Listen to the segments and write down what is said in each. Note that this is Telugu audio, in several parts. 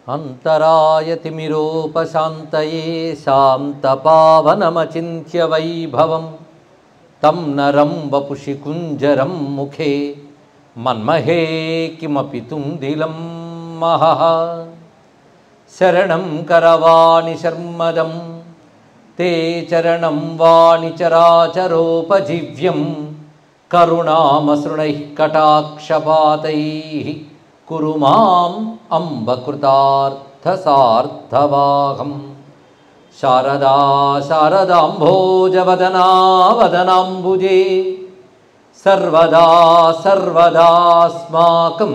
అంతరాయతిమిరోపశాంతయే శాంతపావనమచింత్య వైభవం తం నరం వపుషి కుంజరం ముఖే మన్మహే కిమపి తుందిలం మహః శరణం కరవాణి శర్మదం తే చరణం వాణి చరాచరోపజీవ్యం కరుణామసృణైः కటాక్షపాతైः కురు మాం అంబకృతార్థసార్థవాహం శారదా శారదాంభోజవదనా వదనాంబుజే సర్వదా సర్వదాస్మాకం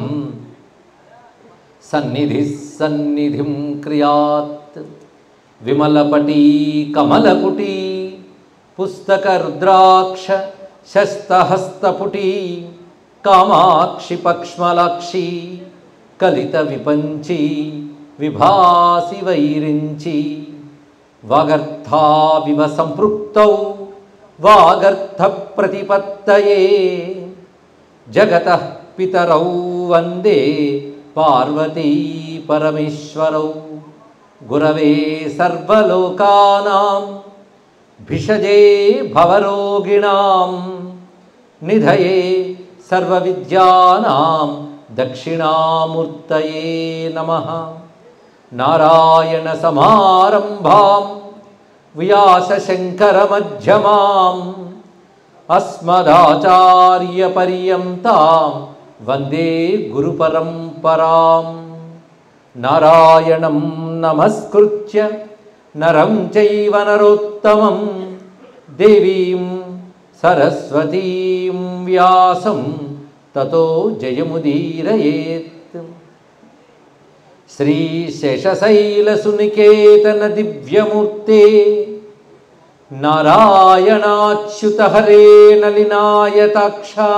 సన్నిధి సన్నిధిం క్రియాత్ విమలపటీ కమలపుటీ పుస్తకరుద్రాక్ష శస్తహస్తపుటీ కామాక్షి పక్ష్మలాక్షి కలిత విపంచి విభాసి వైరించి వాగర్థావివ సంపృక్తౌ వాగర్థ ప్రతిపత్తయే జగత పితరౌ వందే పార్వతీ పరమేశ్వరౌ గురవే సర్వలోకానాం భిషజే భవరోగిణాం నిధయే సర్వవిద్యానాం దక్షిణామూర్తయే నమః నారాయణ సమారంభాం వ్యాసశంకరమధ్యమాం అస్మదాచార్యపర్యంతాం వందే గురుపరంపరాం నారాయణం నమస్కృత్య నరం చైవ నరోత్తమం దేవీం సరస్వతీం వ్యాసం తతో జయముదీరయేత్ శ్రీశేషశైలసునికేతన దివ్యమూర్తే నారాయణాచ్యుత హరే నలినాయతాక్షా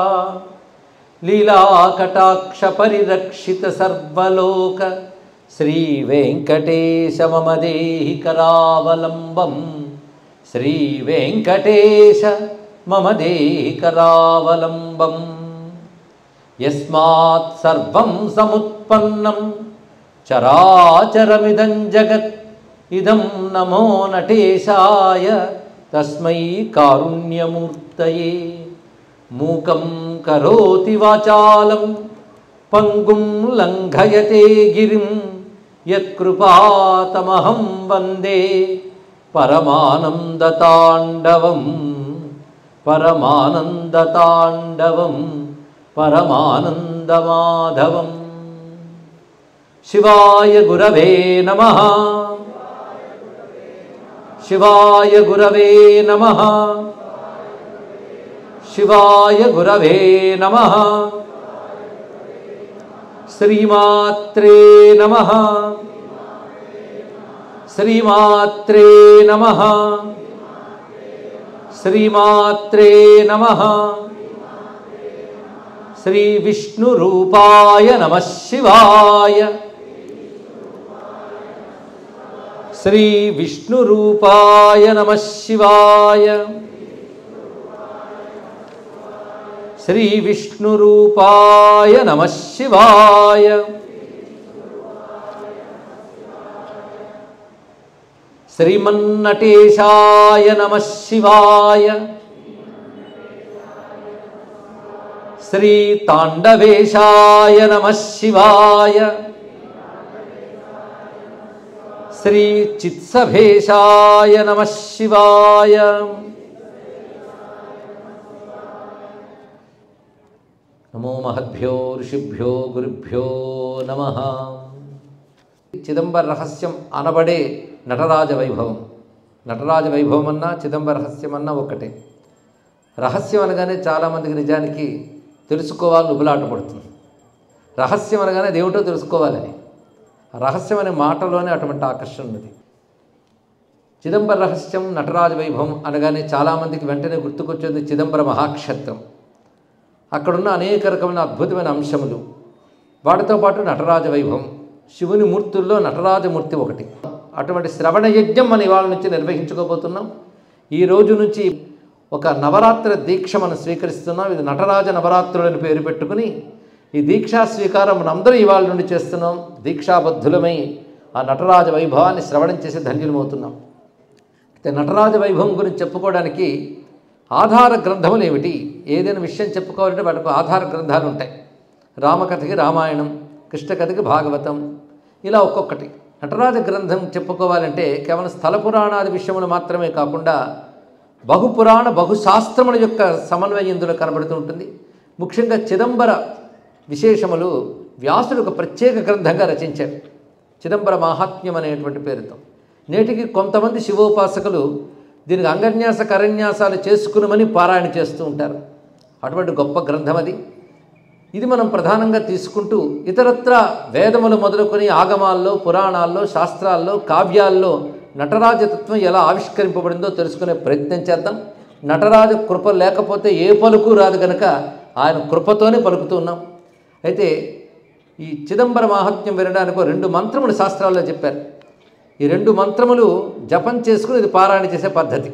లీలాకటాక్ష పరిరక్షిత సర్వలోక శ్రీ వెంకటేశ మమ దేహి కరావలంబం శ్రీ వెంకటేశ మమ దేహి కరావలంబం యస్మాత్ సర్వం సముత్పన్నం చరాచరమిదం జగత్ ఇదం నమో నటేశాయ తస్మై కారుణ్యమూర్తయే మూకం కరోతి వాచాలం పంగుం లంఘయతే గిరిం యత్కృపాతమహం వందే పరమానందతాండవం పరమానందతాండవం పరమానందమాధవం శివాయ గురవే నమ శివాయ గురవే నమ శివాయ గురవే నమ శ్రీమాత్రే నమ శ్రీమాత్రే నమ శ్రీమాత్రే నమ శ్రీ విష్ణురూపాయ నమ శివాయ శ్రీ విష్ణురూపాయ నమ శివాయ శ్రీ విష్ణురూపాయ నమ శివాయ శ్రీమన్నటేశాయ నమ శివాయ శ్రీ తాండవేశాయ నమ శివాయ శ్రీ చిత్సభేశాయ నమ శివాయ నమో మహద్భ్యో ఋషిభ్యో గురుభ్యో నమ చిదంబర రహస్యం అనబడే నటరాజ వైభవం నటరాజ వైభవం అన్నా చిదంబర రహస్యం అన్నా ఒక్కటే రహస్యం అనగానే చాలామందికి నిజానికి తెలుసుకోవాలని ఉబులాట పడుతుంది రహస్యం అనగానే అదేమిటో తెలుసుకోవాలని రహస్యం అనే మాటలోనే అటువంటి ఆకర్షణ ఉన్నది చిదంబర రహస్యం నటరాజ వైభవం అనగానే చాలామందికి వెంటనే గుర్తుకొచ్చేది చిదంబర మహాక్షేత్రం అక్కడున్న అనేక రకమైన అద్భుతమైన అంశములు వాటితో పాటు నటరాజ వైభవం శివుని మూర్తుల్లో నటరాజమూర్తి ఒకటి అటువంటి శ్రవణ యజ్ఞం మన ఇవాళ నుంచి నిర్వహించుకోబోతున్నాం ఈ రోజు నుంచి ఒక నవరాత్రి దీక్ష మనం స్వీకరిస్తున్నాం ఇది నటరాజ నవరాత్రులని పేరు పెట్టుకుని ఈ దీక్షా స్వీకారం మనందరూ ఇవాళ నుండి చేస్తున్నాం దీక్షాబద్ధులమై ఆ నటరాజ వైభవాన్ని శ్రవణం చేసి ధన్యులమవుతున్నాం అయితే నటరాజ వైభవం గురించి చెప్పుకోవడానికి ఆధార గ్రంథములు ఏమిటి ఏదైనా విషయం చెప్పుకోవాలంటే వాటికి ఆధార గ్రంథాలు ఉంటాయి రామకథకి రామాయణం కృష్ణకథకి భాగవతం ఇలా ఒక్కొక్కటి నటరాజ గ్రంథం చెప్పుకోవాలంటే కేవలం స్థల పురాణాది విషయములు మాత్రమే కాకుండా బహుపురాణ బహుశాస్త్రముల యొక్క సమన్వయం ఇందులో కనబడుతూ ఉంటుంది ముఖ్యంగా చిదంబర విశేషములు వ్యాసుడు ఒక ప్రత్యేక గ్రంథంగా రచించారు చిదంబర మాహాత్మ్యం అనేటువంటి పేరుతో నేటికి కొంతమంది శివోపాసకులు దీనికి అంగన్యాస కరన్యాసాలు చేసుకునమని పారాయణ చేస్తూ ఉంటారు అటువంటి గొప్ప గ్రంథం అది ఇది మనం ప్రధానంగా తీసుకుంటూ ఇతరత్ర వేదములు మొదలుకొని ఆగమాల్లో పురాణాల్లో శాస్త్రాల్లో కావ్యాల్లో నటరాజతత్వం ఎలా ఆవిష్కరింపబడిందో తెలుసుకునే ప్రయత్నం చేద్దాం నటరాజ కృప లేకపోతే ఏ పలుకు రాదు కనుక ఆయన కృపతోనే పలుకుతున్నాం అయితే ఈ చిదంబర మాహాత్మ్యం వినడానికి ఓ రెండు మంత్రములు శాస్త్రాల్లో చెప్పారు ఈ రెండు మంత్రములు జపం చేసుకుని ఇది పారాయణ చేసే పద్ధతి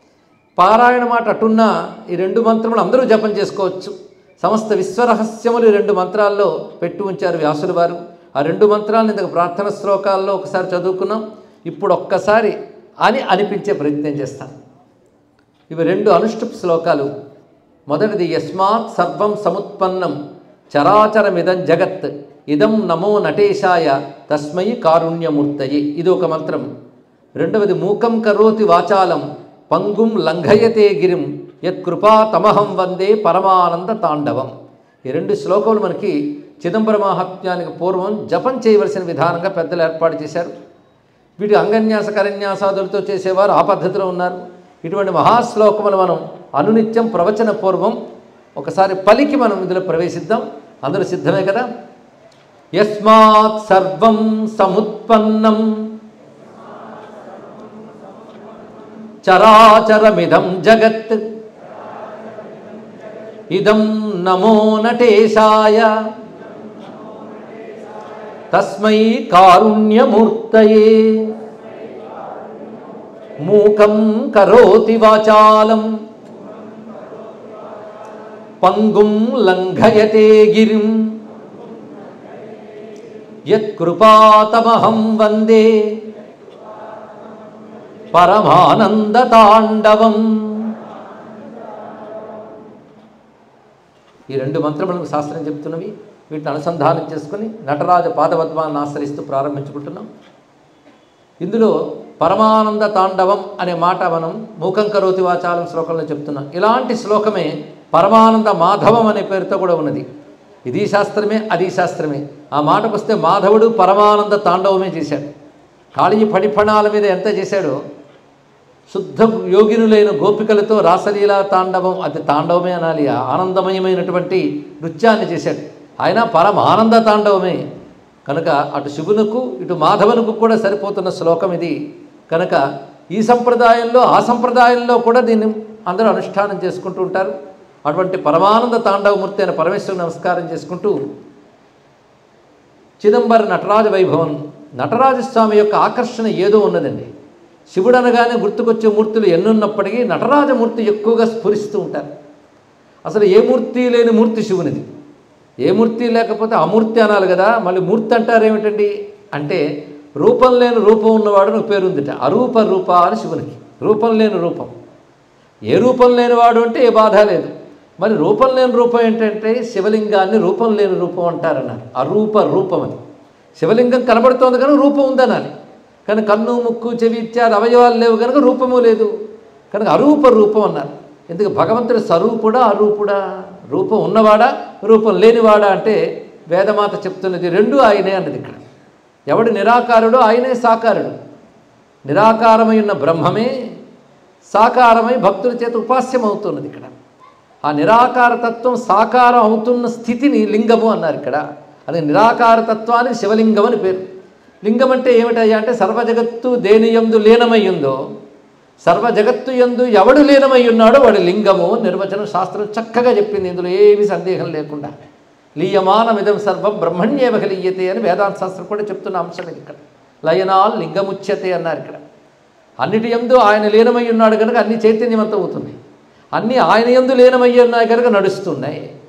పారాయణ మాట అటున్నా ఈ రెండు మంత్రములు అందరూ జపం చేసుకోవచ్చు సమస్త విశ్వరహస్యములు ఈ రెండు మంత్రాల్లో పెట్టి ఉంచారు వ్యాసుల వారు ఆ రెండు మంత్రాలను ఇంతకు ప్రార్థన శ్లోకాల్లో ఒకసారి చదువుకున్నాం ఇప్పుడు ఒక్కసారి అని అనిపించే ప్రయత్నం చేస్తాను ఇవి రెండు అనుష్ఠుప్ శ్లోకాలు మొదటిది యస్మాత్ సర్వం సముత్పన్నం చరాచరమిదం జగత్ ఇదం నమో నటేశాయ తస్మై కారుణ్యమూర్తయి ఇది ఒక మంత్రం రెండవది మూకం కరోతి వాచాలం పంగుం లంఘయతే గిరిం యత్కృపా తమహం వందే పరమానంద తాండవం ఈ రెండు శ్లోకములు మనకి చిదంబర మహాత్మ్యానికి పూర్వం జపం చేయవలసిన విధానంగా పెద్దలు ఏర్పాటు చేశారు వీటి అంగన్యాస కరన్యాసాదులతో చేసేవారు ఆ పద్ధతిలో ఉన్నారు ఇటువంటి మహాశ్లోకములు మనం అనునిత్యం ప్రవచన పూర్వం ఒకసారి పలికి మనం ఇందులో ప్రవేశిద్దాం అందరూ సిద్ధమే కదా యస్మాత్ సర్వం సముత్పన్నం చరాచరమిదం జగత్ ఇదం నమో నటేశాయ తస్మై కారుణ్యమూర్తయే మూకం కరోతి వాచాలం పంగుం లంఘయతే గిరిం యత్కృపాతమహం వందే పరమానందతాండవం ఈ రెండు మంత్రములకు శాస్త్రం చెప్తున్నవి వీటిని అనుసంధానం చేసుకుని నటరాజ పాదపద్మాన్ని ఆశ్రయిస్తూ ప్రారంభించుకుంటున్నాం ఇందులో పరమానంద తాండవం అనే మాట మనం మూకం కరోతి వాచాలం శ్లోకంలో చెప్తున్నాం ఇలాంటి శ్లోకమే పరమానంద మాధవం అనే పేరుతో కూడా ఉన్నది ఇది శాస్త్రమే అది శాస్త్రమే ఆ మాటకు వస్తే మాధవుడు పరమానంద తాండవమే చేశాడు కాళీ ఫణిఫణాల మీద ఎంత చేశాడో శుద్ధ యోగినులైన గోపికలతో రాసలీలా తాండవం అది తాండవమే అనాలి ఆనందమయమైనటువంటి నృత్యాన్ని చేశాడు ఆయన పరమ ఆనంద తాండవమే కనుక అటు శివునకు ఇటు మాధవనుకు కూడా సరిపోతున్న శ్లోకం ఇది కనుక ఈ సంప్రదాయంలో ఆ సంప్రదాయంలో కూడా దీన్ని అందరూ అనుష్ఠానం చేసుకుంటూ ఉంటారు అటువంటి పరమానంద తాండవమూర్తి అయిన పరమేశ్వరుని నమస్కారం చేసుకుంటూ చిదంబర నటరాజ వైభవం నటరాజస్వామి యొక్క ఆకర్షణ ఏదో ఉన్నదండి శివుడు అనగానే గుర్తుకొచ్చే మూర్తులు ఎన్నున్నప్పటికీ నటరాజమూర్తి ఎక్కువగా స్ఫురిస్తూ ఉంటారు అసలు ఏ మూర్తి లేని మూర్తి శివునిది ఏ మూర్తి లేకపోతే అమూర్తి అనాలి కదా మళ్ళీ మూర్తి అంటారు ఏమిటండి అంటే రూపం లేని రూపం ఉన్నవాడు నువ్వు పేరుందిట అరూప రూప అని శివునికి రూపం లేని రూపం ఏ రూపం లేనివాడు అంటే ఏ బాధ లేదు మరి రూపం లేని రూపం ఏంటంటే శివలింగాన్ని రూపం లేని రూపం అంటారన్నారు అరూప రూపం అని శివలింగం కనబడుతోంది కనుక రూపం ఉందనాలి కానీ కన్ను ముక్కు చెవి ఇత్యాది అవయవాలు లేవు కనుక రూపము లేదు కనుక అరూప రూపం అన్నారు ఎందుకు భగవంతుడు స్వరూపుడా అరూపుడా రూపం ఉన్నవాడా రూపం లేనివాడా అంటే వేదమాత చెప్తున్నది రెండు ఆయనే అన్నది ఇక్కడ ఎవడు నిరాకారుడో ఆయనే సాకారుడు నిరాకారమై ఉన్న బ్రహ్మమే సాకారమై భక్తుల చేత ఉపాస్యమవుతున్నది ఇక్కడ ఆ నిరాకార తత్వం సాకారం అవుతున్న స్థితిని లింగము అన్నారు ఇక్కడ అది నిరాకార తత్వానికి శివలింగం అని పేరు లింగం అంటే ఏమిటయ్యా అంటే సర్వజగత్తు దేని యందు లీనమై ఉందో సర్వ జగత్తు యందు ఎవడు లీనమై ఉన్నాడో వాడి లింగము నిర్వచనం శాస్త్రం చక్కగా చెప్పింది ఇందులో ఏమీ సందేహం లేకుండా లీయమానమిదం సర్వం బ్రహ్మణ్యేవ లీయతే అని వేదాంత శాస్త్రం కూడా చెప్తున్న అంశం ఇది ఇక్కడ లయనాల్ లింగముచ్యతే అన్నారు ఇక్కడ అన్నిటి ఎందు ఆయన లీనమై ఉన్నాడు కనుక అన్ని చైతన్యవంతం అవుతున్నాయి అన్నీ ఆయన ఎందు లీనమై ఉన్నాయి కనుక నడుస్తున్నాయి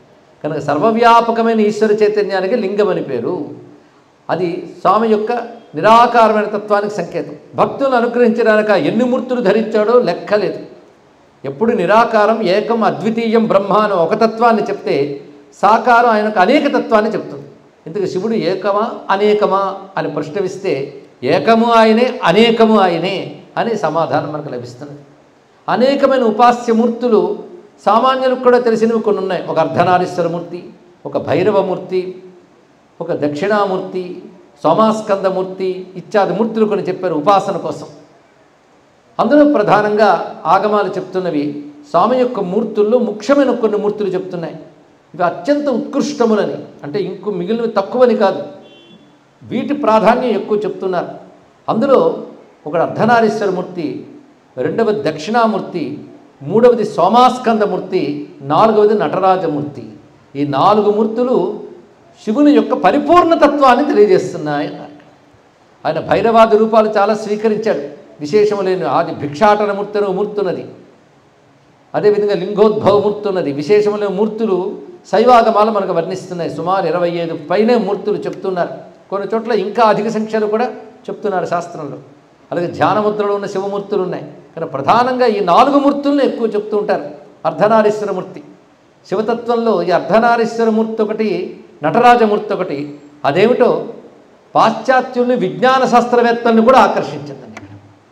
కనుక సర్వవ్యాపకమైన ఈశ్వర చైతన్యానికి లింగం అని పేరు అది స్వామి యొక్క నిరాకారమైన తత్వానికి సంకేతం భక్తులను అనుగ్రహించడానికి ఆ ఎన్ని మూర్తులు ధరించాడో లెక్కలేదు ఎప్పుడు నిరాకారం ఏకం అద్వితీయం బ్రహ్మ అని ఒక తత్వాన్ని చెప్తే సాకారం ఆయనకు అనేక తత్వాన్ని చెప్తుంది ఇందుకు శివుడు ఏకమా అనేకమా అని ప్రశ్నవిస్తే ఏకము ఆయనే అనేకము ఆయనే అని సమాధానం మనకు లభిస్తున్నది అనేకమైన ఉపాస్యమూర్తులు సామాన్యులకు కూడా తెలిసినవి కొన్ని ఉన్నాయి ఒక అర్ధనారీశ్వరమూర్తి ఒక భైరవమూర్తి ఒక దక్షిణామూర్తి సోమాస్కందమూర్తి ఇత్యాది మూర్తులు కొన్ని చెప్పారు ఉపాసన కోసం అందులో ప్రధానంగా ఆగమాలు చెప్తున్నవి స్వామి యొక్క మూర్తుల్లో ముఖ్యమైన కొన్ని మూర్తులు చెప్తున్నాయి ఇవి అత్యంత ఉత్కృష్టములని అంటే ఇంకో మిగిలినవి తక్కువని కాదు వీటి ప్రాధాన్యం ఎక్కువ చెప్తున్నారు అందులో ఒకడు అర్ధనారీశ్వరమూర్తి రెండవది దక్షిణామూర్తి మూడవది సోమాస్కందమూర్తి నాలుగవది నటరాజమూర్తి ఈ నాలుగు మూర్తులు శివుని యొక్క పరిపూర్ణతత్వాన్ని తెలియజేస్తున్నాయి అన్నారు ఆయన భైరవాది రూపాలు చాలా స్వీకరించాడు విశేషము లేని ఆది భిక్షాటన మూర్తిని మూర్తున్నది అదేవిధంగా లింగోద్భవ మూర్తి ఉన్నది విశేషము లేని మూర్తులు శైవాగమాలు మనకు వర్ణిస్తున్నాయి సుమారు ఇరవై ఐదు పైనే మూర్తులు చెప్తున్నారు కొన్ని చోట్ల ఇంకా అధిక సంఖ్యలో కూడా చెప్తున్నారు శాస్త్రంలో అలాగే ధ్యానముద్రలో ఉన్న శివమూర్తులు ఉన్నాయి కానీ ప్రధానంగా ఈ నాలుగు మూర్తులను ఎక్కువ చెప్తూ ఉంటారు అర్ధనారీశ్వరమూర్తి శివతత్వంలో ఈ అర్ధనారీశ్వరమూర్తి ఒకటి నటరాజమూర్తి ఒకటి అదేమిటో పాశ్చాత్యుల్ని విజ్ఞాన శాస్త్రవేత్తల్ని కూడా ఆకర్షించిందండి ఇక్కడ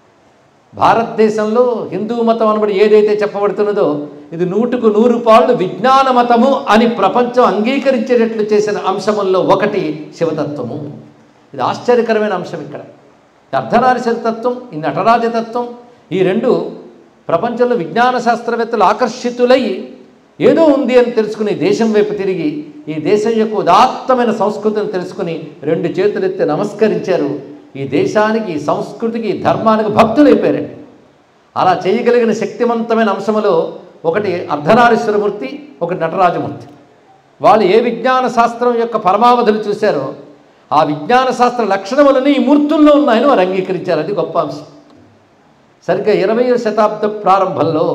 భారతదేశంలో హిందూ మతం అనబడి ఏదైతే చెప్పబడుతున్నదో ఇది నూటుకు నూరు పాళ్ళు విజ్ఞాన మతము అని ప్రపంచం అంగీకరించేటట్లు చేసిన అంశముల్లో ఒకటి శివతత్వము ఇది ఆశ్చర్యకరమైన అంశం ఇక్కడ ఈ అర్ధనారీశ్వర తత్వం ఈ నటరాజతత్వం ఈ రెండు ప్రపంచంలో విజ్ఞాన శాస్త్రవేత్తలు ఆకర్షితులై ఏదో ఉంది అని తెలుసుకుని దేశం వైపు తిరిగి ఈ దేశం యొక్క ఉదాత్తమైన సంస్కృతిని తెలుసుకుని రెండు చేతులెత్తి నమస్కరించారు ఈ దేశానికి ఈ సంస్కృతికి ఈ ధర్మానికి భక్తులైపోయారండి అలా చేయగలిగిన శక్తివంతమైన అంశములో ఒకటి అర్ధనారీశ్వరమూర్తి ఒకటి నటరాజమూర్తి వాళ్ళు ఏ విజ్ఞాన శాస్త్రం యొక్క పరమావధులు చూశారో ఆ విజ్ఞాన శాస్త్ర లక్షణములని ఈ మూర్తుల్లో ఉన్నాయని వారు అంగీకరించారు అది గొప్ప అంశం సరిగ్గా ఇరవయో శతాబ్ద ప్రారంభంలో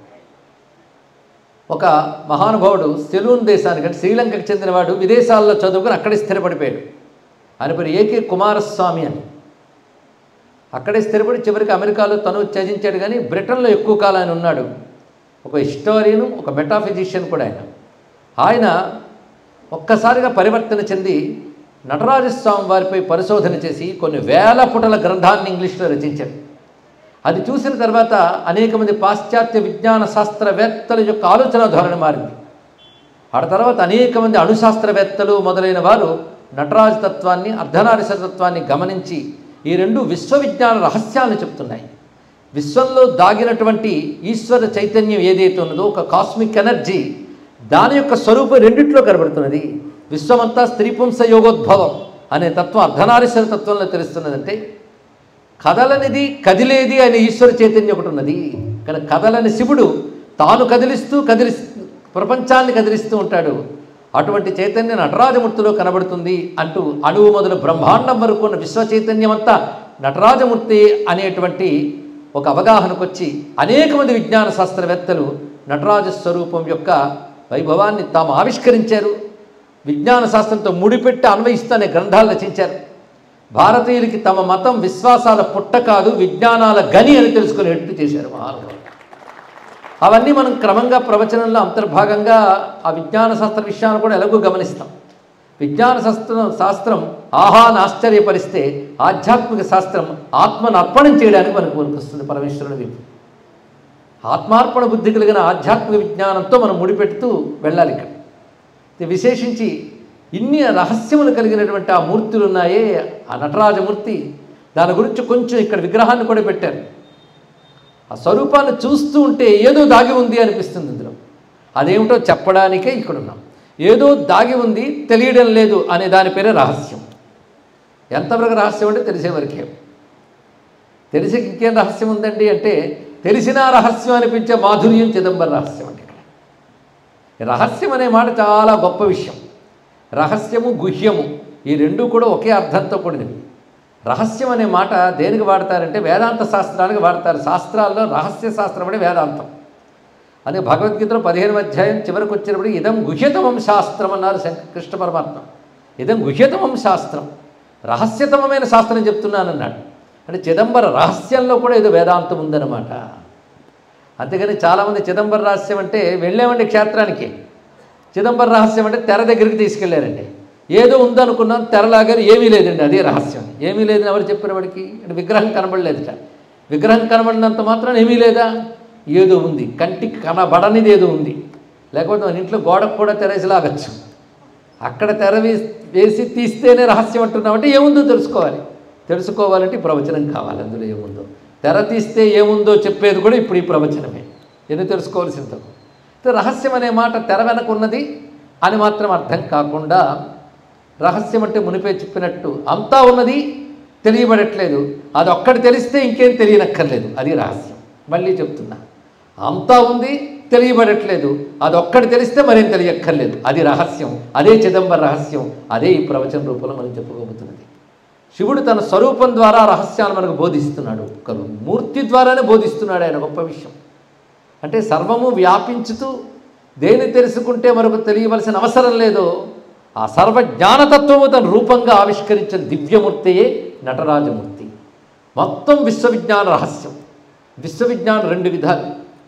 ఒక మహానుభావుడు సెలూన్ దేశానికి అంటే శ్రీలంకకు చెందినవాడు విదేశాల్లో చదువుకుని అక్కడే స్థిరపడిపోయాడు ఆయన పేరు ఏకే కుమారస్వామి అని అక్కడే స్థిరపడి చివరికి అమెరికాలో తను త్యజించాడు కానీ బ్రిటన్లో ఎక్కువ కాలం ఆయన ఉన్నాడు ఒక హిస్టోరియను ఒక మెటాఫిజిషియన్ కూడా ఆయన ఆయన ఒక్కసారిగా పరివర్తన చెంది నటరాజస్వామి వారిపై పరిశోధన చేసి కొన్ని వేల పుటల గ్రంథాన్ని ఇంగ్లీష్లో రచించారు అది చూసిన తర్వాత అనేక మంది పాశ్చాత్య విజ్ఞాన శాస్త్రవేత్తల యొక్క ఆలోచన ధోరణి మారింది ఆ తర్వాత అనేక మంది అణుశాస్త్రవేత్తలు మొదలైన వారు నటరాజ తత్వాన్ని అర్ధనారీశ్వర తత్వాన్ని గమనించి ఈ రెండు విశ్వవిజ్ఞాన రహస్యాలను చెప్తున్నాయి విశ్వంలో దాగినటువంటి ఈశ్వర చైతన్యం ఏదైతే ఉన్నదో ఒక కాస్మిక్ ఎనర్జీ దాని యొక్క స్వరూపం రెండిట్లో కనబడుతున్నది విశ్వమంతా స్త్రీపుంస యోగోద్భవం అనే తత్వం అర్ధనారీశ్వర తత్వంలో తెలుస్తున్నదంటే కదలనిది కదిలేది అనే ఈశ్వర చైతన్యం ఒకటి ఉన్నది కానీ కదలని శివుడు తాను కదిలిస్తూ కదిలి ప్రపంచాన్ని కదిలిస్తూ ఉంటాడు అటువంటి చైతన్యం నటరాజమూర్తిలో కనబడుతుంది అంటూ అణువు మొదలు బ్రహ్మాండం వరకు ఉన్న విశ్వ చైతన్యం అంతా నటరాజమూర్తి అనేటువంటి ఒక అవగాహనకు వచ్చి అనేక మంది విజ్ఞాన శాస్త్రవేత్తలు నటరాజ స్వరూపం యొక్క వైభవాన్ని తాము ఆవిష్కరించారు విజ్ఞాన శాస్త్రంతో ముడిపెట్టి అన్వయిస్తూ అనే గ్రంథాలు రచించారు భారతీయులకి తమ మతం విశ్వాసాల పుట్ట కాదు విజ్ఞానాల గని అని తెలుసుకునేట్టు చేశారు మహానుభావులు అవన్నీ మనం క్రమంగా ప్రవచనంలో అంతర్భాగంగా ఆ విజ్ఞాన శాస్త్ర విషయాన్ని కూడా ఎలాగో గమనిస్తాం విజ్ఞాన శాస్త్రం శాస్త్రం ఆహాన్ని ఆశ్చర్యపరిస్తే ఆధ్యాత్మిక శాస్త్రం ఆత్మను అర్పణం చేయడానికి మనకు వస్తుంది పరమేశ్వరుని వైపు ఆత్మార్పణ బుద్ధి కలిగిన ఆధ్యాత్మిక విజ్ఞానంతో మనం ముడిపెడుతూ వెళ్ళాలి ఇక్కడ ఇది విశేషించి ఇన్ని రహస్యములు కలిగినటువంటి ఆ మూర్తులు ఉన్నాయే ఆ నటరాజమూర్తి దాని గురించి కొంచెం ఇక్కడ విగ్రహాన్ని కూడా పెట్టారు ఆ స్వరూపాన్ని చూస్తూ ఉంటే ఏదో దాగి ఉంది అనిపిస్తుంది ఇందులో అదేమిటో చెప్పడానికే ఇక్కడ ఉన్నాం ఏదో దాగి ఉంది తెలియడం లేదు అనే దాని పేరే రహస్యం ఎంతవరకు రహస్యం అంటే తెలిసే వరకే తెలిసి ఇంకేం రహస్యం ఉందండి అంటే తెలిసిన రహస్యం అనిపించే మాధుర్యం చిదంబర రహస్యం అంటే ఇక్కడ ఈ రహస్యం అనే మాట చాలా గొప్ప విషయం రహస్యము గుహ్యము ఈ రెండు కూడా ఒకే అర్థంతో కూడినవి రహస్యం అనే మాట దేనికి వాడతారంటే వేదాంత శాస్త్రానికి వాడతారు శాస్త్రాల్లో రహస్య శాస్త్రం అంటే వేదాంతం అదే భగవద్గీతలో పదిహేను అధ్యాయం చివరికి వచ్చినప్పుడు ఇదం గుహ్యతమం శాస్త్రం అన్నారు శంక కృష్ణ పరమాత్మ ఇదం గుహ్యతమం శాస్త్రం రహస్యతమమైన శాస్త్రం చెప్తున్నానన్నాడు అంటే చిదంబర రహస్యంలో కూడా ఏదో వేదాంతం ఉందన్నమాట అంతేగాని చాలామంది చిదంబర రహస్యం అంటే వెళ్ళామండి క్షేత్రానికి చిదంబర రహస్యం అంటే తెర దగ్గరికి తీసుకెళ్ళారండి ఏదో ఉందనుకున్నాం తెరలాగారు ఏమీ లేదండి అదే రహస్యం ఏమీ లేదని ఎవరు చెప్పిన వాడికి అంటే విగ్రహం కనబడలేదుట విగ్రహం కనబడినంత మాత్రం ఏమీ లేదా ఏదో ఉంది కంటికి కనబడనిది ఏదో ఉంది లేకపోతే మన ఇంట్లో గోడకు కూడా తెరేసి లాగచ్చు అక్కడ తెర వేసి వేసి తీస్తేనే రహస్యం అంటున్నామంటే ఏముందో తెలుసుకోవాలి తెలుసుకోవాలంటే ఈ ప్రవచనం కావాలి అందులో ఏముందో తెర తీస్తే ఏముందో చెప్పేది కూడా ఇప్పుడు ఈ ప్రవచనమే ఎన్ని తెలుసుకోవాల్సిందో అయితే రహస్యం అనే మాట తెర వెనక ఉన్నది అని మాత్రం అర్థం కాకుండా రహస్యం అంటే మునిపే చెప్పినట్టు అంతా ఉన్నది తెలియబడట్లేదు అది ఒక్కటి తెలిస్తే ఇంకేం తెలియనక్కర్లేదు అది రహస్యం మళ్ళీ చెప్తున్నా అంతా ఉంది తెలియబడట్లేదు అది ఒక్కటి తెలిస్తే మరేం తెలియక్కర్లేదు అది రహస్యం అదే చిదంబర రహస్యం అదే ఈ ప్రవచన రూపంలో మనం చెప్పుకోబోతున్నది శివుడు తన స్వరూపం ద్వారా రహస్యాన్ని మనకు బోధిస్తున్నాడు ఒక మూర్తి ద్వారానే బోధిస్తున్నాడు ఆయన గొప్ప విషయం అంటే సర్వము వ్యాపించుతూ దేని తెలుసుకుంటే మనకు తెలియవలసిన అవసరం లేదో ఆ సర్వజ్ఞానతత్వము తన రూపంగా ఆవిష్కరించిన దివ్యమూర్తియే నటరాజమూర్తి మొత్తం విశ్వవిజ్ఞాన రహస్యం విశ్వవిజ్ఞానం రెండు విధాలు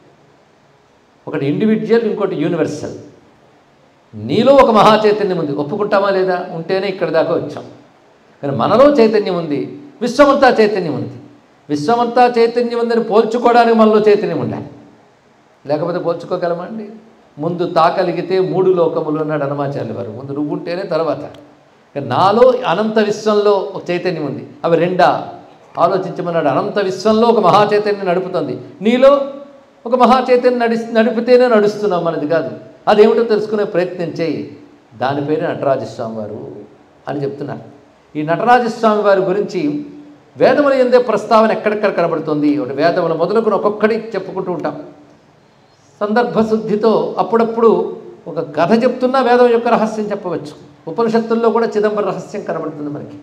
ఒకటి ఇండివిజువల్ ఇంకోటి యూనివర్సల్ నీలో ఒక మహా చైతన్యం ఉంది ఒప్పుకుంటామా లేదా ఉంటేనే ఇక్కడ దాకా వచ్చాం కానీ మనలో చైతన్యం ఉంది విశ్వమంతా చైతన్యం ఉంది విశ్వమంతా చైతన్యం ఉందని పోల్చుకోవడానికి మనలో చైతన్యం ఉండాలి లేకపోతే పోల్చుకోగలమా అండి ముందు తాకలిగితే మూడు లోకములు అన్నాడు హనుమాచార్య వారు ముందు నువ్వు ఉంటేనే తర్వాత కానీ నాలో అనంత విశ్వంలో ఒక చైతన్యం ఉంది అవి రెండా ఆలోచించమన్నాడు అనంత విశ్వంలో ఒక మహా చైతన్యం నడుపుతుంది నీలో ఒక మహా చైతన్యం నడి నడిపితేనే నడుస్తున్నాం మనది కాదు అదేమిటో తెలుసుకునే ప్రయత్నం చేయి దాని పేరే నటరాజస్వామి వారు అని చెప్తున్నారు ఈ నటరాజస్వామి వారి గురించి వేదముల ఎందే ప్రస్తావన ఎక్కడెక్కడ కనబడుతుంది ఒకటి వేదముల మొదలుకొని ఒక్కొక్కటి చెప్పుకుంటూ ఉంటాం సందర్భశుద్ధితో అప్పుడప్పుడు ఒక కథ చెప్తున్నా వేదం యొక్క రహస్యం చెప్పవచ్చు ఉపనిషత్తుల్లో కూడా చిదంబర రహస్యం కనబడుతుంది మనకి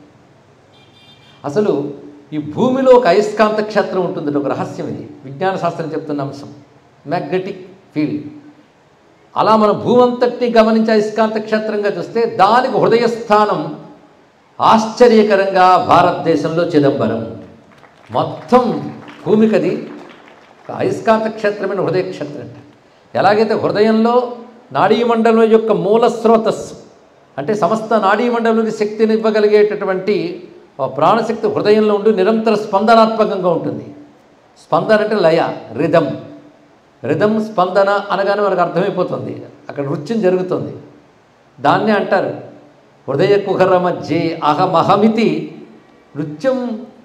అసలు ఈ భూమిలో ఒక అయస్కాంత క్షేత్రం ఉంటుంది ఒక రహస్యం ఇది విజ్ఞాన శాస్త్రం చెప్తున్న అంశం మ్యాగ్నెటిక్ ఫీల్డ్ అలా మన భూమంతటిని గమనించి అయస్కాంత క్షేత్రంగా చూస్తే దానికి హృదయస్థానం ఆశ్చర్యకరంగా భారతదేశంలో చిదంబరం మొత్తం భూమికది ఒక అయస్కాంత క్షేత్రమైన హృదయ క్షేత్రం అంట ఎలాగైతే హృదయంలో నాడీమండలం యొక్క మూల స్రోతస్సు అంటే సమస్త నాడీమండలంలోని శక్తిని ఇవ్వగలిగేటటువంటి ఆ ప్రాణశక్తి హృదయంలో ఉండి నిరంతర స్పందనాత్మకంగా ఉంటుంది స్పందన అంటే లయ రిధం రిధం స్పందన అనగానే మనకు అర్థమైపోతుంది అక్కడ నృత్యం జరుగుతుంది దాన్నే అంటారు హృదయ కుహర మధ్య అహమహమితి నృత్యం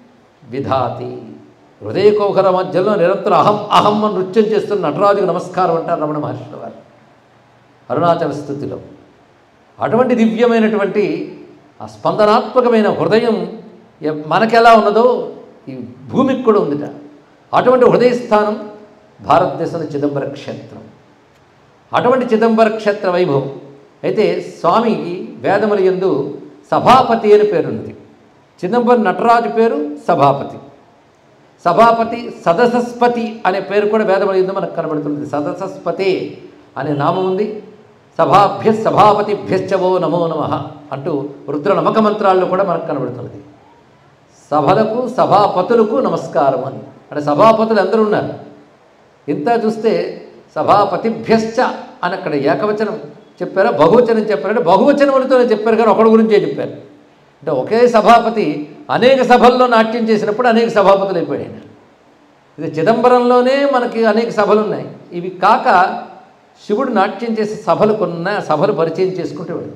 విధాతి హృదయ కుహర మధ్యలో నిరంతరం అహం అహం అని నృత్యం చేస్తున్న నటరాజుకు నమస్కారం అంటారు రమణ మహర్షి వారు అరుణాచల స్థుతిలో అటువంటి దివ్యమైనటువంటి ఆ స్పందనాత్మకమైన హృదయం ఎ- మనకెలా ఉన్నదో ఈ భూమికి కూడా ఉందిట అటువంటి హృదయ స్థానం భారతదేశంలో చిదంబర క్షేత్రం అటువంటి చిదంబర క్షేత్ర వైభవం అయితే స్వామికి వేదముల యందు సభాపతి అని పేరున్నది చిదంబరం నటరాజు పేరు సభాపతి సభాపతి సదసస్పతి అనే పేరు కూడా వేదముల యందు మనకు కనబడుతుంది సదసస్పతి అనే నామం ఉంది సభాభ్య సభాపతిభ్యశ్చవో నమో నమ అంటూ రుద్ర నమక మంత్రాల్లో కూడా మనకు కనబడుతున్నది సభలకు సభాపతులకు నమస్కారం అని అంటే సభాపతులు అందరూ ఉన్నారు ఇంత చూస్తే సభాపతిభ్యశ్చ అని అక్కడ ఏకవచనం చెప్పారా బహువచనం చెప్పారంటే బహువచనములతోనే చెప్పారు కానీ ఒకడి గురించే చెప్పారు అంటే ఒకే సభాపతి అనేక సభల్లో నాట్యం చేసినప్పుడు అనేక సభాపతులు అయిపోయాడు ఆయన. ఇది చిదంబరంలోనే మనకి అనేక సభలు ఉన్నాయి ఇవి కాక శివుడు నాట్యం చేసే సభలు కొన్న సభలు పరిచయం చేసుకుంటూ వెళ్ళి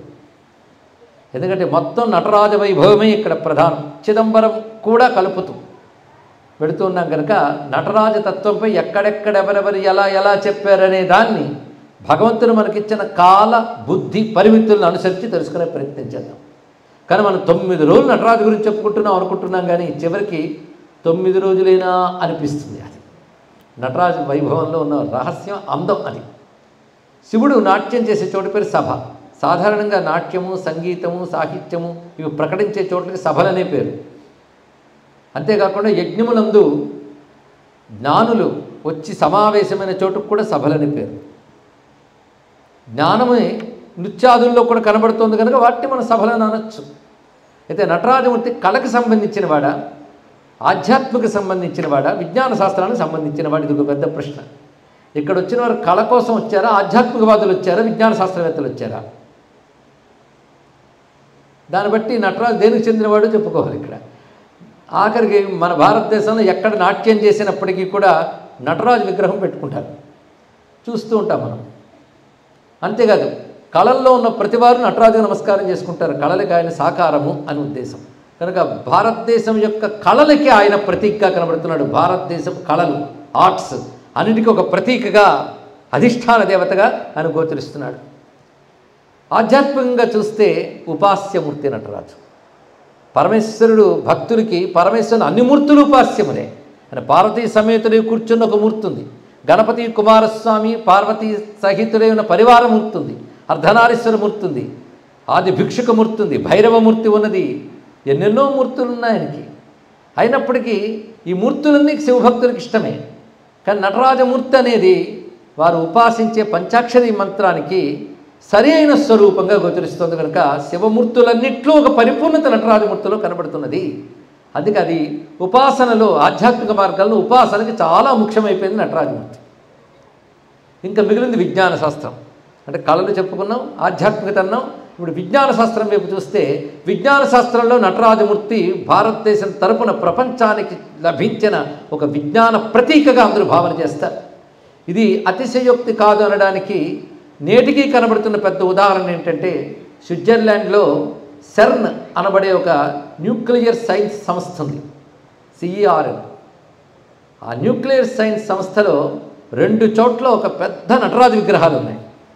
ఎందుకంటే మొత్తం నటరాజ వైభవమే ఇక్కడ ప్రధానం చిదంబరం కూడా కలుపుతూ పెడుతూ ఉన్నాం కనుక నటరాజ తత్వంపై ఎక్కడెక్కడ ఎవరెవరు ఎలా ఎలా చెప్పారనే దాన్ని భగవంతుడు మనకిచ్చిన కాల బుద్ధి పరిమితులను అనుసరించి తెలుసుకునే ప్రయత్నం చేద్దాం కానీ మనం తొమ్మిది రోజులు నటరాజు గురించి చెప్పుకుంటున్నాం అనుకుంటున్నాం కానీ చివరికి తొమ్మిది రోజులైనా అనిపిస్తుంది అది నటరాజు వైభవంలో ఉన్న రహస్యం అందం అది శివుడు నాట్యం చేసే చోటు పేరు సభ సాధారణంగా నాట్యము సంగీతము సాహిత్యము ఇవి ప్రకటించే చోట్లకి సభలనే పేరు అంతేకాకుండా యజ్ఞములందు జ్ఞానులు వచ్చి సమావేశమైన చోటుకు కూడా సభలని పేరు జ్ఞానమే నృత్యాదుల్లో కూడా కనబడుతుంది కనుక వాటిని మనం సభలను అనొచ్చు అయితే నటరాజమూర్తి కళకు సంబంధించిన వాడా ఆధ్యాత్మిక సంబంధించిన వాడా విజ్ఞాన శాస్త్రానికి సంబంధించిన వాడు ఇది ఒక పెద్ద ప్రశ్న ఇక్కడ వచ్చిన వారు కళ కోసం వచ్చారా ఆధ్యాత్మికవాదులు వచ్చారా విజ్ఞాన శాస్త్రవేత్తలు వచ్చారా దాన్ని బట్టి నటరాజు దేనికి చెందినవాడు చెప్పుకోవాలి ఇక్కడ ఆఖరికి మన భారతదేశంలో ఎక్కడ నాట్యం చేసినప్పటికీ కూడా నటరాజు విగ్రహం పెట్టుకుంటారు చూస్తూ ఉంటాం మనం అంతేకాదు కళల్లో ఉన్న ప్రతివారు నటరాజుకు నమస్కారం చేసుకుంటారు కళలకి ఆయన సాకారము అని ఉద్దేశం కనుక భారతదేశం యొక్క కళలకి ఆయన ప్రతీకగా కనబడుతున్నాడు భారతదేశం కళలు ఆర్ట్స్ అన్నిటికీ ఒక ప్రతీకగా అధిష్టాన దేవతగా ఆయన గోచరిస్తున్నాడు ఆధ్యాత్మికంగా చూస్తే ఉపాస్యమూర్తి నటరాజు పరమేశ్వరుడు భక్తులకి పరమేశ్వరుని అన్ని మూర్తులు ఉపాస్యములే ఆయన పార్వతీ సమేతుడే కూర్చున్న ఒక మూర్తి ఉంది గణపతి కుమారస్వామి పార్వతీ సహితుడే ఉన్న పరివార మూర్తి ఉంది అర్ధనారీశ్వర మూర్తి ఉంది ఆది భిక్షుక మూర్తి ఉంది భైరవమూర్తి ఉన్నది ఎన్నెన్నో మూర్తులు ఉన్నాయి ఆయనకి అయినప్పటికీ ఈ మూర్తులన్నీ శివభక్తులకు ఇష్టమే కానీ నటరాజమూర్తి అనేది వారు ఉపాసించే పంచాక్షరి మంత్రానికి సరి అయిన స్వరూపంగా గోచరిస్తుంది కనుక శివమూర్తులన్నిట్లో ఒక పరిపూర్ణత నటరాజమూర్తిలో కనబడుతున్నది అందుకే అది ఉపాసనలో ఆధ్యాత్మిక మార్గాల్లో ఉపాసనకి చాలా ముఖ్యమైపోయింది నటరాజమూర్తి ఇంకా మిగిలింది విజ్ఞాన శాస్త్రం అంటే కళలు చెప్పుకున్నాం ఆధ్యాత్మికత అన్నాం ఇప్పుడు విజ్ఞాన శాస్త్రం వైపు చూస్తే విజ్ఞాన శాస్త్రంలో నటరాజమూర్తి భారతదేశం తరపున ప్రపంచానికి లభించిన ఒక విజ్ఞాన ప్రతీకగా అందరూ భావన చేస్తారు ఇది అతిశయోక్తి కాదు అనడానికి నేటికి కనబడుతున్న పెద్ద ఉదాహరణ ఏంటంటే స్విట్జర్లాండ్లో సెర్న్ అనబడే ఒక న్యూక్లియర్ సైన్స్ సంస్థ ఉంది సిఈఆర్ఎన్ ఆ న్యూక్లియర్ సైన్స్ సంస్థలో రెండు చోట్ల ఒక పెద్ద నటరాజు విగ్రహాలు ఉన్నాయి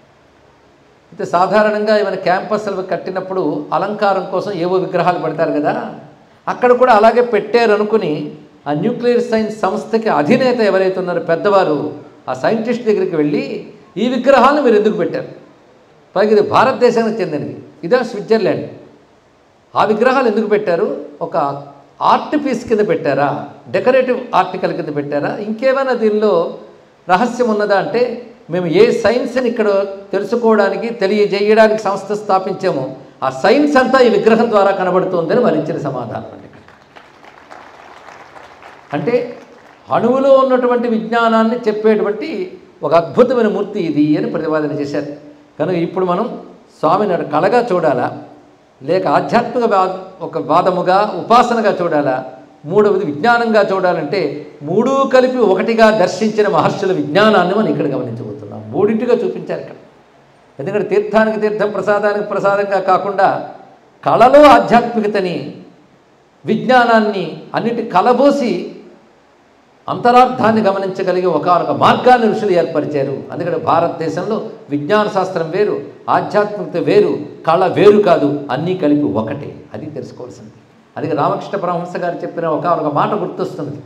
అయితే సాధారణంగా ఏమైనా క్యాంపస్లు కట్టినప్పుడు అలంకారం కోసం ఏవో విగ్రహాలు పెడతారు కదా అక్కడ కూడా అలాగే పెట్టారు అనుకుని ఆ న్యూక్లియర్ సైన్స్ సంస్థకి అధినేత ఎవరైతే ఉన్నారో పెద్దవారు ఆ సైంటిస్ట్ దగ్గరికి వెళ్ళి ఈ విగ్రహాలను మీరు ఎందుకు పెట్టారు పైగా ఇది భారతదేశానికి చెందినవి ఇదే స్విట్జర్లాండ్ ఆ విగ్రహాలు ఎందుకు పెట్టారు ఒక ఆర్ట్ పీస్ కింద పెట్టారా డెకరేటివ్ ఆర్టికల్ కింద పెట్టారా ఇంకేమైనా దీనిలో రహస్యం ఉన్నదా అంటే మేము ఏ సైన్స్ని ఇక్కడ తెలుసుకోవడానికి తెలియజేయడానికి సంస్థ స్థాపించామో ఆ సైన్స్ అంతా ఈ విగ్రహం ద్వారా కనబడుతోందని వారు ఇచ్చిన సమాధానం అండి అంటే అణువులో ఉన్నటువంటి విజ్ఞానాన్ని చెప్పేటువంటి ఒక అద్భుతమైన మూర్తి ఇది అని ప్రతిపాదన చేశారు కనుక ఇప్పుడు మనం స్వామిని అటు కళగా చూడాలా లేక ఆధ్యాత్మిక వా ఒక వాదముగా ఉపాసనగా చూడాలా మూడవది విజ్ఞానంగా చూడాలంటే మూడు కలిపి ఒకటిగా దర్శించిన మహర్షుల విజ్ఞానాన్ని మనం ఇక్కడ గమనించబోతున్నాం మూడింటిగా చూపించారు ఇక్కడ ఎందుకంటే తీర్థానికి తీర్థం ప్రసాదానికి ప్రసాదంగా కాకుండా కళలో ఆధ్యాత్మికతని విజ్ఞానాన్ని అన్నిటి కలబోసి అంతరార్థాన్ని గమనించగలిగే ఒకనొక మార్గాన్ని ఋషులు ఏర్పరిచారు అందుకని భారతదేశంలో విజ్ఞాన శాస్త్రం వేరు ఆధ్యాత్మికత వేరు కళ వేరు కాదు అన్నీ కలిపి ఒకటే అది తెలుసుకోవాల్సింది అది రామకృష్ణ పరమహంస గారు చెప్పిన ఒకనొక మాట గుర్తొస్తుంది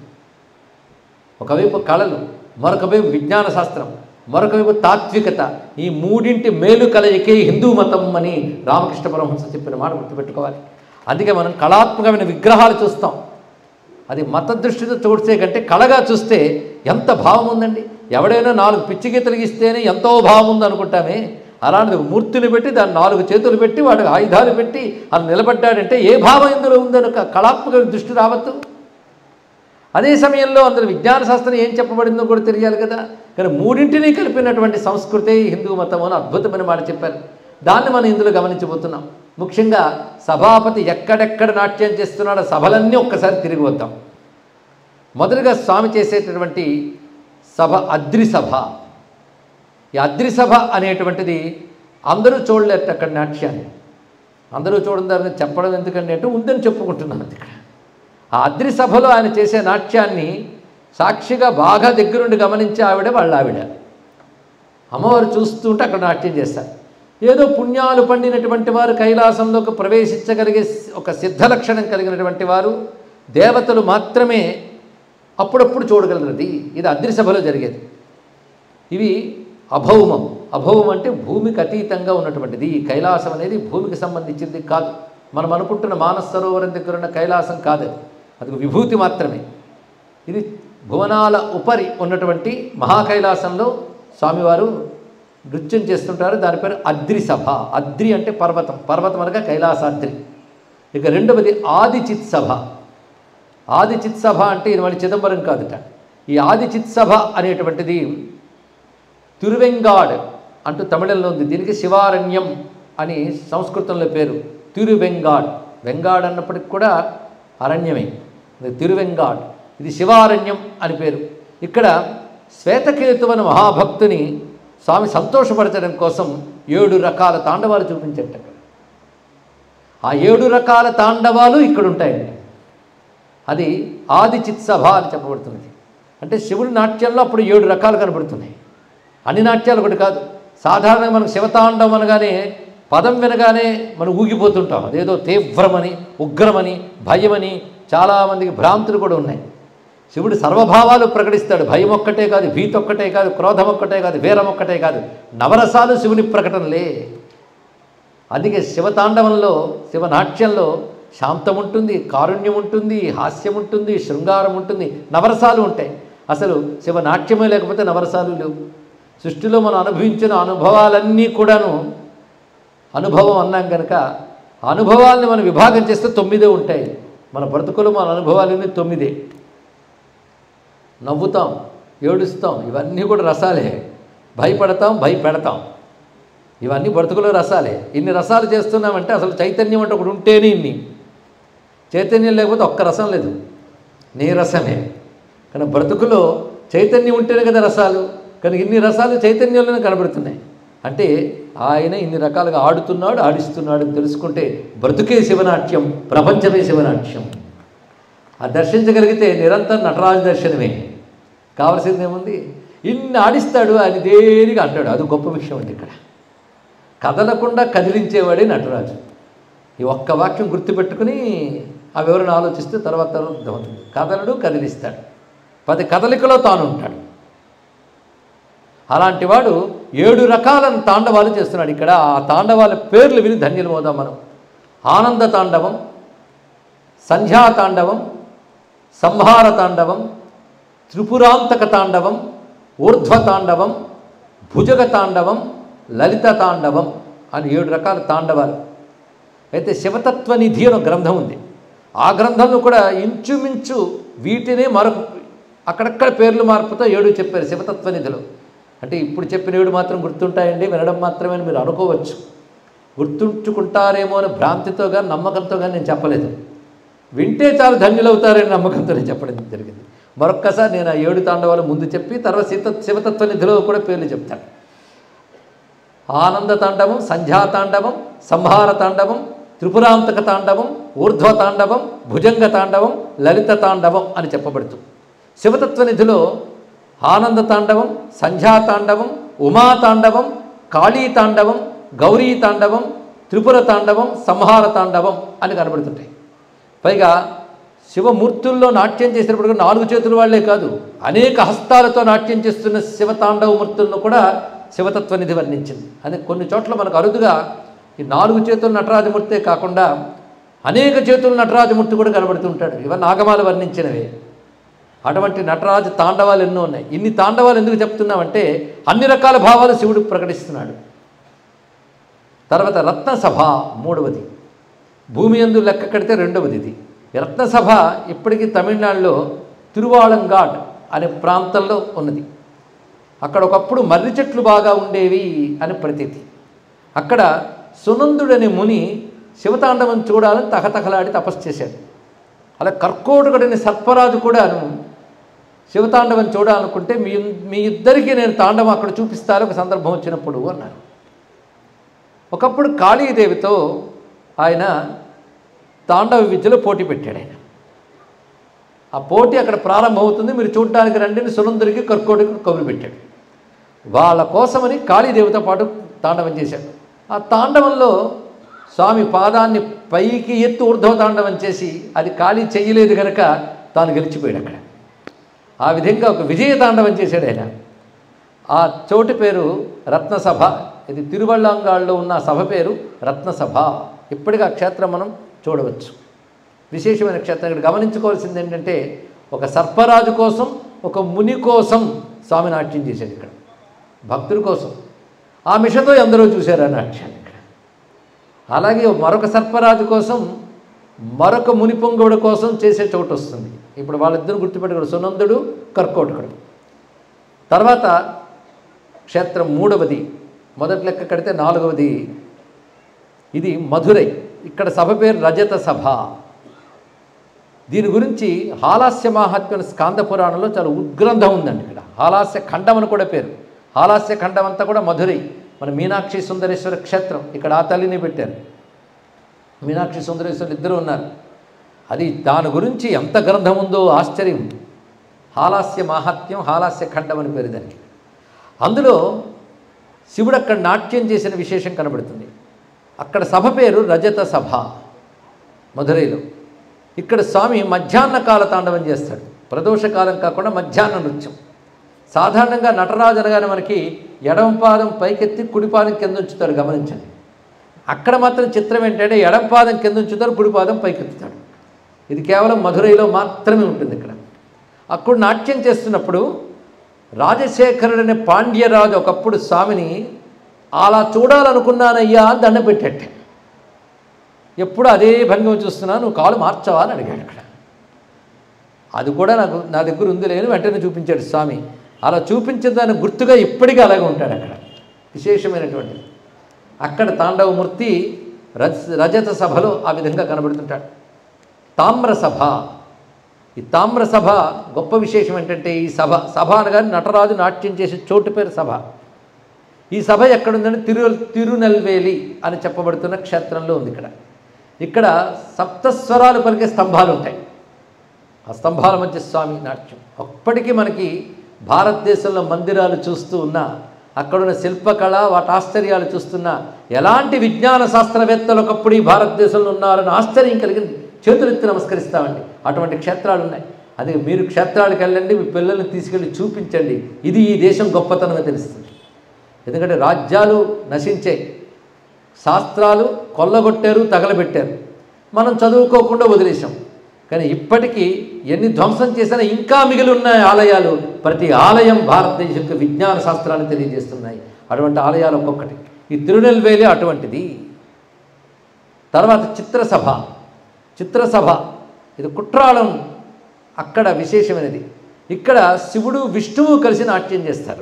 ఒకవైపు కళలు మరొక వైపు విజ్ఞాన శాస్త్రం మరొక వైపు తాత్వికత ఈ మూడింటి మేలు కలయికే హిందూ మతం అని రామకృష్ణ పరమహంస చెప్పిన మాట గుర్తుపెట్టుకోవాలి అందుకే మనం కళాత్మకమైన విగ్రహాలు చూస్తాం అది మత దృష్టితో చూస్తే కంటే కళగా చూస్తే ఎంత భావం ఉందండి ఎవడైనా నాలుగు పిచ్చి గీతలు గీస్తేనే ఎంతో భావం ఉంది అనుకుంటామే అలాంటిది ఒక మూర్తిని పెట్టి దాన్ని నాలుగు చేతులు పెట్టి వాడికి ఆయుధాలు పెట్టి అలా నిలబడ్డాడంటే ఏ భావం ఇందులో ఉందని ఒక కళాత్మక దృష్టి రావద్దు అదే సమయంలో అందులో విజ్ఞాన శాస్త్రం ఏం చెప్పబడిందో కూడా తెలియాలి కదా కానీ మూడింటిని కలిపినటువంటి సంస్కృతి హిందూ మతం అని అద్భుతమైన మాట చెప్పారు దాన్ని మనం ఇందులో గమనించబోతున్నాం ముఖ్యంగా సభాపతి ఎక్కడెక్కడ నాట్యం చేస్తున్నాడో సభలన్నీ ఒక్కసారి తిరిగి వద్దాం మొదలుగా స్వామి చేసేటటువంటి సభ అద్రి సభ ఈ అద్రి సభ అనేటువంటిది అందరూ చూడలేరు అక్కడ నాట్యాన్ని అందరూ చూడదారని చెప్పడం ఎందుకంటే అంటే ఉందని చెప్పుకుంటున్నాను అది ఇక్కడ ఆ అద్రి సభలో ఆయన చేసే నాట్యాన్ని సాక్షిగా బాగా దగ్గరుండి గమనించే ఆవిడ వాళ్ళ ఆవిడ అమ్మవారు చూస్తుంటే అక్కడ నాట్యం చేస్తారు ఏదో పుణ్యాలు పండినటువంటి వారు కైలాసంలోకి ప్రవేశించగలిగే ఒక సిద్ధ లక్షణం కలిగినటువంటి వారు దేవతలు మాత్రమే అప్పుడప్పుడు చూడగలరది ఇది అద్రిసభలో జరిగేది ఇవి అభౌమం అభౌమం అంటే భూమికి అతీతంగా ఉన్నటువంటిది ఈ కైలాసం అనేది భూమికి సంబంధించింది కాదు మనం అనుకుంటున్న మానస సరోవరం దగ్గర ఉన్న కైలాసం కాదు అది అది ఒక విభూతి మాత్రమే ఇది భువనాల ఉపరి ఉన్నటువంటి మహాకైలాసంలో స్వామివారు నృత్యం చేస్తుంటారు దాని పేరు అద్రి సభ అద్రి అంటే పర్వతం పర్వతం అనగా కైలాసాద్రి ఇక రెండవది ఆదిచిత్ సభ ఆదిచిత్ సభ అంటే ఇది మళ్ళీ చిదంబరం కాదుట ఈ ఆదిచిత్ సభ అనేటువంటిది తిరువెంగాడ్ అంటూ తమిళంలో ఉంది దీనికి శివారణ్యం అని సంస్కృతంలో పేరు తిరువెంగాడ్ వెంగాడ్ అన్నప్పటికి కూడా అరణ్యమే ఇది తిరువెంగాడ్ ఇది శివారణ్యం అని పేరు ఇక్కడ శ్వేతకేతు అనే మహాభక్తుని స్వామి సంతోషపరచడం కోసం ఏడు రకాల తాండవాలు చూపించట అక్కడ ఆ ఏడు రకాల తాండవాలు ఇక్కడ ఉంటాయండి అది ఆది చిత్సభ అని చెప్పబడుతున్నది అంటే శివుడి నాట్యంలో అప్పుడు ఏడు రకాలు కనబడుతున్నాయి అన్ని నాట్యాలు ఒకటి కాదు సాధారణంగా మనకు శివతాండవం అనగానే పదం వినగానే మనం ఊగిపోతుంటాం అదేదో తీవ్రమని ఉగ్రమని భయమని చాలామందికి భ్రాంతులు కూడా ఉన్నాయి శివుడు సర్వభావాలు ప్రకటిస్తాడు భయం ఒక్కటే కాదు భీతి ఒక్కటే కాదు క్రోధం ఒక్కటే కాదు వీరం ఒక్కటే కాదు నవరసాలు శివుని ప్రకటనలే అందుకే శివతాండవంలో శివనాట్యంలో శాంతం ఉంటుంది కారుణ్యం ఉంటుంది హాస్యం ఉంటుంది శృంగారం ఉంటుంది నవరసాలు ఉంటాయి అసలు శివనాట్యమే లేకపోతే నవరసాలు లేవు సృష్టిలో మనం అనుభవించిన అనుభవాలన్నీ కూడాను అనుభవం అన్నాం కనుక ఆ అనుభవాల్ని మనం విభాగం చేస్తే తొమ్మిదే ఉంటాయి మన బ్రతుకులు మన అనుభవాలన్నీ తొమ్మిదే నవ్వుతాం ఏడుస్తాం ఇవన్నీ కూడా రసాలే భయపడతాం భయపెడతాం ఇవన్నీ బ్రతుకులో రసాలే ఇన్ని రసాలు చేస్తున్నామంటే అసలు చైతన్యం అంటే ఒకటి ఉంటేనే ఇన్ని చైతన్యం లేకపోతే ఒక్క రసం లేదు నీరసమే కానీ బ్రతుకులో చైతన్యం ఉంటేనే కదా రసాలు కానీ ఇన్ని రసాలు చైతన్యంలోనే కనబడుతున్నాయి అంటే ఆయన ఇన్ని రకాలుగా ఆడుతున్నాడు ఆడిస్తున్నాడు అని తెలుసుకుంటే బ్రతుకే శివనాట్యం ప్రపంచమే శివనాట్యం ఆ దర్శించగలిగితే నిరంతరం నటరాజు దర్శనమే కావలసింది ఏముంది ఇన్ని ఆడిస్తాడు ఆయన దేనిగా అంటాడు అది గొప్ప విషయం అండి ఇక్కడ కదలకుండా కదిలించేవాడే నటరాజు ఈ ఒక్క వాక్యం గుర్తుపెట్టుకుని ఆ వివరణ ఆలోచిస్తే తర్వాత అర్థమవుతుంది కదలడు కదిలిస్తాడు పది కదలికలో తాను ఉంటాడు అలాంటి వాడు ఏడు రకాల తాండవాలు చేస్తున్నాడు ఇక్కడ ఆ తాండవాల పేర్లు విని ధన్యులు పోదాం మనం ఆనంద తాండవం సంధ్యా తాండవం సంహార తాండవం త్రిపురాంతక తాండవం ఊర్ధ్వ తాండవం భుజగ తాండవం లలిత తాండవం అని ఏడు రకాల తాండవాలు అయితే శివతత్వ నిధి అని ఒక గ్రంథం ఉంది ఆ గ్రంథంలో కూడా ఇంచుమించు వీటినే మరొక అక్కడక్కడ పేర్లు మార్పుతో ఏడు చెప్పారు శివతత్వ నిధిలో అంటే ఇప్పుడు చెప్పిన ఏడు మాత్రం గుర్తుంటాయండి వినడం మాత్రమే అని మీరు అనుకోవచ్చు గుర్తుంచుకుంటారేమో అని భ్రాంతితో కానీ నమ్మకంతో కానీ నేను చెప్పలేదు వింటే చాలు ధన్యులవుతారని నమ్మకంతో నేను చెప్పడం జరిగింది మరొక్కసారి నేను ఆ ఏడు తాండవాలు ముందు చెప్పి తర్వాత శివ శివతత్వ నిధిలో కూడా పేర్లు చెప్తాను ఆనంద తాండవం సంధ్యా తాండవం సంహార తాండవం త్రిపురాంతక తాండవం ఊర్ధ్వ తాండవం భుజంగ తాండవం లలిత తాండవం అని చెప్పబడుతుంది శివతత్వ నిధిలో ఆనంద తాండవం సంధ్యా తాండవం ఉమా తాండవం కాళీ తాండవం గౌరీ తాండవం త్రిపుర తాండవం సంహార తాండవం అని కనబడుతుంటాయి పైగా శివమూర్తుల్లో నాట్యం చేసినప్పుడు కూడా నాలుగు చేతుల వాళ్లే కాదు అనేక హస్తాలతో నాట్యం చేస్తున్న శివతాండవ మూర్తులను కూడా శివతత్వనిధి వర్ణించింది అదే కొన్ని చోట్ల మనకు అరుదుగా ఈ నాలుగు చేతుల నటరాజమూర్తే కాకుండా అనేక చేతుల నటరాజమూర్తి కూడా కనబడుతుంటాడు ఇవన్నీ ఆగమాలు వర్ణించినవే అటువంటి నటరాజ తాండవాలు ఎన్నో ఉన్నాయి ఇన్ని తాండవాలు ఎందుకు చెప్తున్నామంటే అన్ని రకాల భావాలు శివుడు ప్రకటిస్తున్నాడు తర్వాత రత్నసభ మూడవది భూమి ఎందు లెక్క కడితే రెండవది ఇది ఈ రత్నసభ ఇప్పటికీ తమిళనాడులో తిరువాళంగాడ్ అనే ప్రాంతంలో ఉన్నది అక్కడ ఒకప్పుడు మర్రి చెట్లు బాగా ఉండేవి అని ప్రతీతి అక్కడ సునందుడనే ముని శివతాండవం చూడాలని తహతహలాడి తపస్సు చేశాడు అలా కర్కోటకుడని సర్పరాజు కూడాను శివతాండవం చూడాలనుకుంటే మీ మీ ఇద్దరికీ నేను తాండవం అక్కడ చూపిస్తాను ఒక సందర్భం వచ్చినప్పుడు అన్నారు ఒకప్పుడు కాళీదేవితో ఆయన తాండవ విద్యలో పోటీ పెట్టాడు ఆయన ఆ పోటీ అక్కడ ప్రారంభమవుతుంది మీరు చూడడానికి రండిని సునందరికి కర్కోటికి కబురు పెట్టాడు వాళ్ళ కోసమని కాళీదేవితో పాటు తాండవం చేశాడు ఆ తాండవంలో స్వామి పాదాన్ని పైకి ఎత్తు ఊర్ధ్వ తాండవం చేసి అది ఖాళీ చెయ్యలేదు కనుక తాను గెలిచిపోయాడు అక్కడ ఆ విధంగా ఒక విజయ తాండవం చేశాడు ఆయన ఆ చోటు పేరు రత్నసభ ఇది తిరువళ్ళంగాళ్ళలో ఉన్న ఆ సభ పేరు రత్నసభ ఇప్పటికీ ఆ క్షేత్రం మనం చూడవచ్చు విశేషమైన క్షేత్రం ఇక్కడ గమనించుకోవాల్సింది ఏంటంటే ఒక సర్పరాజు కోసం ఒక ముని కోసం స్వామి నాట్యం చేశాడు ఇక్కడ భక్తుల కోసం ఆ మిషతో ఎందరో చూశారు ఆ నాట్యాన్ని ఇక్కడ అలాగే మరొక సర్పరాజు కోసం మరొక ముని పొంగుడు కోసం చేసే చోటు వస్తుంది ఇప్పుడు వాళ్ళిద్దరు గుర్తుపెట్టుకోడు సునందుడు కర్కోటకుడు తర్వాత క్షేత్రం మూడవది మొదటి లెక్క కడితే నాలుగవది ఇది మధురై ఇక్కడ సభ పేరు రజత సభ దీని గురించి హాలాస్య మాహాత్మ్యం స్కాంద పురాణంలో చాలా ఉద్గ్రంథం ఉందండి ఇక్కడ హాలాస్య ఖండం అని కూడా పేరు హాలాస్య ఖండం అంతా కూడా మధురై మన మీనాక్షి సుందరేశ్వర క్షేత్రం ఇక్కడ ఆ తల్లిని పెట్టారు మీనాక్షి సుందరేశ్వరులు ఇద్దరు ఉన్నారు అది దాని గురించి ఎంత గ్రంథం ఉందో ఆశ్చర్యం హాలాస్య మాహాత్మ్యం హాలాస్య ఖండం అని పేరు దానికి అందులో శివుడు అక్కడ నాట్యం చేసిన విశేషం కనబడుతుంది అక్కడ సభ పేరు రజత సభ మధురైలో ఇక్కడ స్వామి మధ్యాహ్న కాల తాండవం చేస్తాడు ప్రదోష కాలం కాకుండా మధ్యాహ్న నృత్యం సాధారణంగా నటరాజు అనగానే మనకి ఎడమ పాదం పైకెత్తి కుడి పాదం కింద ఉంచుతాడు గమనించండి అక్కడ మాత్రం చిత్రం ఏంటంటే ఎడమ పాదం కింద ఉంచుతాడు కుడి పాదం పైకెత్తుతాడు ఇది కేవలం మధురైలో మాత్రమే ఉంటుంది ఇక్కడ అక్కడ నాట్యం చేస్తున్నప్పుడు రాజశేఖరుడు అనే పాండ్యరాజు ఒకప్పుడు స్వామిని అలా చూడాలనుకున్నానయ్యా అని దండం పెట్టాట ఎప్పుడు అదే భంగిమ చూస్తున్నా నువ్వు కాలు మార్చవా అని అడిగాడు అక్కడ అది కూడా నాకు నా దగ్గర ఉంది లేని వెంటనే చూపించాడు స్వామి అలా చూపించిన దాని గుర్తుగా ఇప్పటికీ అలాగే ఉంటాడు అక్కడ విశేషమైనటువంటిది అక్కడ తాండవమూర్తి రజ రజత సభలో ఆ విధంగా కనబడుతుంటాడు తామ్ర సభ ఈ తామ్ర సభ గొప్ప విశేషం ఏంటంటే ఈ సభ సభ అనగానే నటరాజు నాట్యం చేసే చోటు పేరు సభ ఈ సభ ఎక్కడుందంటే తిరు తిరునెల్వేలి అని చెప్పబడుతున్న క్షేత్రంలో ఉంది ఇక్కడ ఇక్కడ సప్తస్వరాలు పలికే స్తంభాలు ఉంటాయి ఆ స్తంభాల మధ్య స్వామి నాట్యం అప్పటికీ మనకి భారతదేశంలో మందిరాలు చూస్తూ ఉన్నా అక్కడున్న శిల్పకళ వాటి ఆశ్చర్యాలు చూస్తున్నా ఎలాంటి విజ్ఞాన శాస్త్రవేత్తలు ఒకప్పుడు ఈ భారతదేశంలో ఉన్నారని ఆశ్చర్యం కలిగింది చేతులెత్తి నమస్కరిస్తామండి అటువంటి క్షేత్రాలు ఉన్నాయి అదే మీరు క్షేత్రాలకు వెళ్ళండి మీ పిల్లల్ని తీసుకెళ్ళి చూపించండి ఇది ఈ దేశం గొప్పతనమే తెలుస్తుంది ఎందుకంటే రాజ్యాలు నశించాయి శాస్త్రాలు కొల్లగొట్టారు తగలబెట్టారు మనం చదువుకోకుండా వదిలేసాం కానీ ఇప్పటికీ ఎన్ని ధ్వంసం చేసినా ఇంకా మిగిలి ఉన్నాయి ఆలయాలు ప్రతి ఆలయం భారతదేశం యొక్క విజ్ఞాన శాస్త్రాన్ని తెలియజేస్తున్నాయి అటువంటి ఆలయాలు ఒక్కొక్కటి ఈ తిరునెల్వేలి అటువంటిది తర్వాత చిత్రసభ చిత్రసభ ఇది కుట్రాళం అక్కడ విశేషమైనది ఇక్కడ శివుడు విష్ణువు కలిసి నాట్యం చేస్తారు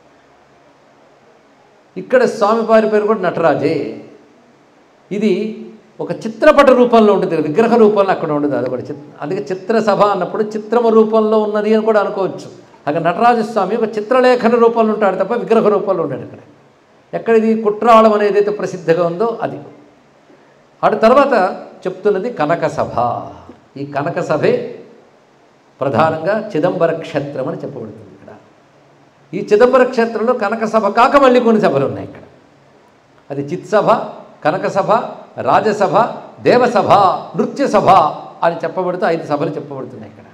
ఇక్కడ స్వామివారి పేరు కూడా నటరాజే ఇది ఒక చిత్రపట రూపంలో ఉంటుంది విగ్రహ రూపంలో అక్కడ ఉండదు అది కూడా చిత్ అందుకే చిత్రసభ అన్నప్పుడు చిత్రమ రూపంలో ఉన్నది అని కూడా అనుకోవచ్చు అక్కడ నటరాజస్వామి ఒక చిత్రలేఖన రూపంలో ఉంటాడు తప్ప విగ్రహ రూపంలో ఉంటాడు ఇక్కడ ఎక్కడిది కుట్రాళం అనేది అయితే ప్రసిద్ధిగా ఉందో అది అటు తర్వాత చెప్తున్నది కనక సభ ఈ కనక సభే ప్రధానంగా చిదంబర క్షేత్రం అని చెప్పబడుతుంది ఇక్కడ ఈ చిదంబర క్షేత్రంలో కనక సభ కాక మళ్ళీ కొన్ని సభలు ఉన్నాయి ఇక్కడ అది చిత్సభ కనక సభ రాజసభ దేవసభ నృత్య సభ అని చెప్పబడుతూ ఐదు సభలు చెప్పబడుతున్నాయి ఇక్కడ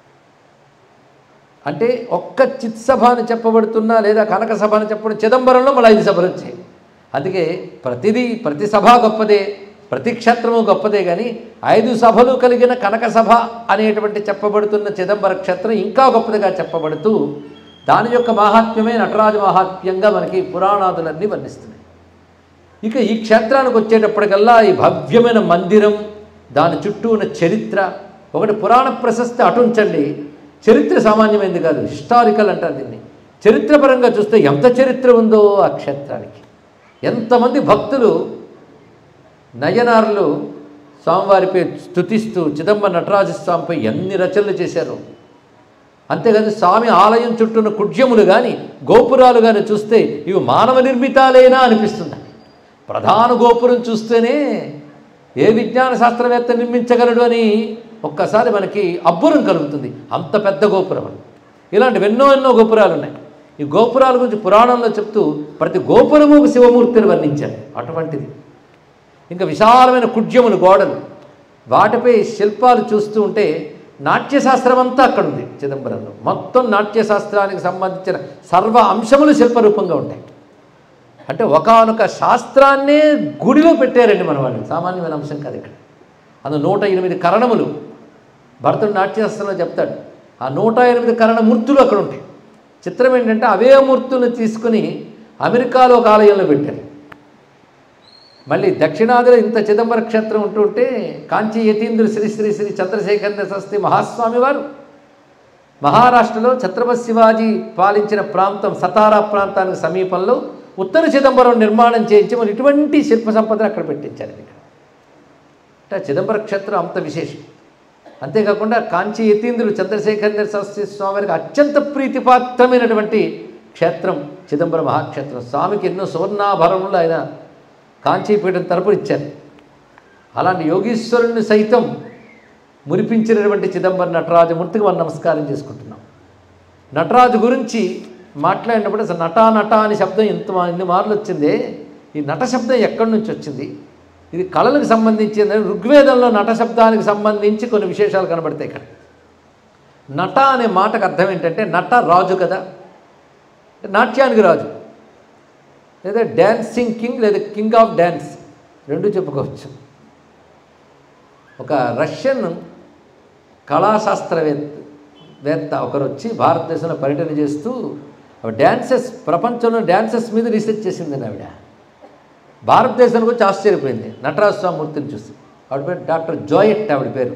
అంటే ఒక్క చిత్సభ అని చెప్పబడుతున్నా లేదా కనక సభ అని చెప్పడం చిదంబరంలో మళ్ళీ ఐదు సభలు వచ్చాయి అందుకే ప్రతిదీ ప్రతి సభ గొప్పదే ప్రతి క్షేత్రము గొప్పదే కానీ ఐదు సభలు కలిగిన కనక సభ అనేటువంటి చెప్పబడుతున్న చిదంబర క్షేత్రం ఇంకా గొప్పదిగా చెప్పబడుతూ దాని యొక్క మహాత్మ్యమే నటరాజ మహాత్మ్యంగా మనకి పురాణాదులన్నీ వర్ణిస్తున్నాయి ఇక ఈ క్షేత్రానికి వచ్చేటప్పటికల్లా ఈ భవ్యమైన మందిరం దాని చుట్టూ ఉన్న చరిత్ర ఒకటి పురాణ ప్రశస్తి అటుంచండి చరిత్ర సామాన్యమైనది కాదు హిస్టారికల్ అంటారు దీన్ని చరిత్రపరంగా చూస్తే ఎంత చరిత్ర ఉందో ఆ క్షేత్రానికి ఎంతమంది భక్తులు నయనారులు స్వామివారిపై స్థుతిస్తూ చిదంబర నటరాజస్వామిపై ఎన్ని రచనలు చేశారు అంతేకాదు స్వామి ఆలయం చుట్టూన్న కుడ్యములు కానీ గోపురాలు కానీ చూస్తే ఇవి మానవ నిర్మితాలేనా అనిపిస్తుంది ప్రధాన గోపురం చూస్తేనే ఏ విజ్ఞాన శాస్త్రవేత్త నిర్మించగలడు అని ఒక్కసారి మనకి అబ్బురం కలుగుతుంది అంత పెద్ద గోపురం అని ఇలాంటివి ఎన్నో ఎన్నో గోపురాలు ఉన్నాయి ఈ గోపురాల గురించి పురాణంలో చెప్తూ ప్రతి గోపురము ఒక శివమూర్తిని వర్ణించారు అటువంటిది ఇంకా విశాలమైన కుడ్యములు గోడలు వాటిపై శిల్పాలు చూస్తూ ఉంటే నాట్యశాస్త్రం అంతా అక్కడ ఉంది చిదంబరంలో మొత్తం నాట్యశాస్త్రానికి సంబంధించిన సర్వ అంశములు శిల్పరూపంగా ఉంటాయి అంటే ఒకనొక శాస్త్రాన్నే గుడిలో పెట్టారండి మన వాళ్ళు సామాన్యమైన అంశం కాదు ఇక్కడ అందులో నూట ఎనిమిది కరణములు భరతుడు నాట్యశాస్త్రంలో చెప్తాడు ఆ నూట ఎనిమిది కరణ మూర్తులు అక్కడ ఉంటాయి చిత్రం ఏంటంటే అవే మూర్తులను తీసుకుని అమెరికాలో ఒక ఆలయంలో పెట్టారు మళ్ళీ దక్షిణాదిలో ఇంత చిదంబర క్షేత్రం ఉంటుంటే కాంచీ యతీంద్రుడు శ్రీ శ్రీ శ్రీ చంద్రశేఖర సస్తి మహాస్వామి వారు మహారాష్ట్రలో ఛత్రపతి శివాజీ పాలించిన ప్రాంతం సతారా ప్రాంతానికి సమీపంలో ఉత్తర చిదంబరం నిర్మాణం చేయించి మరి ఇటువంటి శిల్ప సంపదను అక్కడ పెట్టించారు ఇక్కడ అంటే ఆ చిదంబర క్షేత్రం అంత విశేషం అంతేకాకుండా కాంచీ యతీంద్రుడు చంద్రశేఖర సరస్వతి స్వామికి అత్యంత ప్రీతిపాత్రమైనటువంటి క్షేత్రం చిదంబర మహాక్షేత్రం స్వామికి ఎన్నో సువర్ణాభరణములు ఆయన కాంచీపీఠం తరపున ఇచ్చారు అలాంటి యోగీశ్వరుణ్ణి సైతం మురిపించినటువంటి చిదంబర నటరాజమూర్తికి మనం నమస్కారం చేసుకుంటున్నాం నటరాజు గురించి మాట్లాడినప్పుడు అసలు నటా నట అనే శబ్దం ఎంత మా- ఎన్ని మార్లు వచ్చిందే ఈ నట శబ్దం ఎక్కడి నుంచి వచ్చింది ఇది కళలకు సంబంధించింది ఋగ్వేదంలో నట శబ్దానికి సంబంధించి కొన్ని విశేషాలు కనబడతాయి ఇక్కడ నట అనే మాటకు అర్థం ఏంటంటే నట రాజు కదా నాట్యానికి రాజు లేదా డ్యాన్సింగ్ కింగ్ లేదా కింగ్ ఆఫ్ డ్యాన్స్ రెండు చెప్పుకోవచ్చు ఒక రష్యన్ కళాశాస్త్రవేత్త వేత్త ఒకరు వచ్చి భారతదేశంలో పర్యటన చేస్తూ ఆవిడ డ్యాన్సెస్ ప్రపంచంలో డ్యాన్సెస్ మీద రీసెర్చ్ చేసిందని ఆవిడ భారతదేశానికి వచ్చి ఆశ్చర్యపోయింది నటరాజ స్వామి మూర్తిని చూసి ఆవిడ పేరు డాక్టర్ జోయెట్ ఆవిడ పేరు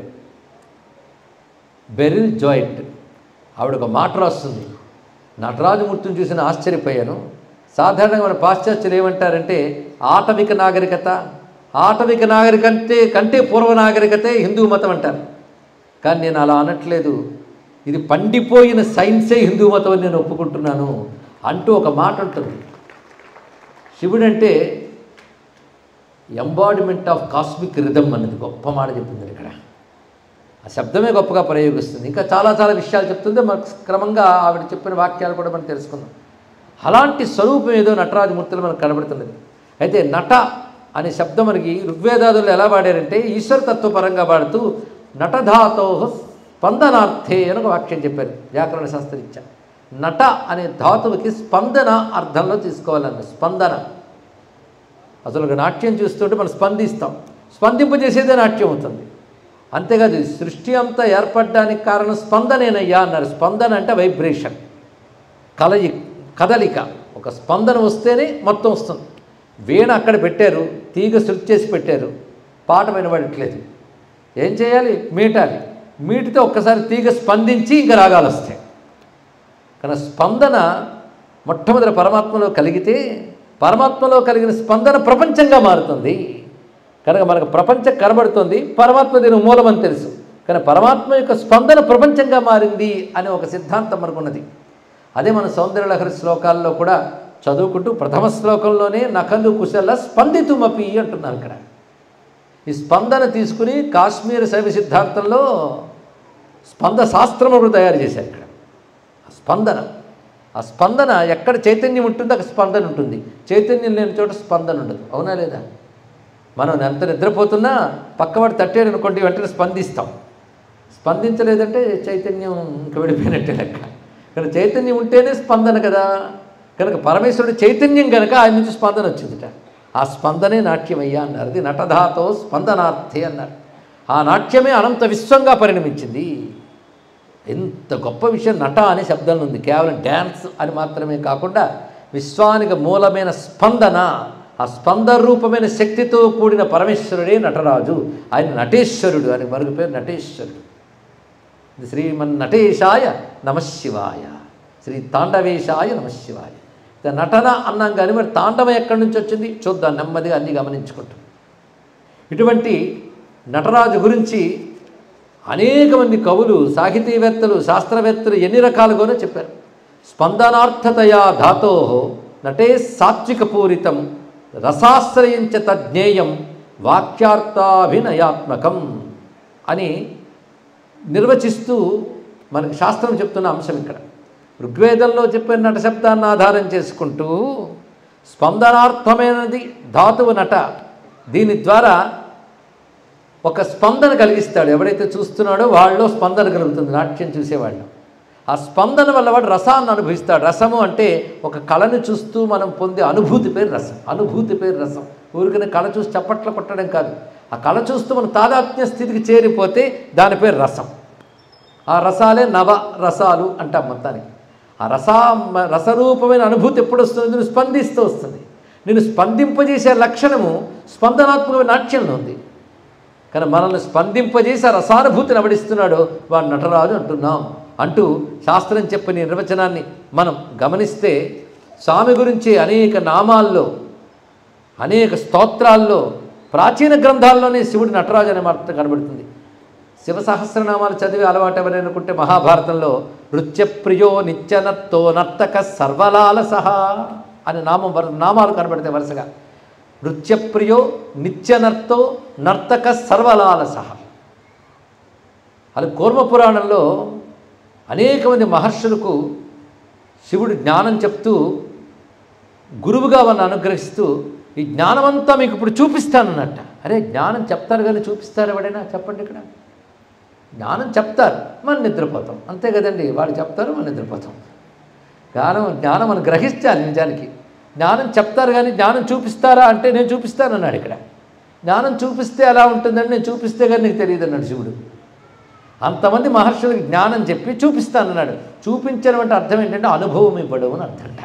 బెరిల్ జోయెట్ ఆవిడ ఒక మాట రాస్తుంది నటరాజమూర్తిని చూసిన ఆశ్చర్యపోయాను సాధారణంగా మన పాశ్చాత్యులు ఏమంటారంటే ఆటవిక నాగరికత ఆటవిక నాగరికంటే కంటే పూర్వ నాగరికతే హిందూ మతం అంటారు కానీ నేను అలా అనట్లేదు ఇది పండిపోయిన సైన్సే హిందూ మతం అని నేను ఒప్పుకుంటున్నాను అంటూ ఒక మాట ఉంటుంది శివుడంటే ఎంబాడిమెంట్ ఆఫ్ కాస్మిక్ రిధమ్ అనేది గొప్ప మాట చెప్తుంది ఇక్కడ ఆ శబ్దమే గొప్పగా ప్రయోగిస్తుంది ఇంకా చాలా చాలా విషయాలు చెప్తుంది మనకు క్రమంగా ఆవిడ చెప్పిన వాక్యాలు కూడా మనం తెలుసుకుందాం అలాంటి స్వరూపం ఏదో నటరాజమూర్తులు మనకు కనబడుతున్నది అయితే నట అనే శబ్దం మనకి ఋగ్వేదాదులు ఎలా వాడారంటే ఈశ్వర తత్వపరంగా వాడుతూ నటధాతో స్పందనార్థే అని ఒక వాక్యం చెప్పారు వ్యాకరణ శాస్త్రరీత్యా నట అనే ధాతువుకి స్పందన అర్థంలో తీసుకోవాలన్న స్పందన అసలు ఒక నాట్యం చూస్తుంటే మనం స్పందిస్తాం స్పందింపజేసేదే నాట్యం అవుతుంది అంతేకాదు ఈ సృష్టి అంతా ఏర్పడడానికి కారణం స్పందనేనయ్యా అన్నారు స్పందన అంటే వైబ్రేషన్ కలయి కదలిక ఒక స్పందన వస్తేనే మొత్తం వస్తుంది వీణ అక్కడ పెట్టారు తీగ శృతి చేసి పెట్టారు పాట వినబడట్లేదు ఏం చేయాలి మీటాలి మీటితే ఒక్కసారి తీగ స్పందించి ఇంకా రాగాలు వస్తాయి కానీ స్పందన మొట్టమొదటి పరమాత్మలో కలిగితే పరమాత్మలో కలిగిన స్పందన ప్రపంచంగా మారుతుంది కనుక మనకు ప్రపంచం కనబడుతుంది పరమాత్మ దీని మూలం అని తెలుసు కానీ పరమాత్మ యొక్క స్పందన ప్రపంచంగా మారింది అనే ఒక సిద్ధాంతం మనకున్నది అదే మన సౌందర్యలహరి శ్లోకాల్లో కూడా చదువుకుంటూ ప్రథమ శ్లోకంలోనే నకలు కుశల స్పందితుమపి అంటున్నారు ఇక్కడ ఈ స్పందన తీసుకుని కాశ్మీర శైవ సిద్ధాంతంలో స్పంద శాస్త్రం ఒకటి తయారు చేశారు ఇక్కడ ఆ స్పందన ఆ స్పందన ఎక్కడ చైతన్యం ఉంటుందో అక్కడ స్పందన ఉంటుంది చైతన్యం లేని చోట స్పందన ఉండదు అవునా లేదా మనం ఎంత నిద్రపోతున్నా పక్కవాడు తట్టాడు అనుకోండి వెంటనే స్పందిస్తాం స్పందించలేదంటే చైతన్యం ఇంక వెళ్ళిపోయినట్టే లెక్క కానీ చైతన్యం ఉంటేనే స్పందన కదా కనుక పరమేశ్వరుడు చైతన్యం కనుక ఆయన నుంచి స్పందన వచ్చిందిట ఆ స్పందనే నాట్యమయ్యా అన్నారు అది నటధాతో స్పందనార్థే అన్నారు ఆ నాట్యమే అనంత విశ్వంగా పరిణమించింది ఎంత గొప్ప విషయం నట అనే శబ్దంలో ఉంది కేవలం డ్యాన్స్ అని మాత్రమే కాకుండా విశ్వానికి మూలమైన స్పందన ఆ స్పందన రూపమైన శక్తితో కూడిన పరమేశ్వరుడే నటరాజు ఆయన నటేశ్వరుడు అని మరొక పేరు నటేశ్వరుడు ఇది శ్రీమన్ నటేశాయ నమశివాయ శ్రీ తాండవేశాయ నమశివాయ ఇక నటన అన్నాం కానీ మరి తాండవం ఎక్కడి నుంచి వచ్చింది చూద్దాం నెమ్మదిగా అన్ని గమనించుకుంటాం ఇటువంటి నటరాజు గురించి అనేక మంది కవులు సాహితీవేత్తలు శాస్త్రవేత్తలు ఎన్ని రకాలుగానో చెప్పారు స్పందనార్థతయా ధాతో నటే సాత్వికపూరితం రసాశ్రయించ తజ్ఞేయం వాక్యార్థాభినయాత్మకం అని నిర్వచిస్తూ మనకి శాస్త్రం చెప్తున్న అంశం ఇక్కడ ఋగ్వేదంలో చెప్పిన నట శబ్దాన్ని ఆధారం చేసుకుంటూ స్పందనార్థమైనది ధాతువు నట దీని ద్వారా ఒక స్పందన కలిగిస్తాడు ఎవరైతే చూస్తున్నాడో వాళ్ళలో స్పందన కలుగుతుంది నాట్యం చూసేవాళ్ళు ఆ స్పందన వల్ల వాడు రసాన్ని అనుభవిస్తాడు రసము అంటే ఒక కళను చూస్తూ మనం పొందే అనుభూతి పేరు రసం అనుభూతి పేరు రసం ఊరికనే కళ చూసి చప్పట్లు కొట్టడం కాదు ఆ కళ చూస్తూ మనం తాదాత్మ్య స్థితికి చేరిపోతే దాని పేరు రసం ఆ రసాలే నవ రసాలు అంటాం మొత్తానికి ఆ రసా రసరూపమైన అనుభూతి ఎప్పుడు వస్తుంది నువ్వు స్పందిస్తూ వస్తుంది నేను స్పందింపజేసే లక్షణము స్పందనాత్మకమైన నాట్యంలో ఉంది కానీ మనల్ని స్పందింపజేసి ఆ రసానుభూతిని అవడిస్తున్నాడు వాడు నటరాజు అంటున్నాం అంటూ శాస్త్రం చెప్పిన ఈ నిర్వచనాన్ని మనం గమనిస్తే స్వామి గురించి అనేక నామాల్లో అనేక స్తోత్రాల్లో ప్రాచీన గ్రంథాల్లోనే శివుడు నటరాజు అనే మాట కనబడుతుంది శివ సహస్రనామాలు చదివి అలవాటు ఎవరైనా అనుకుంటే మహాభారతంలో నృత్యప్రియో నిత్యనర్తో నర్తక సర్వలాల సహా అనే నామం వర నామాలు కనబడతాయి వరుసగా నృత్యప్రియో నిత్యనర్తో నర్తక సర్వలాల సహా అలా కూర్మ పురాణంలో అనేక మంది మహర్షులకు శివుడు జ్ఞానం చెప్తూ గురువుగా వాళ్ళని అనుగ్రహిస్తూ ఈ జ్ఞానమంతా మీకు ఇప్పుడు చూపిస్తానన్నట్ట అరే జ్ఞానం చెప్తారు కానీ చూపిస్తారు ఎవడైనా చెప్పండి ఇక్కడ జ్ఞానం చెప్తారు మనం నిద్రపోతాం అంతే కదండి వాళ్ళు చెప్తారు మనం నిద్రపోతాం జ్ఞానం జ్ఞానం మనం గ్రహించాలి నిజానికి జ్ఞానం చెప్తారు కానీ జ్ఞానం చూపిస్తారా అంటే నేను చూపిస్తానన్నాడు ఇక్కడ జ్ఞానం చూపిస్తే ఎలా ఉంటుందని నేను చూపిస్తే కానీ నీకు తెలియదు అన్నాడు శివుడు అంతమంది మహర్షులకు జ్ఞానం చెప్పి చూపిస్తానన్నాడు చూపించడం అంటే అర్థం ఏంటంటే అనుభవం ఇవ్వడం అని అర్థంట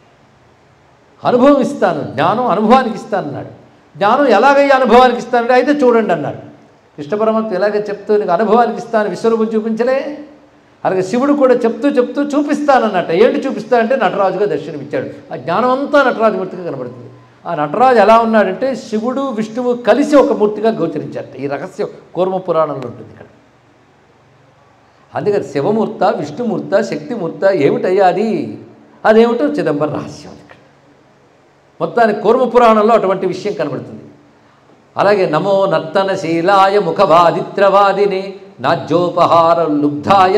అనుభవం ఇస్తాను జ్ఞానం అనుభవానికి ఇస్తానన్నాడు జ్ఞానం ఎలాగయ్యే అనుభవానికి ఇస్తానంటే అయితే చూడండి అన్నాడు కృష్ణ పరమాత్మ ఎలాగ చెప్తూ నీకు అనుభవానికి ఇస్తాను విశ్వరూపం చూపించలే అలాగే శివుడు కూడా చెప్తూ చెప్తూ చూపిస్తానన్నట్ట ఏంటి చూపిస్తానంటే నటరాజుగా దర్శనమిచ్చాడు ఆ జ్ఞానం అంతా నటరాజమూర్తిగా కనబడుతుంది ఆ నటరాజు ఎలా ఉన్నాడంటే శివుడు విష్ణువు కలిసి ఒక మూర్తిగా గోచరించారట ఈ రహస్యం కూర్మ పురాణంలో ఉంటుంది ఇక్కడ అందుకని శివమూర్త విష్ణుమూర్త శక్తిమూర్త ఏమిటయ్యా అది అదేమిటో చిదంబర రహస్యం ఇక్కడ మొత్తానికి కూర్మ పురాణంలో అటువంటి విషయం కనబడుతుంది అలాగే నమో నర్తనశీలాయ ముఖవాదిత్రవాదిని నాజ్యోపహార లుబ్ధాయ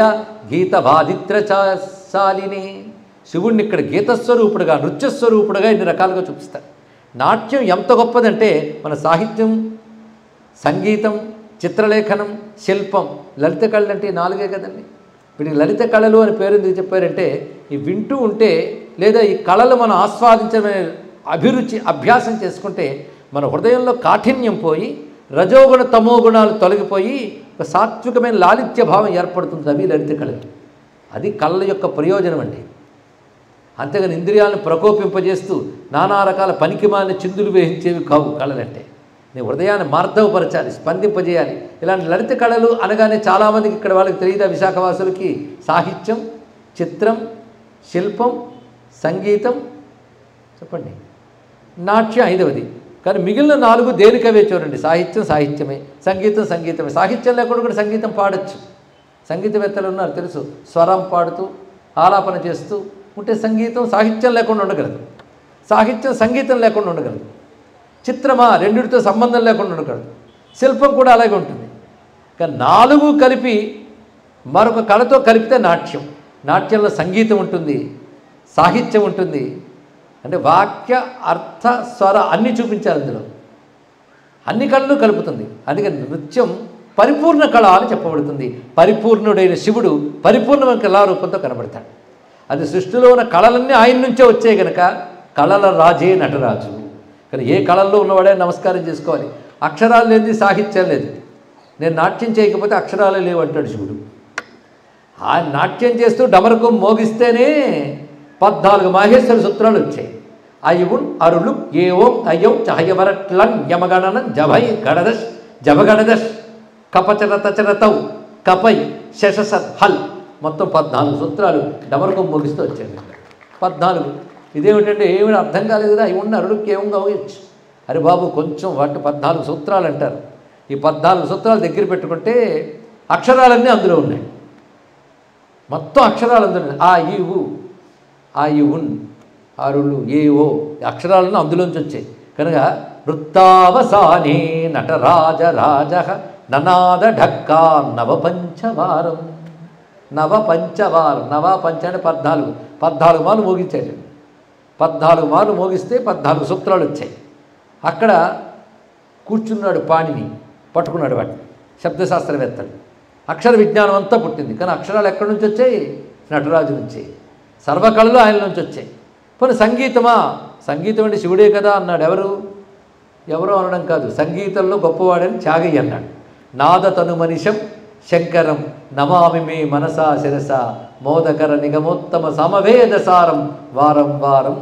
గీతవాదిత్రచాలిని శివుణ్ణి ఇక్కడ గీతస్వరూపుడుగా నృత్యస్వరూపుడుగా ఇన్ని రకాలుగా చూపిస్తారు నాట్యం ఎంత గొప్పదంటే మన సాహిత్యం సంగీతం చిత్రలేఖనం శిల్పం లలిత కళలు అంటే ఈ నాలుగే కదండి వీటికి లలిత కళలు అని పేరు ఎందుకు చెప్పారంటే ఈ వింటూ ఉంటే లేదా ఈ కళలు మనం ఆస్వాదించడమే అభిరుచి అభ్యాసం చేసుకుంటే మన హృదయంలో కాఠిన్యం పోయి రజోగుణ తమో గుణాలు తొలగిపోయి ఒక సాత్వికమైన లాలిత్య భావం ఏర్పడుతుంది అవి లలిత కళలు అది కళల యొక్క ప్రయోజనం అండి అంతేగాని ఇంద్రియాలను ప్రకోపింపజేస్తూ నానా రకాల పనికిమాలిన చిందులు వేయించేవి కావు కళలంటే నీ హృదయాన్ని మార్ధవపరచాలి స్పందింపజేయాలి ఇలాంటి లలిత కళలు అనగానే చాలామందికి ఇక్కడ వాళ్ళకి తెలియదా విశాఖవాసులకి సాహిత్యం చిత్రం శిల్పం సంగీతం చెప్పండి నాట్యం ఐదవది కానీ మిగిలిన నాలుగు దేనికవే చూడండి సాహిత్యం సాహిత్యమే సంగీతం సంగీతమే సాహిత్యం లేకుండా కూడా సంగీతం పాడొచ్చు సంగీతవేత్తలు ఉన్నారు తెలుసు స్వరం పాడుతూ ఆలాపన చేస్తూ ఉంటే సంగీతం సాహిత్యం లేకుండా ఉండగలదు సాహిత్యం సంగీతం లేకుండా ఉండగలదు చిత్రమా రెండిటితో సంబంధం లేకుండా ఉండగలదు శిల్పం కూడా అలాగే ఉంటుంది కానీ నాలుగు కలిపి మరొక కళతో కలిపితే నాట్యం నాట్యంలో సంగీతం ఉంటుంది సాహిత్యం ఉంటుంది అంటే వాక్య అర్థ స్వర అన్నీ చూపించాలి అందులో అన్ని కళలు కలుపుతుంది అందుకని నృత్యం పరిపూర్ణ కళ అని చెప్పబడుతుంది పరిపూర్ణుడైన శివుడు పరిపూర్ణమైన కళారూపంతో కనబడతాడు అది సృష్టిలో ఉన్న కళలన్నీ ఆయన నుంచే వచ్చాయి కనుక కళల రాజే నటరాజు కానీ ఏ కళల్లో ఉన్నవాడే నమస్కారం చేసుకోవాలి అక్షరాలు లేనిది సాహిత్యం లేదు నేను నాట్యం చేయకపోతే అక్షరాలే లేవు అంటాడు శివుడు ఆ నాట్యం చేస్తూ డమరకం మోగిస్తేనే పద్నాలుగు మాహేశ్వర సూత్రాలు వచ్చాయి అయువున్ అరులు ఏవో అయ్యం చహయవరట్లన్ యమగణనం జభై గడదశ్ జభగడదశ్ కపచరతచరతౌ కపై శశసత్ హల్ మొత్తం పద్నాలుగు సూత్రాలు డమరకం మోగిస్తూ వచ్చాయి పద్నాలుగు ఇదేమిటంటే ఏమిటి అర్థం కాలేదు కదా అవి ఉన్న అరుడుకి ఏం కావచ్చు అరే బాబు కొంచెం వాటి పద్నాలుగు సూత్రాలు అంటారు ఈ పద్నాలుగు సూత్రాలు దగ్గర పెట్టుకుంటే అక్షరాలన్నీ అందులో ఉన్నాయి మొత్తం అక్షరాలు అందులో ఉన్నాయి. ఆ ఈ ఉ ఆ ఈ ఉన్ ఆరులు ఏ ఓ ఈ అక్షరాలను అందులోంచి వచ్చాయి కనుక వృత్తావసానే నటరాజ రాజ ననాద ఢక్కా నవపంచవారం నవ పంచవారం నవ పంచ అంటే పద్నాలుగు పద్నాలుగు మార్లు మోగించాడు పద్నాలుగు మార్లు మోగిస్తే పద్నాలుగు సూత్రాలు వచ్చాయి అక్కడ కూర్చున్నాడు పాణిని పట్టుకున్నాడు వాటిని శబ్దశాస్త్రవేత్తలు అక్షర విజ్ఞానం అంతా పుట్టింది కానీ అక్షరాలు ఎక్కడి నుంచి వచ్చాయి నటరాజు నుంచి సర్వకళలు ఆయన నుంచి వచ్చాయి పోనీ సంగీతమా సంగీతం అంటే శివుడే కదా అన్నాడు ఎవరు ఎవరో అనడం కాదు సంగీతంలో గొప్పవాడని త్యాగయ్య అన్నాడు నాద తను మనిషం శంకరం నమామి మే మనసా శిరస మోదకర నిగమోత్తమ సమవేదసారం వారం వారం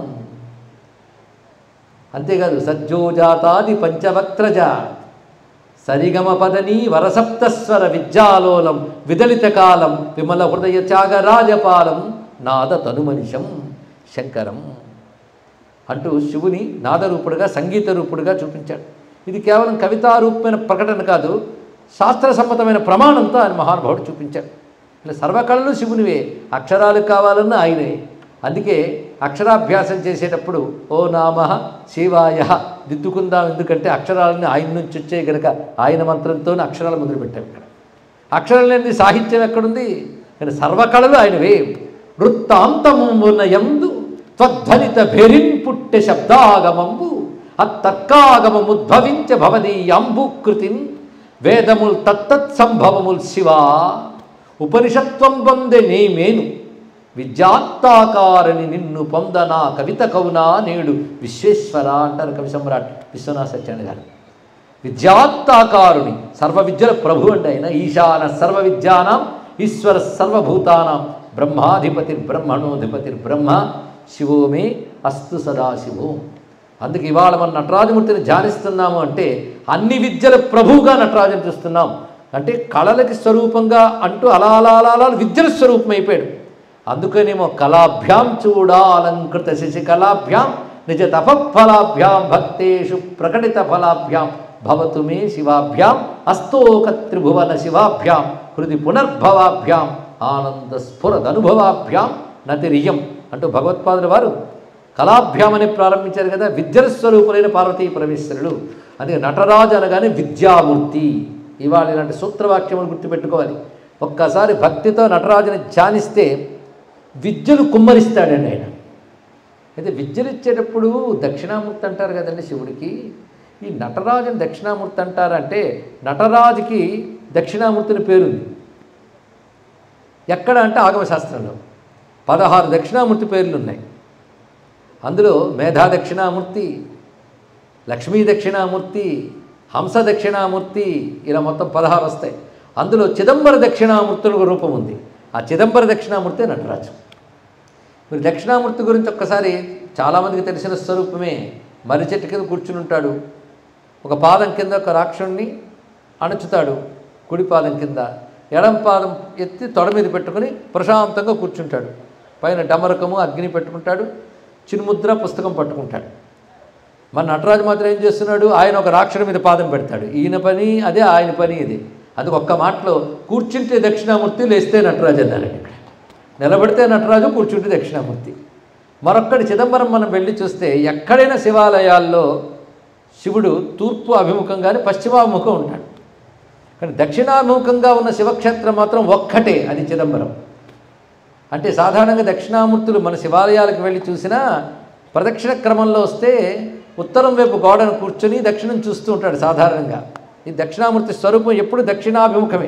అంతేకాదు సజ్జోజాతాది పంచవక్త్రజ సరిగమ పదని వరసప్తస్వర విద్యాలోలం విదలిత కాలం విమల హృదయ త్యాగరాజపాలం నాద తనుమనిషం శంకరం అంటూ శివుని నాదరూపుడుగా సంగీత రూపుడుగా చూపించాడు ఇది కేవలం కవితారూపమైన ప్రకటన కాదు శాస్త్రసమ్మతమైన ప్రమాణంతో ఆయన మహానుభావుడు చూపించాడు ఇలా సర్వకళలు శివునివే అక్షరాలు కావాలన్నా ఆయనే అందుకే అక్షరాభ్యాసం చేసేటప్పుడు ఓ నామ శివాయ దిద్దుకుందాం ఎందుకంటే అక్షరాలని ఆయన నుంచి వచ్చే గనక ఆయన మంత్రంతోనే అక్షరాలు మొదలుపెట్టాం ఇక్కడ అక్షరం లేని సాహిత్యం ఎక్కడుంది కానీ సర్వకళలు ఆయనవే వృత్తాంతమునయందు త్వధ్వనిత భెరిన్ పుట్టె శబ్దాగమంబు అత్తర్కాగమముద్భవించ భవదీయాంబు కృతిన్ వేదముల్ తత్తత్ సంభవముల్ శివా ఉపనిషత్వం పొందే నేమేను విద్యాత్తాకారని నిన్ను పొందనా కవిత కవునా నేడు విశ్వేశ్వర అంటారు కవి సమ్రాట్ విశ్వనాథ సత్యాన్ని గారు విద్యాత్తాకారుని సర్వ విద్యల ప్రభు అంటే ఆయన ఈశాన సర్వ విద్యానాం ఈశ్వర సర్వభూతానాం బ్రహ్మాధిపతి బ్రహ్మణోధిపతి బ్రహ్మ శివో మే అస్తు సదాశివో అందుకే ఇవాళ మనం నటరాజమూర్తిని ధ్యానిస్తున్నాము అంటే అన్ని విద్యల ప్రభువుగా నటరాజుని చూస్తున్నాం అంటే కళలకి స్వరూపంగా అంటూ అలా అలా అలా అలా విద్యల స్వరూపం అయిపోయాడు అందుకనేమో కళాభ్యాం చూడాలంకృత శశికళాభ్యాం నిజ తపఫలాభ్యాం భక్తేషు ప్రకటిత ఫలాభ్యాం భవతు మే శివాభ్యాం అస్తోక త్రిభువన శివాభ్యాం హృది పునర్భవాభ్యాం ఆనంద స్ఫురదనుభవాభ్యాం నతిరియం అంటూ భగవత్పాదుల వారు కళాభ్యాం అని ప్రారంభించారు కదా విద్యల స్వరూపులైన పార్వతీ పరమేశ్వరుడు అందుకే నటరాజు అనగానే విద్యామూర్తి ఇవాళ ఇలాంటి సూత్రవాక్యములు గుర్తుపెట్టుకోవాలి ఒక్కసారి భక్తితో నటరాజుని ధ్యానిస్తే విద్యలు కుమ్మరిస్తాడండి ఆయన అయితే విద్యలు ఇచ్చేటప్పుడు దక్షిణామూర్తి అంటారు కదండి శివుడికి ఈ నటరాజుని దక్షిణామూర్తి అంటారంటే నటరాజుకి దక్షిణామూర్తిని పేరుంది ఎక్కడ అంటే ఆగమశాస్త్రంలో పదహారు దక్షిణామూర్తి పేర్లు ఉన్నాయి అందులో మేధా దక్షిణామూర్తి లక్ష్మీ దక్షిణామూర్తి హంస దక్షిణామూర్తి ఇలా మొత్తం పదహారు వస్తాయి అందులో చిదంబర దక్షిణామూర్తుల ఒక రూపం ఉంది ఆ చిదంబర దక్షిణామూర్తి నటరాజు మీరు దక్షిణామూర్తి గురించి ఒక్కసారి చాలామందికి తెలిసిన స్వరూపమే మర్రి చెట్టు కింద కూర్చుని ఉంటాడు ఒక పాదం కింద ఒక రాక్షుణ్ణి అణచుతాడు కుడి పాదం కింద ఎడం పాదం ఎత్తి తొడ మీద పెట్టుకుని ప్రశాంతంగా కూర్చుంటాడు పైన డమరకము అగ్ని పెట్టుకుంటాడు చిన్ముద్ర పుస్తకం పట్టుకుంటాడు మన నటరాజు మాత్రం ఏం చేస్తున్నాడు ఆయన ఒక రాక్షణ మీద పాదం పెడతాడు ఈయన పని అదే ఆయన పని ఇది అది ఒక్క మాటలో కూర్చుంటే దక్షిణామూర్తి లేస్తే నటరాజు అన్నారండి ఇక్కడ నిలబడితే నటరాజు కూర్చుంటే దక్షిణామూర్తి మరొక్కడి చిదంబరం మనం వెళ్ళి చూస్తే ఎక్కడైనా శివాలయాల్లో శివుడు తూర్పు అభిముఖంగానే పశ్చిమాభిముఖం ఉంటాడు కానీ దక్షిణాభిముఖంగా ఉన్న శివక్షేత్రం మాత్రం ఒక్కటే అది చిదంబరం అంటే సాధారణంగా దక్షిణామూర్తులు మన శివాలయాలకు వెళ్ళి చూసినా ప్రదక్షిణ క్రమంలో వస్తే ఉత్తరం వైపు గోడను కూర్చొని దక్షిణం చూస్తూ ఉంటాడు సాధారణంగా ఈ దక్షిణామూర్తి స్వరూపం ఎప్పుడు దక్షిణాభిముఖమే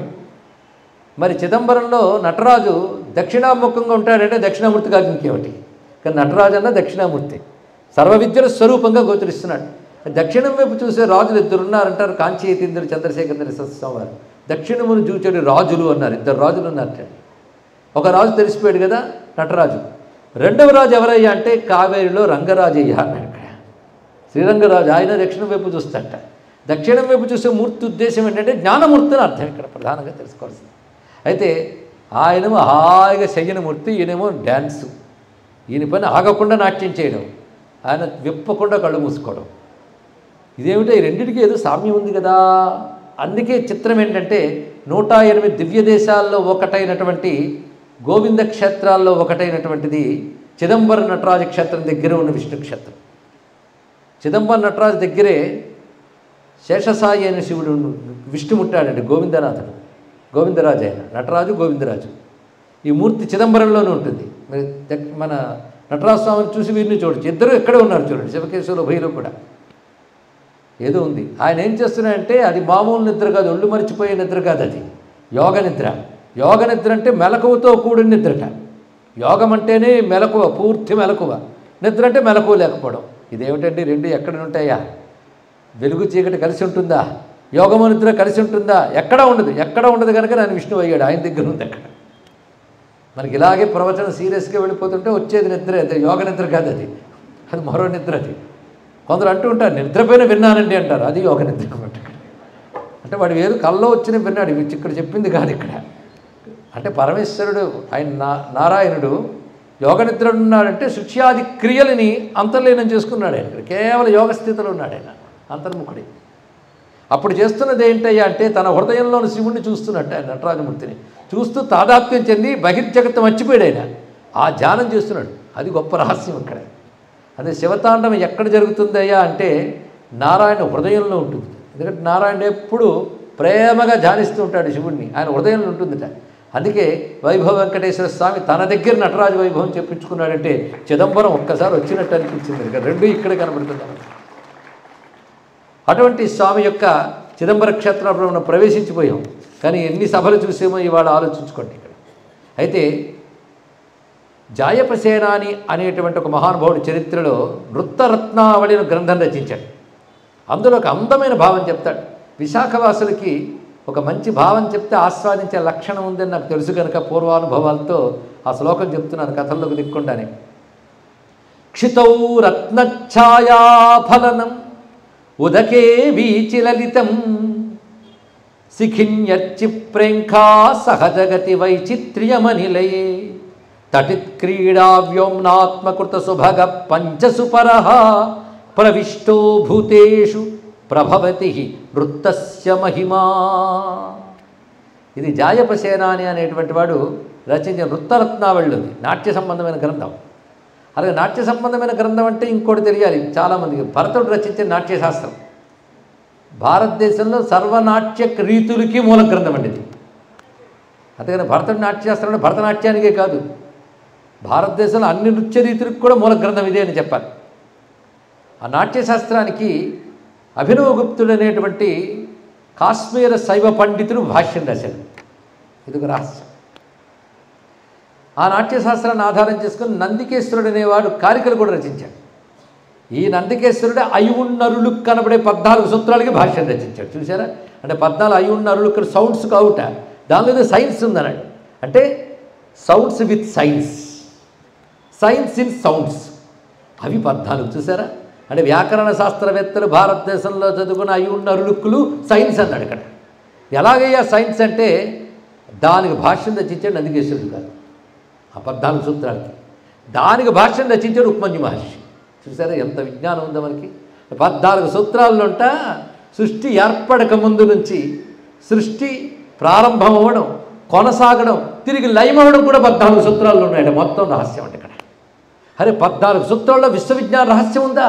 మరి చిదంబరంలో నటరాజు దక్షిణాముఖంగా ఉంటాడంటే దక్షిణామూర్తి కాదు ఇంకేమిటి కానీ నటరాజు అన్న దక్షిణామూర్తి సర్వ విద్యల స్వరూపంగా గోచరిస్తున్నాడు దక్షిణం వైపు చూసే రాజులు ఇద్దరు ఉన్నారంటారు కాంచీతీంద్రుడు చంద్రశేఖర సత్స్వామి వారు దక్షిణమును చూచేడు రాజులు అన్నారు ఇద్దరు రాజులు ఉన్నారట ఒక రాజు తెలిసిపోయాడు కదా నటరాజు రెండవ రాజు ఎవరయ్యా అంటే కావేరిలో రంగరాజయ్య అన్నాడు ఇక్కడ శ్రీరంగరాజు ఆయన దక్షిణం వైపు చూస్తాట దక్షిణం వైపు చూసే మూర్తి ఉద్దేశం ఏంటంటే జ్ఞానమూర్తి అని అర్థం ఇక్కడ ప్రధానంగా తెలుసుకోవాల్సింది అయితే ఆయనేమో హాయిగా శయ్యనమూర్తి ఈయనేమో డ్యాన్సు ఈయన పని ఆగకుండా నాట్యం చేయడం ఆయన విప్పకుండా కళ్ళు మూసుకోవడం ఇదేమిటో ఈ రెండింటికి ఏదో సామ్యం ఉంది కదా అందుకే చిత్రం ఏంటంటే నూట ఎనిమిది దివ్య దేశాల్లో ఒకటైనటువంటి గోవింద క్షేత్రాల్లో ఒకటైనటువంటిది చిదంబర నటరాజ క్షేత్రం దగ్గర ఉన్న విష్ణు క్షేత్రం చిదంబర నటరాజు దగ్గరే శేషసాయి అనే శివుడు విష్ణుముట్టాడండి గోవిందనాథుడు గోవిందరాజు ఆయన నటరాజు గోవిందరాజు ఈ మూర్తి చిదంబరంలోనే ఉంటుంది మరి దక్- మన నటరాజ స్వామిని చూసి వీరిని చూడొచ్చు ఇద్దరు ఎక్కడే ఉన్నారు చూడండి శివకేశ్వర భైరవ కూడా ఏదో ఉంది ఆయన ఏం చేస్తున్నాడంటే అది మామూలు నిద్ర కాదు ఒళ్ళు మరిచిపోయే నిద్ర కాదు అది యోగ నిద్ర యోగ నిద్ర అంటే మెలకువతో కూడిన నిద్రట యోగం అంటేనే మెలకువ పూర్తి మెలకువ నిద్ర అంటే మెలకువ లేకపోవడం ఇదేమిటండి రెండు ఎక్కడ ఉంటాయా వెలుగు చీకటి కలిసి ఉంటుందా యోగము నిద్ర కలిసి ఉంటుందా ఎక్కడ ఉండదు ఎక్కడ ఉండదు కనుక నేను విష్ణువు అయ్యాడు ఆయన దగ్గర ఉంది అక్కడ మనకి ఇలాగే ప్రవచనం సీరియస్గా వెళ్ళిపోతుంటే వచ్చేది నిద్ర అది యోగ నిద్ర కాదు అది అది మరో నిద్ర అది కొందరు అంటూ ఉంటారు నిద్రపోయిన విన్నానండి అంటారు అది యోగ నిద్ర అనమాట ఇక్కడ. అంటే వాడు ఏదో కల్లో వచ్చిన విన్నాడు ఇవి ఇక్కడ చెప్పింది కాదు ఇక్కడ అంటే పరమేశ్వరుడు ఆయన నా నారాయణుడు యోగ నిద్ర ఉన్నాడంటే శుచ్యాది క్రియలని అంతర్లీనం చేసుకున్నాడు ఆయన ఇక్కడ కేవలం యోగ స్థితిలో ఉన్నాడు ఆయన అంతర్ముఖుడి అప్పుడు చేస్తున్నది ఏంటయ్యా అంటే తన హృదయంలోని శివుణ్ణి చూస్తున్నట్టు ఆయన నటరాజమూర్తిని చూస్తూ తాదాత్మ్యం చెంది బహిర్జగత్తు మర్చిపోయాడు ఆయన ఆ ధ్యానం చేస్తున్నాడు అది గొప్ప రహస్యం ఇక్కడ అదే శివతాండవం ఎక్కడ జరుగుతుందయ్యా అంటే నారాయణ హృదయంలో ఉంటుంది ఎందుకంటే నారాయణ ఎప్పుడు ప్రేమగా ధ్యానిస్తూ ఉంటాడు శివుణ్ణి ఆయన హృదయంలో ఉంటుందిట అందుకే వైభవ వెంకటేశ్వర స్వామి తన దగ్గర నటరాజు వైభవం చెప్పించుకున్నాడంటే చిదంబరం ఒక్కసారి వచ్చినట్టు అనిపించింది ఇక్కడ రెండు ఇక్కడ కనబడుతుంది మనకి. అటువంటి స్వామి యొక్క చిదంబర క్షేత్రంలో మనం ప్రవేశించిపోయాం కానీ ఎన్ని సభలు చూసేమో ఇవాళ ఆలోచించుకోండి ఇక్కడ అయితే జాయపసేనాని అనేటువంటి ఒక మహానుభావుడి చరిత్రలో వృత్తరత్నావళి అనే గ్రంథం రచించాడు అందులో ఒక అందమైన భావం చెప్తాడు విశాఖవాసులకి ఒక మంచి భావం చెప్తే ఆస్వాదించే లక్షణం ఉందని నాకు తెలుసు కనుక పూర్వానుభవాలతో ఆ శ్లోకం చెప్తున్నాను కథల్లోకి దిక్కుండానే క్షితౌ రత్నఛాయాఫలనం ఉదకే వీచిలలితం శిఖిన్యర్చి ప్రేంఖా సహజగతి వైచిత్ర్యమనిలయే తటిత్క్రీడా వ్యోమ్నాత్మకృత సుభగ పంచసుపర ప్రవిష్టో భూతేషు ప్రభవతి వృత్తస్య మహిమా ఇది జాయపసేనాని అనేటువంటి వాడు రచించిన వృత్తరత్నావళి ఉంది నాట్య సంబంధమైన గ్రంథం అలాగే నాట్య సంబంధమైన గ్రంథం అంటే ఇంకోటి తెలియాలి చాలామందికి భరతుడు రచించిన నాట్యశాస్త్రం భారతదేశంలో సర్వనాట్య రీతులకి మూల గ్రంథం అండి ఇది అంతేగాని భరతుడి నాట్యశాస్త్రం అంటే భరతనాట్యానికే కాదు భారతదేశంలో అన్ని నృత్య రీతులకు కూడా మూల గ్రంథం ఇదే అని చెప్పాలి ఆ నాట్యశాస్త్రానికి అభినవగుప్తుడు అనేటువంటి కాశ్మీర శైవ పండితుడు భాష్యం రాశాడు ఇది ఒక రహస్యం ఆ నాట్యశాస్త్రాన్ని ఆధారం చేసుకుని నందికేశ్వరుడు అనేవాడు కారికలు కూడా రచించాడు ఈ నందికేశ్వరుడు అయున్నరులు కనబడే పద్నాలుగు సూత్రాలకి భాష్యం రచించాడు చూసారా అంటే పద్నాలుగు అయున్నరులు ఇక్కడ సౌండ్స్ కావుట దానిలో ఏదో సైన్స్ ఉందన్నాడు అంటే sounds with science science in sounds అవి పద్నాలుగు చూసారా అంటే వ్యాకరణ శాస్త్రవేత్తలు భారతదేశంలో చదువుకున్న అయి ఉన్న అరులుక్కులు సైన్స్ అన్నాడు ఇక్కడ ఎలాగయ్యా సైన్స్ అంటే దానికి భాష్యం రచించాడు నందికేశ్వరుడు గారు ఆ పద్నాలుగు సూత్రాలకి దానికి భాష్యం రచించాడు ఉపమన్యు మహర్షి చూసారా ఎంత విజ్ఞానం ఉందో మనకి పద్నాలుగు సూత్రాల్లో ఉంటా సృష్టి ఏర్పడక ముందు నుంచి సృష్టి ప్రారంభం అవ్వడం కొనసాగడం తిరిగి లయమవడం కూడా పద్నాలుగు సూత్రాల్లో ఉన్నాయంట మొత్తం రహస్యం అంటే ఇక్కడ అరే పద్నాలుగు సూత్రాల్లో విశ్వవిజ్ఞాన రహస్యం ఉందా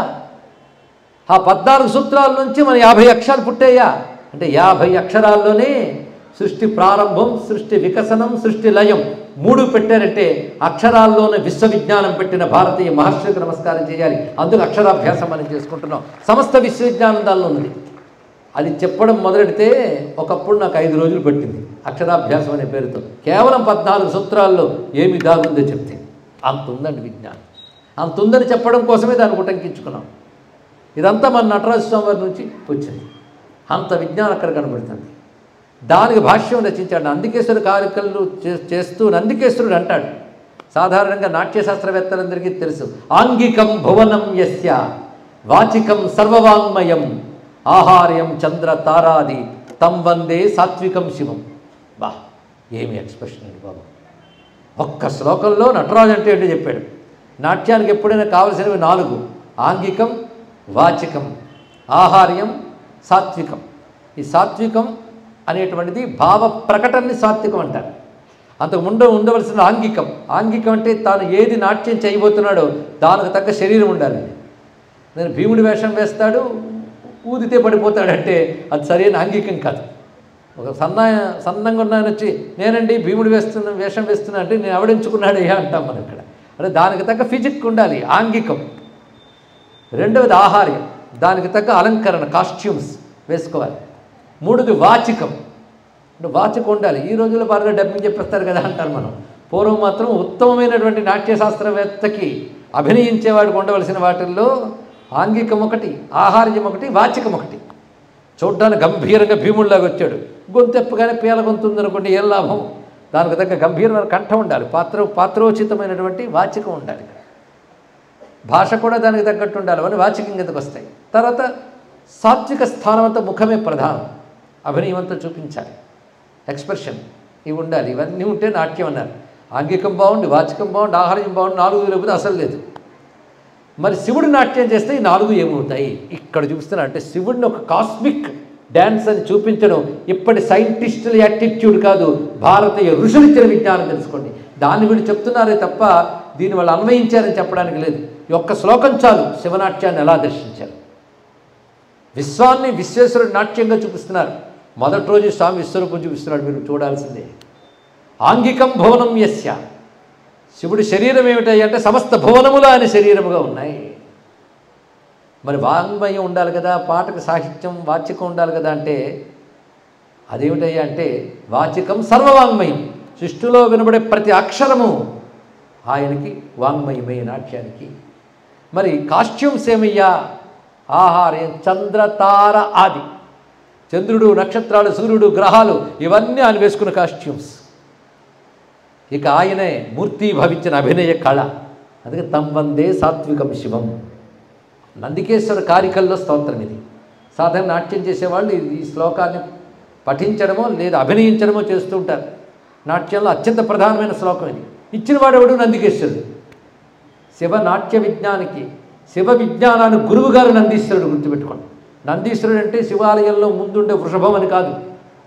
ఆ పద్నాలుగు సూత్రాల నుంచి మన యాభై అక్షరాలు పుట్టాయా అంటే యాభై అక్షరాల్లోనే సృష్టి ప్రారంభం సృష్టి వికసనం సృష్టి లయం మూడు పెట్టారంటే అక్షరాల్లోనే విశ్వవిజ్ఞానం పెట్టిన భారతీయ మహర్షులకు నమస్కారం చేయాలి అందుకు అక్షరాభ్యాసం మనం చేసుకుంటున్నాం సమస్త విశ్వవిజ్ఞానం దానిలో ఉంది అది చెప్పడం మొదలెడితే ఒకప్పుడు నాకు ఐదు రోజులు పట్టింది అక్షరాభ్యాసం అనే పేరుతో కేవలం పద్నాలుగు సూత్రాల్లో ఏమి దాగుందో చెప్తే అంత ఉందండి విజ్ఞానం అంత ఉందని చెప్పడం కోసమే దాన్ని ఉటంకించుకున్నాం ఇదంతా మన నటరాజ స్వామి వారి నుంచి వచ్చింది అంత విజ్ఞానం అక్కడ కనబడుతుంది దానికి భాష్యం రచించాడు నందికేశ్వర కార్యక్రమాలు చే- చేస్తూ నందికేశ్వరుడు అంటాడు సాధారణంగా నాట్యశాస్త్రవేత్తలందరికీ తెలుసు ఆంగికం భువనం యస్య వాచికం సర్వవాంగ్మయం ఆహార్యం చంద్ర తారాది తం వందే సాత్వికం శివం బా ఏమి ఎక్స్ప్రెషన్ అండి బాబు ఒక్క శ్లోకంలో నటరాజు అంటే ఏంటో చెప్పాడు నాట్యానికి ఎప్పుడైనా కావలసినవి నాలుగు ఆంగికం వాచికం ఆహార్యం సాత్వికం ఈ సాత్వికం అనేటువంటిది భావ ప్రకటనని సాత్వికం అంటారు అంతకు ముందు ఉండవలసిన ఆంగికం ఆంగికం అంటే తాను ఏది నాట్యం చేయబోతున్నాడో దానికి తగ్గ శరీరం ఉండాలి నేను భీముడి వేషం వేస్తాడు ఊదితే పడిపోతాడంటే అది సరైన ఆంగికం కాదు ఒక సన్న సన్నంగా ఉన్న ఆయన వచ్చి నేనండి భీముడు వేస్తున్న వేషం వేస్తున్నా అంటే నేను ఎవడించుకున్నాడయ్యా అంటాం మనం ఇక్కడ అంటే దానికి తగ్గ ఫిజిక్ ఉండాలి ఆంగికం రెండవది ఆహార్యం దానికి తగ్గ అలంకరణ కాస్ట్యూమ్స్ వేసుకోవాలి మూడోది వాచికం అంటే వాచకం ఉండాలి ఈ రోజుల్లో బాగా డబ్బింగ్ చెప్పేస్తారు కదా అంటారు మనం పూర్వం మాత్రం ఉత్తమమైనటువంటి నాట్యశాస్త్రవేత్తకి అభినయించేవాడికి ఉండవలసిన వాటిల్లో ఆంగికం ఒకటి ఆహార్యం ఒకటి వాచికం ఒకటి చూడ్డానికి గంభీరంగా భీముడిలాగా వచ్చాడు గొంతెప్పగానే పీల గొంతు ఉందనుకోండి ఏం లాభం దానికి తగ్గ గంభీరమైన కంఠం ఉండాలి పాత్ర పాత్రోచితమైనటువంటి వాచికం ఉండాలి భాష కూడా దానికి తగ్గట్టు ఉండాలి అని వాచికం కిందకు వస్తాయి తర్వాత సాత్విక స్థానం అంతా ముఖమే ప్రధానం అభినయం అంతా చూపించాలి ఎక్స్ప్రెషన్ ఇవి ఉండాలి ఇవన్నీ ఉంటే నాట్యం అన్నారు ఆంగికం బాగుండి వాచకం బాగుండి ఆహారం బాగుండి నాలుగు లేకపోతే అసలు లేదు మరి శివుడు నాట్యం చేస్తే ఈ నాలుగు ఏమవుతాయి ఇక్కడ చూపిస్తున్నా అంటే శివుడిని ఒక కాస్మిక్ డ్యాన్స్ అని చూపించడం ఇప్పటి సైంటిస్టుల యాటిట్యూడ్ కాదు భారతీయ ఋషులు ఇచ్చిన విజ్ఞానం తెలుసుకోండి దాన్ని వీళ్ళు చెప్తున్నారే తప్ప దీన్ని వాళ్ళు అన్వయించారని చెప్పడానికి లేదు ఈ ఒక్క శ్లోకం చాలు శివనాట్యాన్ని ఎలా దర్శించారు విశ్వాన్ని విశ్వేశ్వరుడు నాట్యంగా చూపిస్తున్నారు మొదటి రోజు స్వామి విశ్వరూపం చూపిస్తున్నాడు మీరు చూడాల్సిందే ఆంగికం భువనం యస్య శివుడి శరీరం ఏమిటాయి అంటే సమస్త భువనములు ఆయన శరీరముగా ఉన్నాయి మరి వాంగ్మయం ఉండాలి కదా పాటకు సాహిత్యం వాచికం ఉండాలి కదా అంటే అదేమిటయ్యా అంటే వాచికం సర్వవాంగ్మయం సృష్టిలో వినబడే ప్రతి అక్షరము ఆయనకి వాంగ్మయమే నాట్యానికి మరి కాస్ట్యూమ్స్ ఏమయ్యా ఆహార్యం చంద్రతార ఆది చంద్రుడు నక్షత్రాలు సూర్యుడు గ్రహాలు ఇవన్నీ ఆయన వేసుకున్న కాస్ట్యూమ్స్ ఇక ఆయనే మూర్తి భవించిన అభినయ కళ అందుకే తం వందే సాత్వికం శివం నందికేశ్వర కారికల్లో స్తోత్రం ఇది సాధారణ నాట్యం చేసేవాళ్ళు ఈ- ఈ శ్లోకాన్ని పఠించడమో లేదా అభినయించడమో చేస్తూ ఉంటారు నాట్యంలో అత్యంత ప్రధానమైన శ్లోకం ఇది ఇచ్చిన వాడెవడు నందికేశ్వరుడు శివ నాట్య విజ్ఞానికి శివ విజ్ఞానాన్ని గురువుగారు నందీశ్వరుడు గుర్తుపెట్టుకోండి నందీశ్వరుడు అంటే శివాలయంలో ముందుండే వృషభం అని కాదు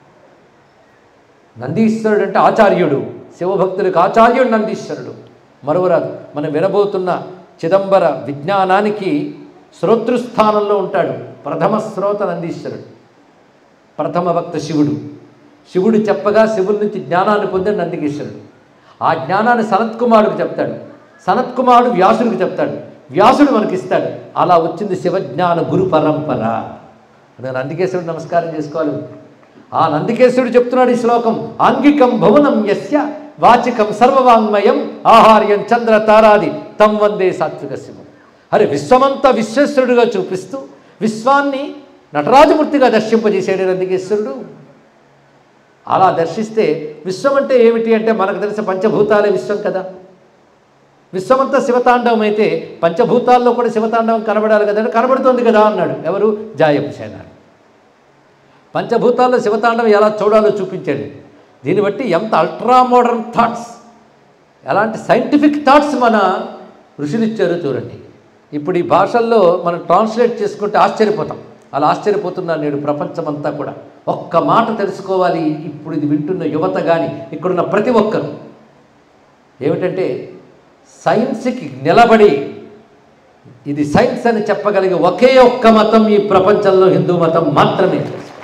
నందీశ్వరుడు అంటే ఆచార్యుడు శివభక్తులకు ఆచార్యుడు నందీశ్వరుడు మరవరాదు మనం వినబోతున్న చిదంబర విజ్ఞానానికి శ్రోతృస్థానంలో ఉంటాడు ప్రథమ శ్రోత నందీశ్వరుడు ప్రథమ భక్త శివుడు శివుడు చెప్పగా శివుడి నుంచి జ్ఞానాన్ని పొందిన నందికేశ్వరుడు ఆ జ్ఞానాన్ని సనత్కుమారుడికి చెప్తాడు సనత్కుమారుడు వ్యాసుడికి చెప్తాడు వ్యాసుడు మనకిస్తాడు అలా వచ్చింది శివజ్ఞాన గురు పరంపర అందుకే నందికేశ్వరుడు నమస్కారం చేసుకోవాలి ఆ నందికేశ్వరుడు చెప్తున్నాడు ఈ శ్లోకం ఆంగికం భవనం యస్య వాచికం సర్వవాంగ్మయం ఆహార్యం చంద్ర తారాది తం వందే సాత్విక శివం అరే విశ్వమంతా విశ్వేశ్వరుడుగా చూపిస్తూ విశ్వాన్ని నటరాజమూర్తిగా దర్శింపజేసాడు నందికేశ్వరుడు అలా దర్శిస్తే విశ్వం అంటే ఏమిటి అంటే మనకు తెలిసిన పంచభూతాలే విశ్వం కదా విశ్వమంతా శివతాండవం అయితే పంచభూతాల్లో కూడా శివతాండవం కనబడాలి కదా అంటే కనబడుతోంది కదా అన్నాడు ఎవరు జాయపుసేనాడు పంచభూతాల్లో శివతాండవం ఎలా చూడాలో చూపించాడు దీన్ని బట్టి ఎంత అల్ట్రా మోడర్న్ థాట్స్ ఎలాంటి సైంటిఫిక్ థాట్స్ మన ఋషులు ఇచ్చారో చూడండి ఇప్పుడు ఈ భాషల్లో మనం ట్రాన్స్లేట్ చేసుకుంటే ఆశ్చర్యపోతాం అలా ఆశ్చర్యపోతున్నారు నేడు ప్రపంచమంతా కూడా ఒక్క మాట తెలుసుకోవాలి ఇప్పుడు ఇది వింటున్న యువత కానీ ఇక్కడున్న ప్రతి ఒక్కరు ఏమిటంటే సైన్స్కి నిలబడి ఇది సైన్స్ అని చెప్పగలిగే ఒకే ఒక్క మతం ఈ ప్రపంచంలో హిందూ మతం మాత్రమే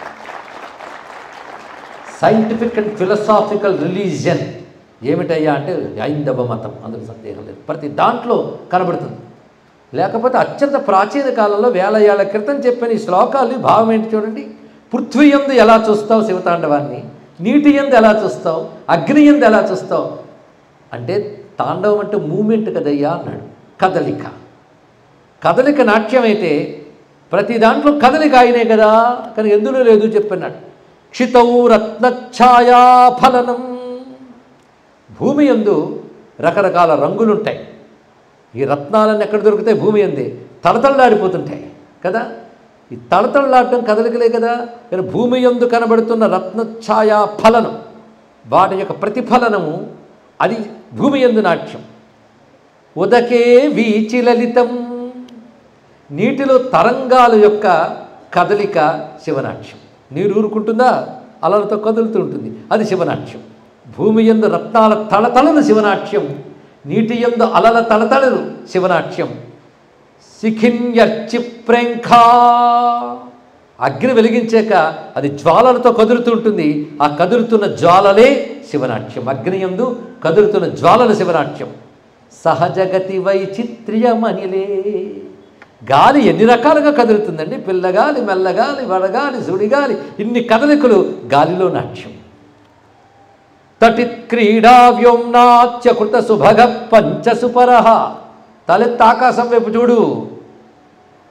సైంటిఫిక్ అండ్ ఫిలసాఫికల్ రిలీజియన్ ఏమిటయ్యా అంటే హైందవ మతం అందులో సందేహం లేదు ప్రతి దాంట్లో కనబడుతుంది లేకపోతే అత్యంత ప్రాచీన కాలంలో వేల ఏళ్ల క్రితం చెప్పిన ఈ శ్లోకాలు భావం ఏంటి చూడండి పృథ్వీ ఎందు ఎలా చూస్తావు శివతాండవాన్ని నీటి ఎందు ఎలా చూస్తావు అగ్ని ఎందు ఎలా చూస్తావు అంటే తాండవం అంటే మూమెంట్ కదయ్యా అన్నాడు కదలిక కదలిక నాట్యం అయితే ప్రతి దాంట్లో కదలిక ఆయనే కదా కానీ ఎందులో లేదు చెప్పన్నాడు క్షితౌ రత్నఛాయా ఫలనం భూమి ఎందు రకరకాల రంగులుంటాయి ఈ రత్నాలన్నీ ఎక్కడ దొరుకుతాయి భూమి అంది తలతళ్ళాడిపోతుంటాయి కదా ఈ తలతళ్ళాడటం కదలికలే కదా కానీ భూమి ఎందు కనబడుతున్న రత్నఛాయా ఫలనం వాటి యొక్క ప్రతిఫలనము అది భూమి ఎందు నాట్యం ఉదకే వీచి లలితం నీటిలో తరంగాల యొక్క కదలిక శివనాట్యం నీరు ఊరుకుంటుందా అలలతో కదులుతూ ఉంటుంది అది శివనాట్యం భూమి ఎందు రత్నాల తళతళలు శివనాట్యం నీటి ఎందు అలల తళతళలు శివనాట్యం శిఖిన్యర్చి ప్రేంఖా అగ్ని వెలిగించాక అది జ్వాలలతో కదులుతూ ఉంటుంది ఆ కదులుతున్న జ్వాలలే శివనాట్యం అగ్ని ఎందు కదులుతున్న జ్వాలల శివనాట్యం సహజగతి వైచిత్ర్యమనిలే గాలి ఎన్ని రకాలుగా కదులుతుందండి పిల్లగాలి మెల్లగాలి వడగాలి సుడిగాలి ఇన్ని కదలికలు గాలిలో నాట్యం తటిత్ క్రీడా వ్యోమ్నాచ్య కృత సుభగ పంచసుపర తలెత్తి ఆకాశం వైపు చూడు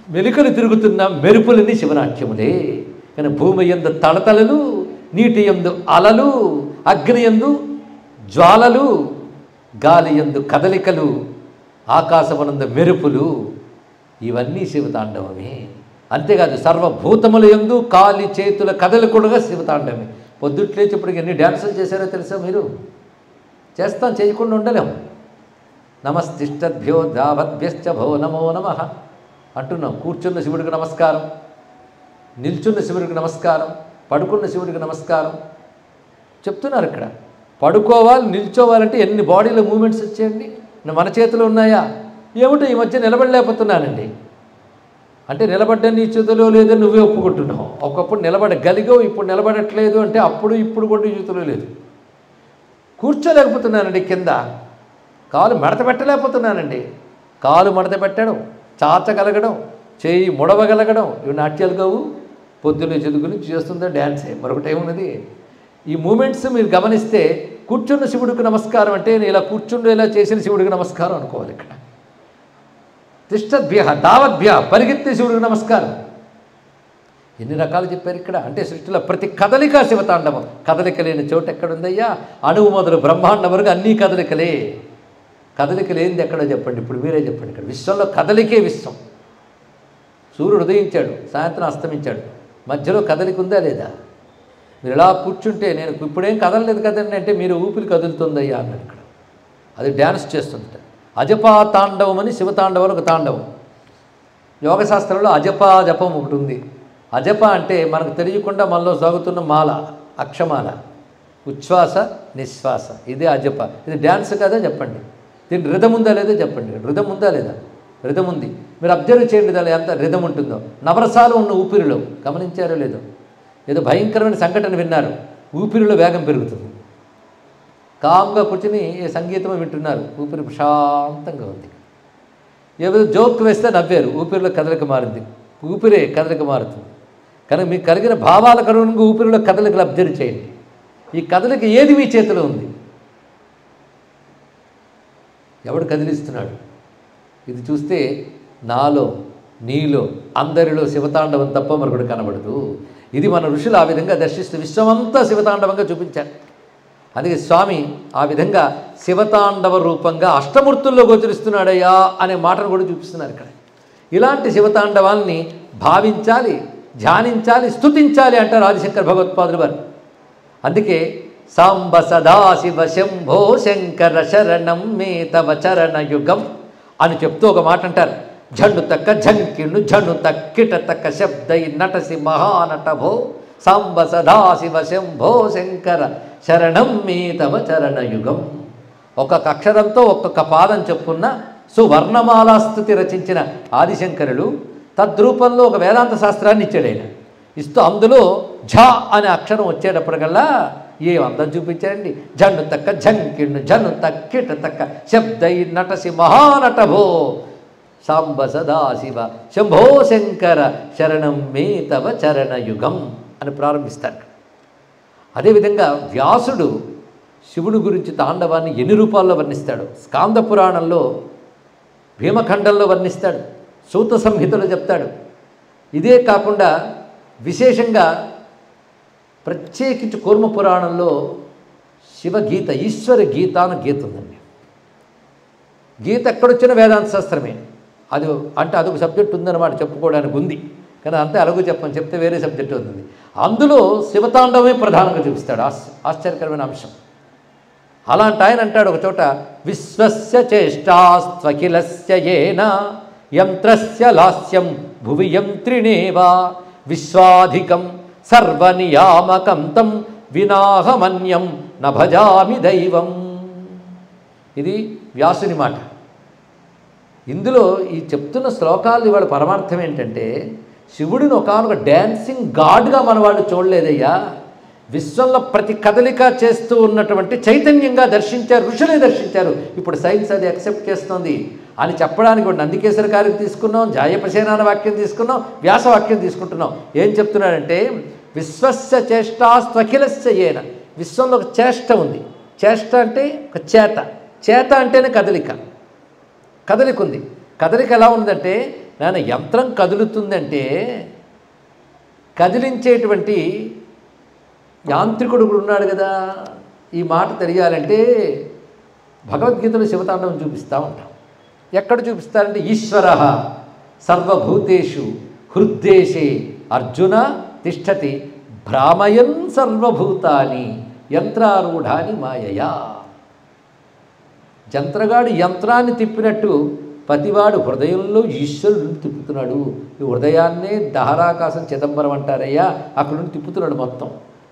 మెలికలు తిరుగుతున్న మెరుపులని శివనాట్యములే కానీ భూమి ఎందు తడతలలు నీటి ఎందు అలలు అగ్ని ఎందు జ్వాలలు గాలి ఎందు కదలికలు ఆకాశమునందు మెరుపులు ఇవన్నీ శివతాండవమే అంతేకాదు సర్వభూతముల ఎందు కాలి చేతుల కదలికలుగా శివతాండవమే పొద్దుట్లేచి ఇప్పటికి ఎన్ని డ్యాన్సులు చేశారో తెలుసా మీరు చేస్తాం చేయకుండా ఉండలేం నమస్తిష్టద్భ్యో దావద్భ్యశ్చ భో నమో నమ అంటున్నాం కూర్చున్న శివుడికి నమస్కారం నిల్చున్న శివుడికి నమస్కారం పడుకున్న శివుడికి నమస్కారం చెప్తున్నారు ఇక్కడ పడుకోవాలి నిల్చోవాలంటే ఎన్ని బాడీలో మూమెంట్స్ వచ్చాయండి మన చేతిలో ఉన్నాయా ఏమిటో ఈ మధ్య నిలబడలేకపోతున్నానండి అంటే నిలబడ్డ నీ చేతిలో లేదని నువ్వే ఒప్పుకుంటున్నావు ఒకప్పుడు నిలబడగలిగావు ఇప్పుడు నిలబడట్లేదు అంటే అప్పుడు ఇప్పుడు కూడా నీ చేతిలో లేదు కూర్చోలేకపోతున్నానండి కింద కాలు మడత పెట్టలేకపోతున్నానండి కాలు మడత పెట్టడం చాచగలగడం చేయి ముడవగలగడం ఇవి నాట్యాలు కావు పొద్దున్న చదువుకుని చేస్తుందా డ్యాన్సే మరొకటి ఏమున్నది ఈ మూమెంట్స్ మీరు గమనిస్తే కూర్చున్న శివుడికి నమస్కారం అంటే నేను ఇలా కూర్చుండేలా చేసిన శివుడికి నమస్కారం అనుకోవాలి ఇక్కడ తిష్టద్భ్య దావద్భ్య పరిగెత్తే శివుడికి నమస్కారం ఎన్ని రకాలు చెప్పారు ఇక్కడ అంటే సృష్టిలో ప్రతి కదలిక శివతాండవం కదలిక లేని చోటు ఎక్కడుందయ్యా అణువు మొదలు బ్రహ్మాండం వరకు అన్నీ కదలికలే కదలిక లేనిది ఎక్కడో చెప్పండి ఇప్పుడు మీరే చెప్పండి ఇక్కడ విశ్వంలో కదలికే విశ్వం సూర్యుడు ఉదయించాడు సాయంత్రం అస్తమించాడు మధ్యలో కదలిక ఉందా లేదా మీరు ఇలా కూర్చుంటే నేను ఇప్పుడేం కదలలేదు కదండి అంటే మీరు ఊపిరి కదులుతుందయ్యా అన్నాడు ఇక్కడ అది డ్యాన్స్ చేస్తుంట అజపా తాండవం అని శివతాండవం ఒక తాండవం యోగశాస్త్రంలో అజపా జపం ఒకటి ఉంది అజప అంటే మనకు తెలియకుండా మనలో సాగుతున్న మాల అక్షమాల ఉచ్ఛ్వాస నిశ్వాస ఇదే అజప ఇది డ్యాన్స్ కదా చెప్పండి దీని రిధం ఉందా లేదా చెప్పండి రిధం ఉందా లేదా రిధం ఉంది మీరు అబ్జర్వ్ చేయండి దాని ఎంత రిధం ఉంటుందో నవరసాలు ఉన్న ఊపిరిలో గమనించారో లేదో ఏదో భయంకరమైన సంఘటన విన్నారు ఊపిరిలో వేగం పెరుగుతుంది కామ్గా కూర్చుని ఏ సంగీతం వింటున్నారు ఊపిరి ప్రశాంతంగా ఉంది ఏదో జోక్ వేస్తే నవ్వారు ఊపిరిలో కదలిక మారింది ఊపిరే కదలిక మారుతుంది కనుక మీకు కలిగిన భావాల కనుగుణంగా ఊపిరిలో కదలికలు అబ్జర్వ్ చేయండి ఈ కదలిక ఏది మీ చేతిలో ఉంది ఎవడు కదిలిస్తున్నాడు ఇది చూస్తే నాలో నీలో అందరిలో శివతాండవం తప్ప మరొకటి కనబడదు ఇది మన ఋషులు ఆ విధంగా దర్శిస్తూ విశ్వమంతా శివతాండవంగా చూపించారు అందుకే స్వామి ఆ విధంగా శివతాండవ రూపంగా అష్టమూర్తుల్లో గోచరిస్తున్నాడయ్యా అనే మాటను కూడా చూపిస్తున్నారు ఇక్కడ ఇలాంటి శివతాండవాల్ని భావించాలి ధ్యానించాలి స్తుతించాలి అంటారు ఆదిశంకర్ భగవత్పాదులు వారు అందుకే సాంబ సదాశివ శంభో శంకర శరణం మే తవ చరణ యుగం అని చెప్తూ ఒక మాట అంటారు ఝండు తక్క ఝంకిణు ఝను తక్కిట తక్క శబ్దై నటసి మహానట భో సాంబ సదాశివ శంభో శంకర శరణం మీ తవ చరణ యుగం ఒక్కొక్క అక్షరంతో ఒక్కొక్క పాదం చెప్పున్న సువర్ణమాలాస్థుతి రచించిన ఆదిశంకరులు తద్రూపంలో ఒక వేదాంత శాస్త్రాన్ని ఇచ్చాడు ఆయన ఇస్తూ అందులో ఝ అనే అక్షరం వచ్చేటప్పటికల్లా ఏ అందం చూపించారండి జన్ను తక్క ఝంకిణ్ణు జన్ను తక్కిట తక్క శబ్దై నటసి మహానటభో సాంబ సదాశివ శంభో శంకర శరణం మే తవ చరణయుగం అని ప్రారంభిస్తారు అదేవిధంగా వ్యాసుడు శివుడు గురించి తాండవాన్ని ఎన్ని రూపాల్లో వర్ణిస్తాడు స్కాంద పురాణంలో భీమఖండంలో వర్ణిస్తాడు సూత సంహితలో చెప్తాడు ఇదే కాకుండా విశేషంగా ప్రత్యేకించి కూర్మ పురాణంలో శివగీత ఈశ్వర గీత అని గీత ఉందండి గీత ఎక్కడొచ్చిన వేదాంత శాస్త్రమే అది అంటే అదొక సబ్జెక్ట్ ఉందన్నమాట చెప్పుకోవడానికి ఉంది కానీ అంతే అలాగూ చెప్పని చెప్తే వేరే సబ్జెక్ట్ అవుతుంది అందులో శివతాండవమే ప్రధానంగా చూపిస్తాడు ఆశ్ ఆశ్చర్యకరమైన అంశం అలాంటి ఆయన అంటాడు ఒక చోట విశ్వస్య చేష్టాస్త్వఖిలస్య ఏన యంత్రస్య లాస్యం భువి యంత్రిణేవా విశ్వాధికం సర్వనియామకం తం వినాహమన్యం నభజామి దైవం ఇది వ్యాసుని మాట ఇందులో ఈ చెప్తున్న శ్లోకాలు ఇవాళ పరమార్థం ఏంటంటే శివుడిని ఒకనొక డ్యాన్సింగ్ గాడ్గా మన వాళ్ళు చూడలేదయ్యా విశ్వంలో ప్రతి కదలిక చేస్తూ ఉన్నటువంటి చైతన్యంగా దర్శించారు ఋషులే దర్శించారు ఇప్పుడు సైన్స్ అది అక్సెప్ట్ చేస్తుంది అని చెప్పడానికి కూడా నందికేశ్వర కార్యం తీసుకున్నాం జాయప్రసేనాన వాక్యం తీసుకున్నాం వ్యాస వాక్యం తీసుకుంటున్నాం ఏం చెప్తున్నాడంటే విశ్వస్య చేష్టాస్త్వఖిలస్య ఏన విశ్వంలో ఒక చేష్ట ఉంది చేష్ట అంటే ఒక చేత చేత అంటేనే కదలిక కదలిక ఉంది కదలిక ఎలా ఉందంటే నాయన యంత్రం కదులుతుందంటే కదిలించేటువంటి యాంత్రికుడు కూడా ఉన్నాడు కదా ఈ మాట తెలియాలంటే భగవద్గీతలో శివతాండవం చూపిస్తూ ఉంటాం ఎక్కడ చూపిస్తారంటే ఈశ్వర సర్వభూతేషు హృద్దేశే అర్జున తిష్టతి భ్రామయన్ సర్వభూతాని యంత్రారూఢాని మాయయా జంత్రగాడు యంత్రాన్ని తిప్పినట్టు ప్రతివాడు హృదయంలో ఈశ్వరుడు తిప్పుతున్నాడు ఈ హృదయాన్నే దహరాకాశం చిదంబరం అంటారయ్యా అక్కడ నుండి తిప్పుతున్నాడు మొత్తం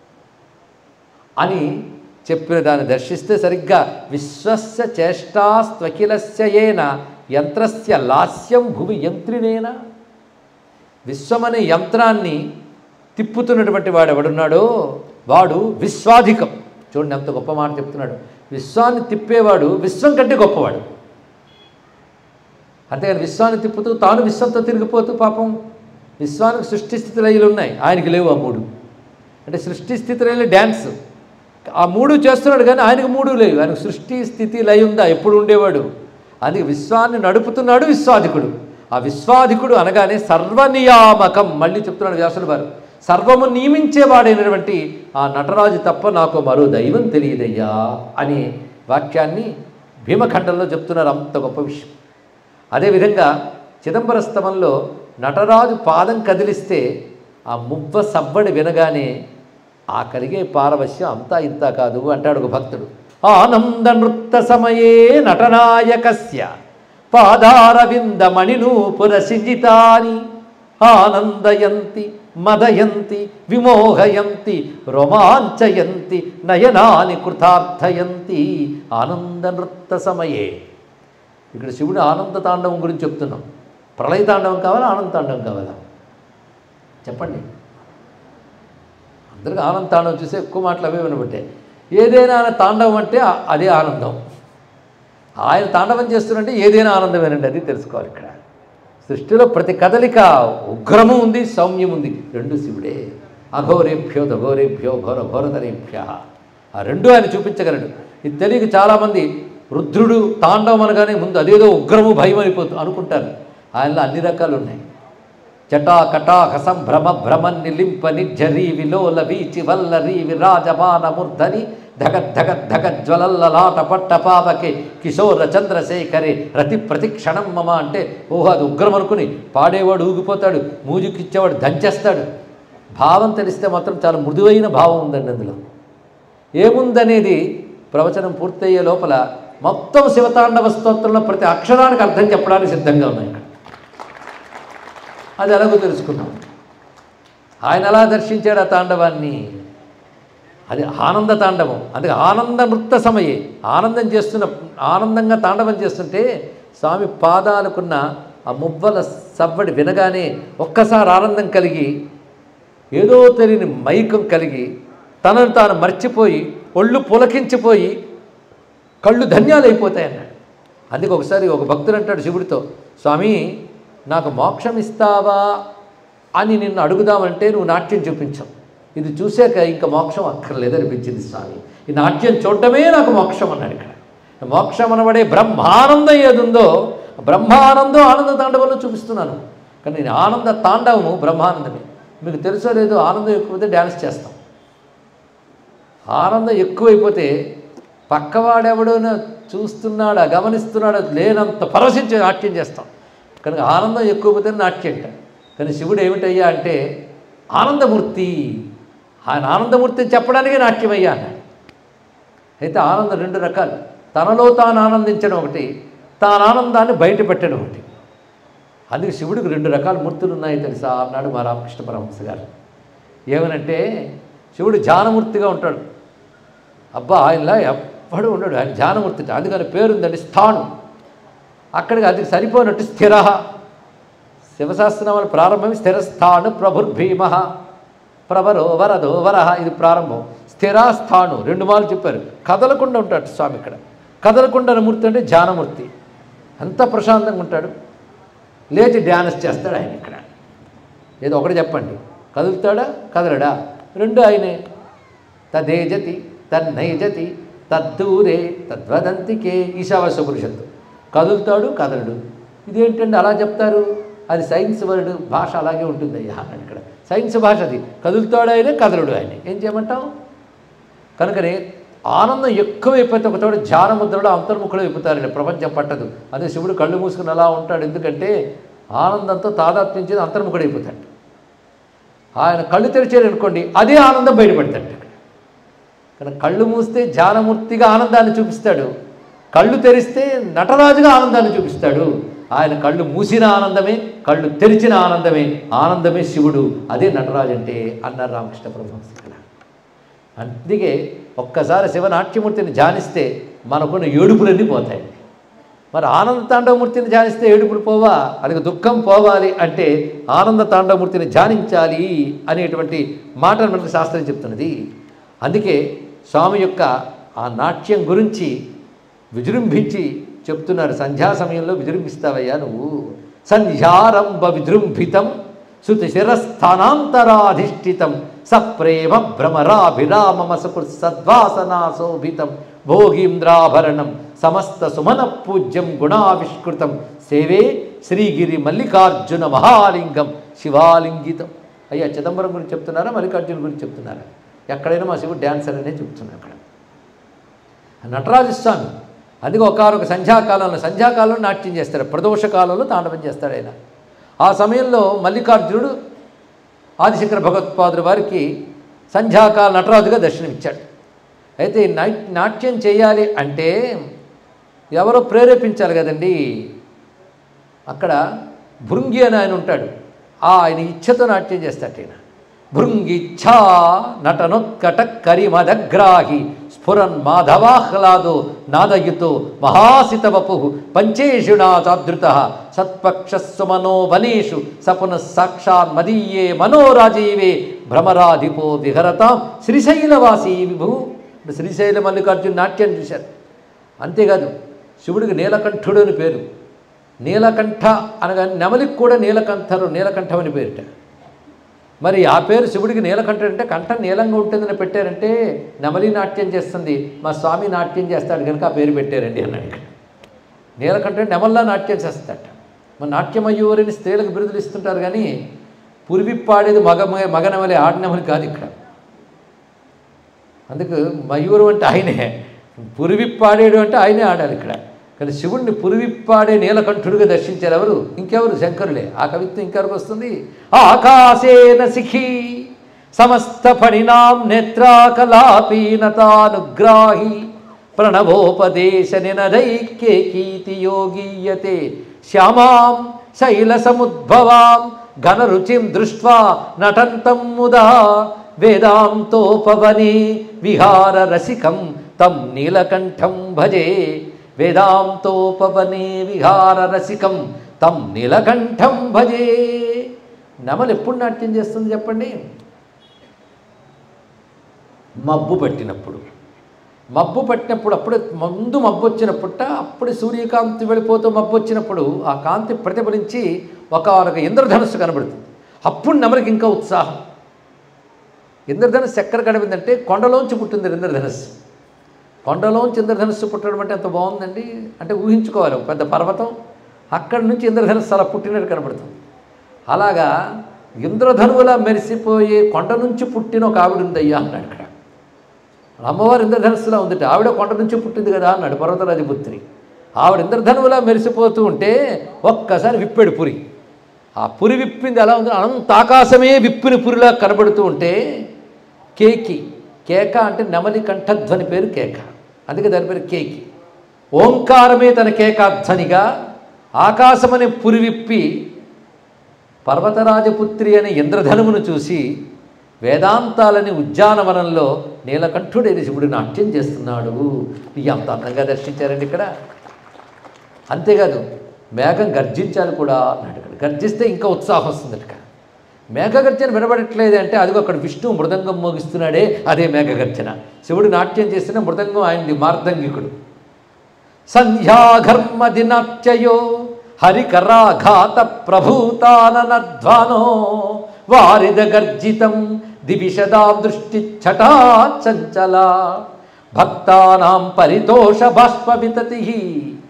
అని చెప్పిన దాన్ని దర్శిస్తే సరిగ్గా విశ్వస్య చేష్టాస్త్వకిలస్య ఏన యంత్రస్య లాస్యం భువి యంత్రినేనా విశ్వమనే యంత్రాన్ని తిప్పుతున్నటువంటి వాడు ఎవడున్నాడో వాడు విశ్వాధికం చూడండి ఎంత గొప్ప మాట చెప్తున్నాడు విశ్వాన్ని తిప్పేవాడు విశ్వం కంటే గొప్పవాడు అంతేగాని విశ్వాన్ని తిప్పుతూ తాను విశ్వంతో తిరిగిపోతూ పాపం విశ్వానికి సృష్టి స్థితి లయలు ఉన్నాయి ఆయనకి లేవు ఆ మూడు అంటే సృష్టి స్థితి లయలు డ్యాన్స్ ఆ మూడు చేస్తున్నాడు కానీ ఆయనకు మూడు లేవు ఆయనకు సృష్టి స్థితి లయ ఉందా ఎప్పుడు ఉండేవాడు అందుకే విశ్వాన్ని నడుపుతున్నాడు విశ్వాధికుడు ఆ విశ్వాధికుడు అనగానే సర్వనియామకం మళ్ళీ చెప్తున్నాడు వ్యాసుల వారు సర్వము నియమించేవాడైనటువంటి ఆ నటరాజు తప్ప నాకు మరో దైవం తెలియదయ్యా అనే వాక్యాన్ని భీమఖండంలో చెప్తున్నారు అంత గొప్ప విషయం అదేవిధంగా చిదంబర స్తవంలో నటరాజు పాదం కదిలిస్తే ఆ మువ్వ సవ్వడి వినగానే ఆ కలిగే పారవశ్యం అంతా ఇంత కాదు అంటాడు ఒక భక్తుడు ఆనంద నృత్త సమయే నటనాయకస్య పాదారవింద మణినూపుర సిజితాని ఆనందయంతి మదయంతి విమోహయంతి రోమాంచయంతి నయనాని కృతార్థయంతి ఆనంద నృత్త సమయే ఇక్కడ శివుడు ఆనంద తాండవం గురించి చెప్తున్నాం ప్రళయ తాండవం కావాలా ఆనంద తాండవం కావాలా చెప్పండి అందరికీ ఆనంద తాండవం చూస్తే ఎక్కువ మాటలు అవే వినబట్టే ఏదైనా తాండవం అంటే ఆ- అదే ఆనందం ఆయన తాండవం చేస్తున్నంటే ఏదైనా ఆనందమేనండి అది తెలుసుకోవాలి ఇక్కడ సృష్టిలో ప్రతి కదలిక ఉగ్రము ఉంది సౌమ్యం ఉంది రెండు శివుడే అఘోరేభ్యో దఘోరేభ్యో ఘోర ఘోరతరేభ్య ఆ రెండు ఆయన చూపించగలడు ఇది తెలియక చాలామంది రుద్రుడు తాండవం అనగానే ముందు అదేదో ఉగ్రము భయం అయిపోతు అనుకుంటారు ఆయనలో అన్ని రకాలు ఉన్నాయి జటా కటాహ సంభ్రమ భ్రమ నిలింప నిర్జరీ విలోల వీచి వల్లరి విరాజమాన మూర్ధని ధగ ధగ ధగ జ్వలల్లలాట పట్ట పావకే కిశోర చంద్రశేఖరే రతి ప్రతిక్షణం మమ అంటే ఓహో అది ఉగ్రం అనుకుని పాడేవాడు ఊగిపోతాడు మూజుకిచ్చేవాడు దంచేస్తాడు భావం తెలిస్తే మాత్రం చాలా మృదువైన భావం ఉందండి అందులో ఏముందనేది ప్రవచనం పూర్తయ్యే లోపల మొత్తం శివతాండవ స్తోత్రంలో ప్రతి అక్షరానికి అర్థం చెప్పడానికి సిద్ధంగా ఉన్నాయి ఇక్కడ అది ఎలాగో తెలుసుకుందాం ఆయన ఎలా దర్శించాడు ఆ తాండవాన్ని అది ఆనంద తాండవం అందుకే ఆనంద నృత్త సమయే ఆనందం చేస్తున్న ఆనందంగా తాండవం చేస్తుంటే స్వామి పాదాలకున్న ఆ మువ్వల సవ్వడి వినగానే ఒక్కసారి ఆనందం కలిగి ఏదో తెలియని మైకం కలిగి తనను తాను మర్చిపోయి ఒళ్ళు పులకించిపోయి కళ్ళు ధన్యాలైపోతాయి అన్నాడు అందుకే ఒకసారి ఒక భక్తుడు అంటాడు శివుడితో స్వామి నాకు మోక్షం ఇస్తావా అని నిన్ను అడుగుదామంటే నువ్వు నాట్యం చూపించావు ఇది చూశాక ఇంకా మోక్షం అక్కర్లేదనిపించింది స్వామి ఈ నాట్యం చూడటమే నాకు మోక్షం అన్నాడు ఇక్కడ మోక్షం అనబడే బ్రహ్మానందం ఏది ఉందో బ్రహ్మానందం ఆనంద తాండవంలో చూపిస్తున్నాను కానీ నేను ఆనంద తాండవము బ్రహ్మానందమే మీకు తెలుసో లేదో ఆనందం ఎక్కువైతే డ్యాన్స్ చేస్తాం ఆనందం ఎక్కువైపోతే పక్కవాడెవడో చూస్తున్నాడా గమనిస్తున్నాడా లేనంత పరవశించి నాట్యం చేస్తాం కనుక ఆనందం ఎక్కువైపోతే నాట్యం అంట కానీ శివుడు ఏమిటయ్యా అంటే ఆనందమూర్తి ఆయన ఆనందమూర్తిని చెప్పడానికే నాట్యమయ్యా అన్నాడు అయితే ఆనందం రెండు రకాలు తనలో తాను ఆనందించడం ఒకటి తాను ఆనందాన్ని బయట పెట్టడం ఒకటి అందుకే శివుడికి రెండు రకాల మూర్తులు ఉన్నాయి తెలుసా అన్నాడు మా రామకృష్ణ పరమహంస గారు ఏమనంటే శివుడు ధ్యానమూర్తిగా ఉంటాడు అబ్బా ఆయనలా ఎప్పుడు ఉండడు ఆయన ధ్యానమూర్తి అందుకని పేరుందండి స్థాను అక్కడికి అది సరిపోయినట్టు స్థిర శివశాస్త్రనామాలు ప్రారంభం స్థిరస్థాను ప్రభుర్భీమ ప్రవరో వరదో వరహ ఇది ప్రారంభం స్థిరాస్థాను రెండు మార్లు చెప్పారు కదలకుండా ఉంటాడు స్వామి ఇక్కడ కదలకుండా మూర్తి అంటే ధ్యానమూర్తి అంత ప్రశాంతంగా ఉంటాడు లేచి డ్యాన్స్ చేస్తాడు ఆయన ఇక్కడ ఏదో ఒకటి చెప్పండి కదులుతాడా కదలడా రెండు ఆయనే తదేజతి తన్నైజతి తద్దూరే తద్వదంతికే ఈశావాస్య పురుషత్తు కదులుతాడు కదలడు ఇదేంటండి అలా చెప్తారు అది సైన్స్ వర్డ్ భాష అలాగే ఉంటుంది అయ్యా అన్నాడు ఇక్కడ సైన్స్ భాష అది కదులుతాడు ఆయన కదలడు ఆయన ఏం చేయమంటాం కనుకనే ఆనందం ఎక్కువైపోతే ఒక చోట ధ్యానముద్రలో అంతర్ముఖులు అయిపోతారండి ప్రపంచం పట్టదు అదే శివుడు కళ్ళు మూసుకుని అలా ఉంటాడు ఎందుకంటే ఆనందంతో తాదాత్మ్యం అంతర్ముఖుడు అయిపోతాడు ఆయన కళ్ళు తెరిచారు అనుకోండి అదే ఆనందం బయటపడతాడు కానీ కళ్ళు మూస్తే ధ్యానమూర్తిగా ఆనందాన్ని చూపిస్తాడు కళ్ళు తెరిస్తే నటరాజుగా ఆనందాన్ని చూపిస్తాడు ఆయన కళ్ళు మూసిన ఆనందమే కళ్ళు తెరిచిన ఆనందమే ఆనందమే శివుడు అదే నటరాజు అంటే అన్నారు రామకృష్ణ పరమహంస ఇక్కడ అందుకే ఒక్కసారి శివనాట్యమూర్తిని ధ్యానిస్తే మనకున్న ఏడుపులన్నీ పోతాయండి మరి ఆనంద తాండవమూర్తిని ధ్యానిస్తే ఏడుపులు పోవా అది దుఃఖం పోవాలి అంటే ఆనంద తాండవమూర్తిని ధ్యానించాలి అనేటువంటి మాటను మనకు శాస్త్రం చెప్తున్నది అందుకే స్వామి యొక్క ఆ నాట్యం గురించి విజృంభించి చెప్తున్నారు సంధ్యా సమయంలో విజృంభిస్తావయ్యా నువ్వు సంధ్యారంభ విజృంభితం శృతి శిరస్థానాంతరాధిష్ఠితం సప్రేమ భ్రమరాభిరామమసపు సద్వాసనాశోభితం భోగీంద్రాభరణం సమస్త సుమన పూజ్యం గుణావిష్కృతం సేవే శ్రీగిరి మల్లికార్జున మహాలింగం శివాలింగితం అయ్యా చిదంబరం గురించి చెప్తున్నారా మల్లికార్జున గురించి చెప్తున్నారా ఎక్కడైనా మా శివుడు డ్యాన్సర్ అనే చెప్తున్నారు అక్కడ నటరాజు స్వామి అందుకే ఒకనొక సంధ్యాకాలంలో సంధ్యాకాలంలో నాట్యం చేస్తారు ప్రదోష కాలంలో తాండవం చేస్తాడు ఆయన ఆ సమయంలో మల్లికార్జునుడు ఆదిశంకర భగవత్పాదుల వారికి సంధ్యాకాల నటరాజుగా దర్శనమిచ్చాడు అయితే ఈ నై- నాట్యం చేయాలి అంటే ఎవరో ప్రేరేపించాలి కదండి అక్కడ భృంగి అని ఆయన ఉంటాడు ఆ ఆయన ఇచ్ఛతో నాట్యం చేస్తాడు ఆయన భృంగిచ్ఛా నటనొత్కట కరిమదగ్రాహి స్ఫురన్ మాధవాహ్లాదో నాదయుతో మహాసితవపు పంచేషుణా చాదృత సత్పక్షస్సు మనో వనేషు సపున సాక్షాన్ మదీయే మనోరాజీవే భ్రమరాధిపో విహరతాం శ్రీశైలవాసీ విభు ఇప్పుడు శ్రీశైల మల్లికార్జున నాట్యం చూశారు అంతేకాదు శివుడికి నీలకంఠుడు అని పేరు నీలకంఠ అనగా నెమలికి కూడా నీలకంఠరు నీలకంఠం అని పేరుట మరి ఆ పేరు శివుడికి నీలకంఠుడు అంటే కంఠం నీలంగా ఉంటుందని పెట్టారంటే నెమలి నాట్యం చేస్తుంది మా స్వామి నాట్యం చేస్తాడు కనుక ఆ పేరు పెట్టారండి అన్నాడు ఇక్కడ నీలకంఠుడు నెమల్లా నాట్యం చేస్తాడట మన నాట్యమయూరిని స్త్రీలకు బిరుదులు ఇస్తుంటారు కానీ పురివిప్పాడేది మగ మగ నెమలి ఆడనెమలి కాదు ఇక్కడ అందుకు మయూరం అంటే ఆయనే పురివిప్పాడేడు అంటే ఆయనే ఆడాలి ఇక్కడ కానీ శివుణ్ణి పురివిప్పాడే నీలకంఠుడిగా దర్శించారు ఎవరు ఇంకెవరు శంకరులే ఆ కవిత్వం ఇంకెవరికి వస్తుంది ఆకాశేన శిఖి సమస్త ఫణినాం నేత్రాకలాపీనతానుగ్రాహి ప్రణవోపదేశ నినదైక్యేకీతి యోగీయతే శ్యామాం శైలసముద్భవాం ఘనరుచిం దృష్ట్వా నటంతం ముదా వేదాంతోపవనే విహార రసికం తం నీలకంఠం భజే వేదాంతోపవనే విహార రసికం తం నీలకంఠం భజే నమలు ఎప్పుడు నాట్యం చేస్తుంది చెప్పండి మబ్బు పట్టినప్పుడు మబ్బు పట్టినప్పుడు అప్పుడే ముందు మబ్బు వచ్చినప్పుట అప్పుడు సూర్యకాంతి వెళ్ళిపోతూ మబ్బు వచ్చినప్పుడు ఆ కాంతి ప్రతిఫలించి ఒక ఒక ఇంద్రధనుస్సు కనబడుతుంది అప్పుడు నెమలికి ఇంకా ఉత్సాహం ఇంద్రధనుస్సు ఎక్కడ కనిపిందంటే కొండలోంచి పుట్టింది ఇంద్రధనుస్సు కొండలోంచి ఇంద్రధనుస్సు పుట్టడం అంటే ఎంత బాగుందండి అంటే ఊహించుకోవాలి ఒక పెద్ద పర్వతం అక్కడి నుంచి ఇంద్రధనుస్సు అలా పుట్టినట్టు కనబడుతుంది అలాగా ఇంద్రధనువులా మెరిసిపోయే కొండ నుంచి పుట్టిన ఒక ఆవిడ ఉందయ్యా అన్నాడు ఇక్కడ అమ్మవారు ఇంద్రధనుస్సులా ఉందిట ఆవిడ కొండ నుంచి పుట్టింది కదా అన్నాడు పర్వతరాజు పుత్రి ఆవిడ ఇంద్రధనువులా మెరిసిపోతూ ఉంటే ఒక్కసారి విప్పాడు పురి ఆ పురి విప్పింది ఎలా ఉంది అనంత ఆకాశమే విప్పిన పురిలా కనబడుతూ ఉంటే కేకి కేక అంటే నెమలి కంఠధ్వని పేరు కేక అందుకే దాని పేరు కేకి ఓంకారమే తన కేకాధ్వనిగా ఆకాశమనే పురి విప్పి పర్వతరాజపుత్రి అనే ఇంద్రధనుమును చూసి వేదాంతాలని ఉద్యానవనంలో నీలకంఠుడైన శివుడు నాట్యం చేస్తున్నాడు ఎంత అందంగా దర్శించారండి ఇక్కడ అంతేకాదు మేఘం గర్జించాలి కూడా అన్నాడు ఇక్కడ గర్జిస్తే ఇంకా ఉత్సాహం వస్తుంది ఇక్కడ మేఘగర్జన వినబడట్లేదు అంటే అదిగో అక్కడ విష్ణువు మృదంగం మోగిస్తున్నాడే అదే మేఘగర్జన శివుడు నాట్యం చేసిన మృదంగం ఆయనది మార్దంగికుడు సంధ్యాఘర్మ దినాట్యయో హరికరాఘాత ప్రభూతాననధ్వానో వారిద గర్జితం దివిషదా దృష్టి ఛటా చంచల భక్తానాం పరితోష బాష్ప వితతి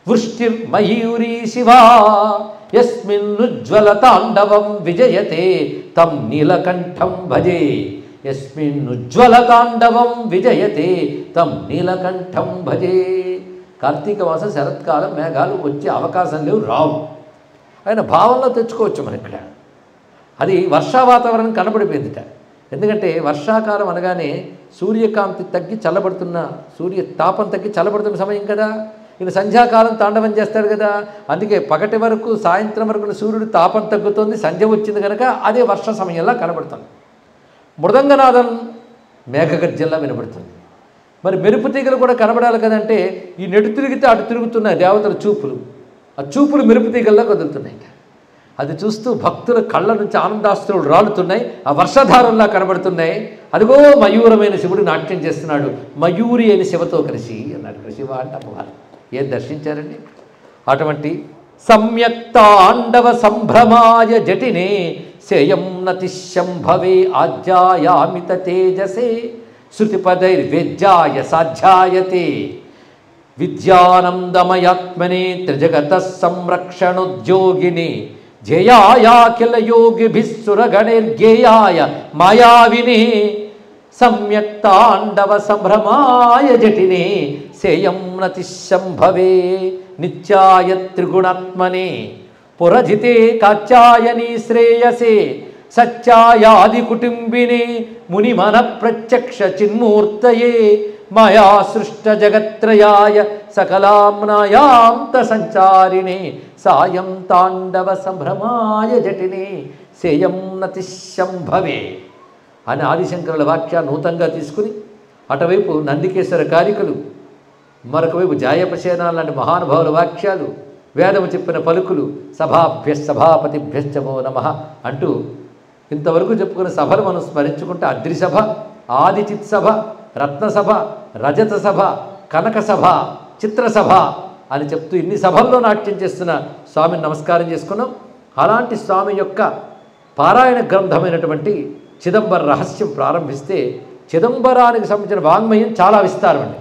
వృష్టిర్మయూరీ శివా యస్మిన్నుజ్వల తాండవం విజయతే తం నీలకంఠం భజే యస్మిన్నుజ్వల తాండవం విజయతే తం నీలకంఠం భజే కార్తీక మాసం శరత్కాలం మేఘాలు వచ్చే అవకాశం లేవు రావు ఆయన భావంలో తెచ్చుకోవచ్చు మన ఇక్కడ అది వర్షా వాతావరణం కనబడిపోయిందిట ఎందుకంటే వర్షాకాలం అనగానే సూర్యకాంతి తగ్గి చల్లబడుతున్న సూర్య తాపం తగ్గి చల్లబడుతున్న సమయం కదా ఈయన సంధ్యాకాలం తాండవం చేస్తాడు కదా అందుకే పగటి వరకు సాయంత్రం వరకు సూర్యుడు తాపం తగ్గుతుంది సంధ్య వచ్చింది కనుక అదే వర్ష సమయంలా కనబడుతుంది మృదంగనాదం మేఘగర్జంలా వినబడుతుంది మరి మెరుపు తీగలు కూడా కనబడాలి కదంటే ఈ నెడు తిరిగితే అటు తిరుగుతున్నాయి దేవతల చూపులు ఆ చూపులు మెరుపు తీగల్లా కదులుతున్నాయి అది చూస్తూ భక్తుల కళ్ళ నుంచి ఆనందాస్త్రులు రాలుతున్నాయి ఆ వర్షధారంలా కనబడుతున్నాయి అదిగో మయూరమైన శివుడు నాట్యం చేస్తున్నాడు మయూరి అయిన శివతో కలిసి అన్నాడు ఇక్కడ శివ అంటే అమ్మవారు ఏం దర్శించారండి అటువంటి సమ్యక్తాండవ సంభ్రమాయ జటినే శయం నతిశంభవే ఆజ్యాయామిత తేజసే శృతిపదైర్వేద్యాయ సాధ్యాయతే విద్యానందమయాత్మనే త్రిజగత సంరక్షణోద్యోగిని జయాయాఖిల యోగిభిస్సురగణైర్గేయాయ మాయావినే సమ్యక్తాండవ సంభ్రమాయ జటినే సేయం నతిశంభవే నిత్యాయ త్రిగుణాత్మనే పురజితే కాచాయనీ శ్రేయసే సత్యాయాది కుటుంబినే మునిమన ప్రత్యక్ష చిన్మూర్తయే మయా సృష్ట జగత్రయాయ సకలాంనాయాంత సంచారిణే సాయం తాండవ సంభ్రమాయ జటినే సేయం నతిశంభవే అని ఆదిశంకరుల వాక్య నూతంగా తీసుకుని అటువైపు నందికేశ్వర కారికలు మరొక వైపు జాయపసేన లాంటి మహానుభావుల వాక్యాలు వేదము చెప్పిన పలుకులు సభాభ్య సభాపతిభ్యశ్చమో నమ అంటూ ఇంతవరకు చెప్పుకున్న సభలు మనం స్మరించుకుంటే అద్రి సభ ఆదిచిత్ సభ రత్నసభ రజత సభ కనక సభ చిత్రసభ అని చెప్తూ ఇన్ని సభల్లో నాట్యం చేస్తున్న స్వామిని నమస్కారం చేసుకున్నాం అలాంటి స్వామి యొక్క పారాయణ గ్రంథమైనటువంటి చిదంబర రహస్యం ప్రారంభిస్తే చిదంబరానికి సంబంధించిన వాంగ్మయం చాలా విస్తారం అండి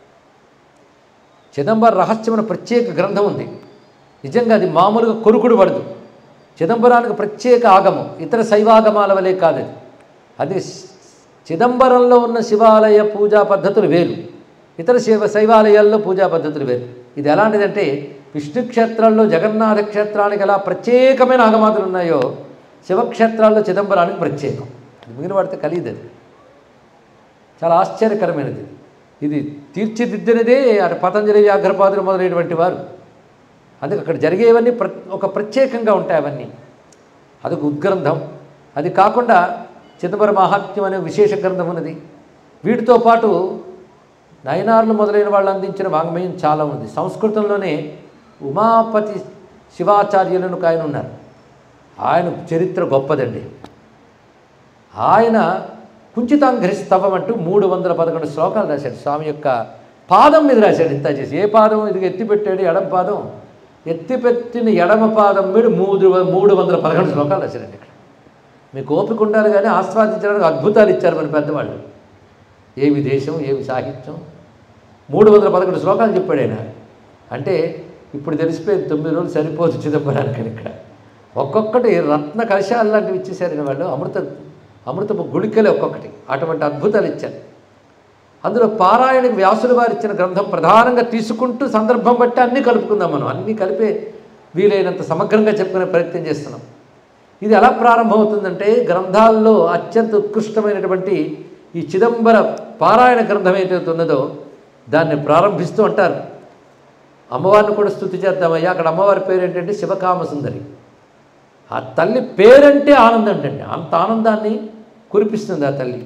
చిదంబర రహస్యం అనే ప్రత్యేక గ్రంథం ఉంది నిజంగా అది మామూలుగా కొరుకుడు పడదు చిదంబరానికి ప్రత్యేక ఆగమం ఇతర శైవాగమాల వలె కాదు అది అది చిదంబరంలో ఉన్న శివాలయ పూజా పద్ధతులు వేరు ఇతర శివ శైవాలయాల్లో పూజా పద్ధతులు వేరు ఇది ఎలాంటిదంటే విష్ణు క్షేత్రాల్లో జగన్నాథ క్షేత్రానికి ఎలా ప్రత్యేకమైన ఆగమాదులు ఉన్నాయో శివక్షేత్రాల్లో చిదంబరానికి ప్రత్యేకం అది మిగిలిన వాడితే కలియదు అది చాలా ఆశ్చర్యకరమైనది ఇది తీర్చిదిద్దినదే అటు పతంజలి వ్యాఘ్రపాదులు మొదలైనటువంటి వారు అందుకే అక్కడ జరిగేవన్నీ ప్ర ఒక ప్రత్యేకంగా ఉంటాయి అవన్నీ అదొక ఉద్గ్రంథం అది కాకుండా చిదంబర మహాత్మ్యం అనే విశేష గ్రంథం ఉన్నది వీటితో పాటు నయనార్లు మొదలైన వాళ్ళు అందించిన వాంగ్మయం చాలా ఉంది సంస్కృతంలోనే ఉమాపతి శివాచార్యులను ఒక ఆయన ఉన్నారు ఆయన చరిత్ర గొప్పదండి ఆయన కుంచితాంఘ్రి స్తవం అంటూ మూడు వందల పదకొండు శ్లోకాలు రాశాడు స్వామి యొక్క పాదం మీద రాశాడు ఇంత చేసి ఏ పాదం ఇది ఎత్తిపెట్టాడు ఎడమ పాదం ఎత్తిపెట్టిన ఎడమ పాదం మీద మూడు మూడు వందల పదకొండు శ్లోకాలు రాశాడండి ఇక్కడ మీకు ఓపిక ఉండాలి కానీ ఆస్వాదించడానికి అద్భుతాలు ఇచ్చారు మన పెద్దవాళ్ళు ఏమి దేశం ఏమి సాహిత్యం మూడు వందల పదకొండు శ్లోకాలు చెప్పాడు ఆయన అంటే ఇప్పుడు తెలిసిపోయింది తొమ్మిది రోజులు సరిపోదు చిదంబరానికి ఇక్కడ ఒక్కొక్కటి రత్న కలశాలు లాంటివి ఇచ్చేసారు వాళ్ళు అమృత అమృతపు గుళికలే ఒక్కొక్కటి అటువంటి అద్భుతాలు ఇచ్చారు అందులో పారాయణకి వ్యాసుల వారు ఇచ్చిన గ్రంథం ప్రధానంగా తీసుకుంటూ సందర్భం బట్టి అన్నీ కలుపుకుందాం మనం అన్నీ కలిపే వీలైనంత సమగ్రంగా చెప్పుకునే ప్రయత్నం చేస్తున్నాం ఇది ఎలా ప్రారంభమవుతుందంటే గ్రంథాల్లో అత్యంత ఉత్కృష్టమైనటువంటి ఈ చిదంబర పారాయణ గ్రంథం ఏదైతే ఉన్నదో దాన్ని ప్రారంభిస్తూ అంటారు అమ్మవారిని కూడా స్థుతి చేద్దామయ్యా అక్కడ అమ్మవారి పేరు ఏంటంటే శివకామసుందరి ఆ తల్లి పేరంటే ఆనందం అంటండి అంత ఆనందాన్ని కురిపిస్తుంది ఆ తల్లి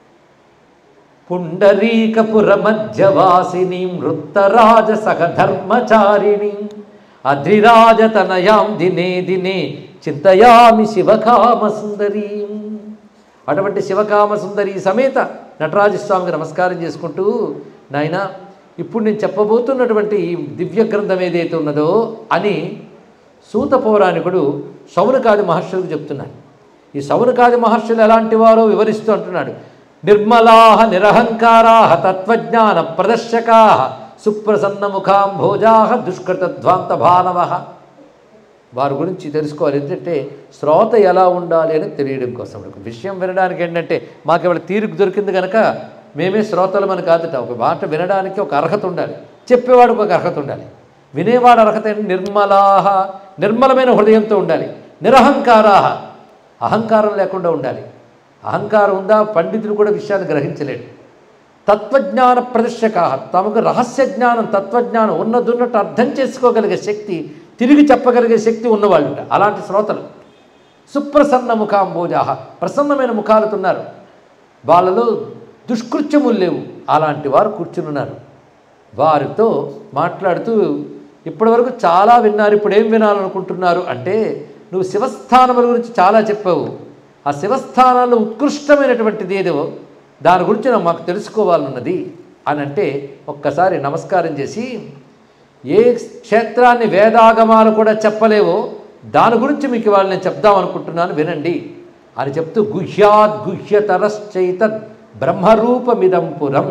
పుండరీకపుర మధ్యవాసిని వృత్తరాజ సహధర్మచారిణి అద్రిరాజతనయాం దినే దినే చింతయామి శివకామ సుందరీ అటువంటి శివకామ సుందరి సమేత నటరాజస్వామికి నమస్కారం చేసుకుంటూ నాయన ఇప్పుడు నేను చెప్పబోతున్నటువంటి ఈ దివ్య గ్రంథం ఏదైతే ఉన్నదో అని సూత పౌరాణికుడు శౌనకాది మహర్షులకు చెప్తున్నాడు ఈ శౌనకాది మహర్షులు ఎలాంటి వారో వివరిస్తూ అంటున్నాడు నిర్మలా నిరహంకారా తత్వజ్ఞాన ప్రదర్శకా సుప్రసన్న ముఖాంభోజా దుష్కృతధ్వాంత భానవ వారి గురించి తెలుసుకోవాలి ఏంటంటే శ్రోత ఎలా ఉండాలి అని తెలియడం కోసం ఒక విషయం వినడానికి ఏంటంటే మాకు ఇవాళ తీరుకు దొరికింది కనుక మేమే శ్రోతలమని కాదుట ఒక మాట వినడానికి ఒక అర్హత ఉండాలి చెప్పేవాడికి ఒక అర్హత ఉండాలి వినేవాడు అర్హత ఏంటి నిర్మలాహ నిర్మలమైన హృదయంతో ఉండాలి నిరహంకారాహ అహంకారం లేకుండా ఉండాలి అహంకారం ఉందా పండితులు కూడా విషయాన్ని గ్రహించలేడు తత్వజ్ఞాన ప్రదర్శక తమకు రహస్య జ్ఞానం తత్వజ్ఞానం ఉన్నదున్నట్టు అర్థం చేసుకోగలిగే శక్తి తిరిగి చెప్పగలిగే శక్తి ఉన్నవాళ్ళుట అలాంటి శ్రోతలు సుప్రసన్న ముఖాంబోజా ప్రసన్నమైన ముఖాలతో ఉన్నారు వాళ్ళలో దుష్కృత్యములు లేవు అలాంటి వారు కూర్చునున్నారు వారితో మాట్లాడుతూ ఇప్పటివరకు చాలా విన్నారు ఇప్పుడు ఏం వినాలనుకుంటున్నారు అంటే నువ్వు శివస్థానముల గురించి చాలా చెప్పావు ఆ శివస్థానాల్లో ఉత్కృష్టమైనటువంటిది ఏదో దాని గురించి నాకు మాకు తెలుసుకోవాలన్నది అని అంటే ఒక్కసారి నమస్కారం చేసి ఏ క్షేత్రాన్ని వేదాగమాలు కూడా చెప్పలేవో దాని గురించి మీకు ఇవాళ నేను చెప్దాం అనుకుంటున్నాను వినండి అని చెప్తూ గుహ్యాద్ గుహ్యతరశ్చైత బ్రహ్మరూపమిదం పురం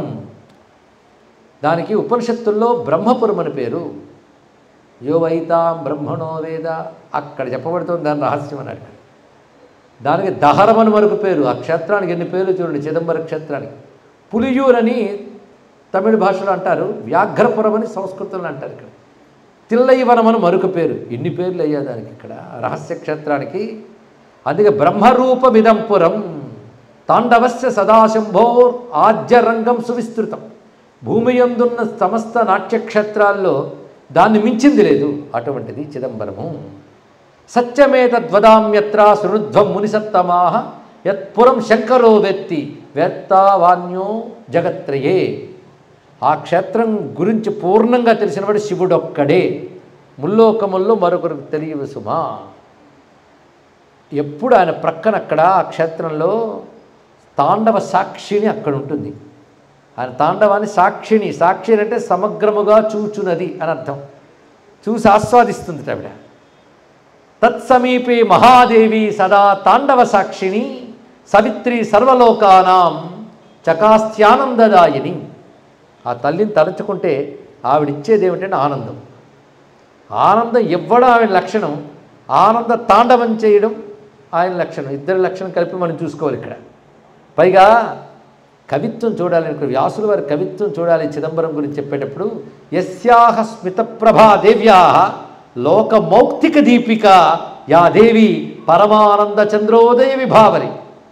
దానికి ఉపనిషత్తుల్లో బ్రహ్మపురం అని పేరు యో వైతాం బ్రహ్మణో వేద అక్కడ చెప్పబడుతుంది దాని రహస్యం అని అక్కడ దానికి దహరం అని మరొక పేరు ఆ క్షేత్రానికి ఎన్ని పేర్లు చూడండి చిదంబర క్షేత్రానికి పులియూర్ అని తమిళ భాషలో అంటారు వ్యాఘ్రపురం అని సంస్కృతంలో అంటారు ఇక్కడ తిల్లైవనం అని మరొక పేరు ఇన్ని పేర్లు అయ్యా దానికి ఇక్కడ రహస్య క్షేత్రానికి అందుకే బ్రహ్మరూపమిదంపురం తాండవస్య సదాశంభోర్ ఆద్యరంగం సువిస్తృతం భూమి యందున్న సమస్త నాట్యక్షేత్రాల్లో దాన్ని మించింది లేదు అటువంటిది చిదంబరము సత్యమేతద్వదామ్యత్ర శృణుధ్వం మునిసత్తమా యత్పురం శంకరో వెత్తి వేత్తావాన్యో జగత్రయే ఆ క్షేత్రం గురించి పూర్ణంగా తెలిసినవాడు శివుడొక్కడే ముల్లోకముల్లో మరొకరికి తెలియవు సుమా ఎప్పుడు ఆయన ప్రక్కన అక్కడ ఆ క్షేత్రంలో తాండవ సాక్షిని అక్కడ ఉంటుంది ఆయన తాండవాన్ని సాక్షిని సాక్షిని అంటే సమగ్రముగా చూచునది అని అర్థం చూసి ఆస్వాదిస్తుంది ఆవిడ తత్సమీపే మహాదేవి సదా తాండవ సాక్షిని సవిత్రి సర్వలోకానాం చకాస్త్యానందదాయిని ఆ తల్లిని తలుచుకుంటే ఆవిడిచ్చేది ఏమిటంటే ఆనందం ఆనందం ఇవ్వడం ఆవిడ లక్షణం ఆనంద తాండవం చేయడం ఆయన లక్షణం ఇద్దరి లక్షణం కలిపి మనం చూసుకోవాలి ఇక్కడ పైగా కవిత్వం చూడాలి ఇక్కడ వ్యాసుల వారి కవిత్వం చూడాలి చిదంబరం గురించి చెప్పేటప్పుడు యస్యాహ స్మితప్రభా దేవ్యా లోకమౌక్తిక దీపిక యా దేవి పరమానంద చంద్రోదయ విభావరి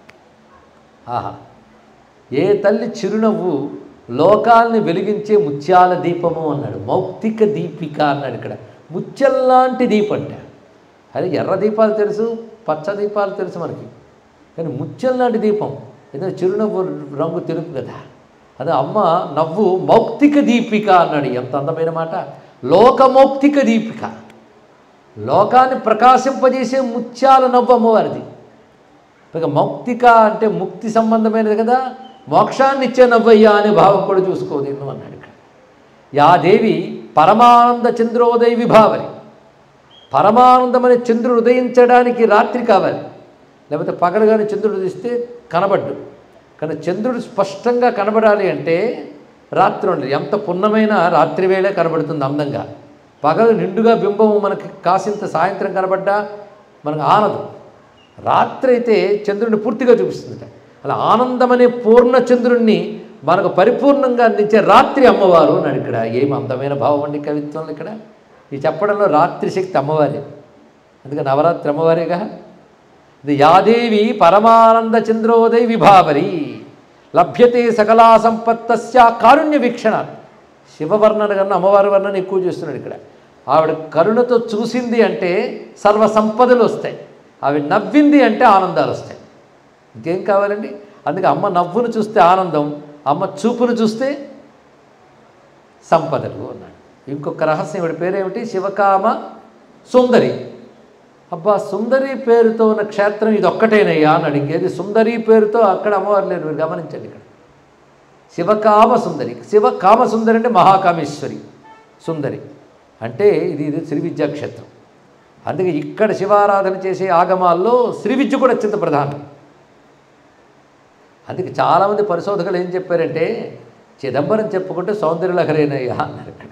ఆహా ఏ తల్లి చిరునవ్వు లోకాల్ని వెలిగించే ముత్యాల దీపము అన్నాడు మౌక్తిక దీపిక అన్నాడు ఇక్కడ ముత్యల్లాంటి దీపంట అదే ఎర్ర దీపాలు తెలుసు పచ్చ దీపాలు తెలుసు మనకి కానీ ముత్యం లాంటి దీపం ఎందుకంటే చిరునవ్వు రంగు తెలుపు కదా అదే అమ్మ నవ్వు మౌక్తిక దీపిక అన్నాడు ఎంత అందమైన మాట లోకమౌక్తిక దీపిక లోకాన్ని ప్రకాశింపజేసే ముత్యాల నవ్వు అమ్మవారిది ఇక మౌక్తిక అంటే ముక్తి సంబంధమైనది కదా మోక్షాన్ని ఇచ్చే నవ్వయ్యా అనే భావం కూడా చూసుకోదు ఎన్నో అన్నాడు ఇక్కడ యాదేవి పరమానంద చంద్రోదయ విభావరి పరమానందమనే చంద్రుడు ఉదయించడానికి రాత్రి కావాలి లేకపోతే పగలగానే చంద్రుడు ఉదయిస్తే కనబడ్డు కానీ చంద్రుడు స్పష్టంగా కనబడాలి అంటే రాత్రి ఉండదు ఎంత పున్నమైన రాత్రి వేళే కనబడుతుంది అందంగా పగలు నిండుగా బింబం మనకి కాసింత సాయంత్రం కనబడ్డా మనకు ఆనందం రాత్రి అయితే చంద్రుడిని పూర్తిగా చూపిస్తుందట అలా ఆనందమనే పూర్ణ చంద్రుణ్ణి మనకు పరిపూర్ణంగా అందించే రాత్రి అమ్మవారు అన్నాడు ఇక్కడ ఏమి అందమైన భావం అండి కవిత్వంలో ఇక్కడ ఈ చెప్పడంలో రాత్రి శక్తి అమ్మవారే అందుకే నవరాత్రి అమ్మవారేగా ఇది యాదేవి పరమానంద చంద్రోదయ విభావరి లభ్యతే సకలా సంపత్తస్య కారుణ్య వీక్షణ శివవర్ణన కన్నా అమ్మవారి వర్ణన ఎక్కువ చేస్తున్నాడు ఇక్కడ ఆవిడ కరుణతో చూసింది అంటే సర్వ సంపదలు వస్తాయి ఆవిడ నవ్వింది అంటే ఆనందాలు వస్తాయి ఇంకేం కావాలండి అందుకే అమ్మ నవ్వును చూస్తే ఆనందం అమ్మ చూపును చూస్తే సంపదలు అన్నాడు ఇంకొక రహస్యం ఇవిడ పేరేమిటి శివకామ సుందరి అబ్బా సుందరి పేరుతో ఉన్న క్షేత్రం ఇది ఒక్కటేనయ్యా అన్నాడు ఇంకేది సుందరి పేరుతో అక్కడ అమ్మవారు లేరు మీరు గమనించండి ఇక్కడ శివకామ సుందరి శివకామ సుందరి అంటే మహాకామేశ్వరి సుందరి అంటే ఇది ఇది శ్రీ విద్యా క్షేత్రం అందుకే ఇక్కడ శివారాధన చేసే ఆగమాల్లో శ్రీ విద్య కూడా అత్యంత ప్రధానం అందుకే చాలామంది పరిశోధకులు ఏం చెప్పారంటే చిదంబరం చెప్పుకుంటే సౌందర్యలహరేనయ్యా అన్నారు ఇక్కడ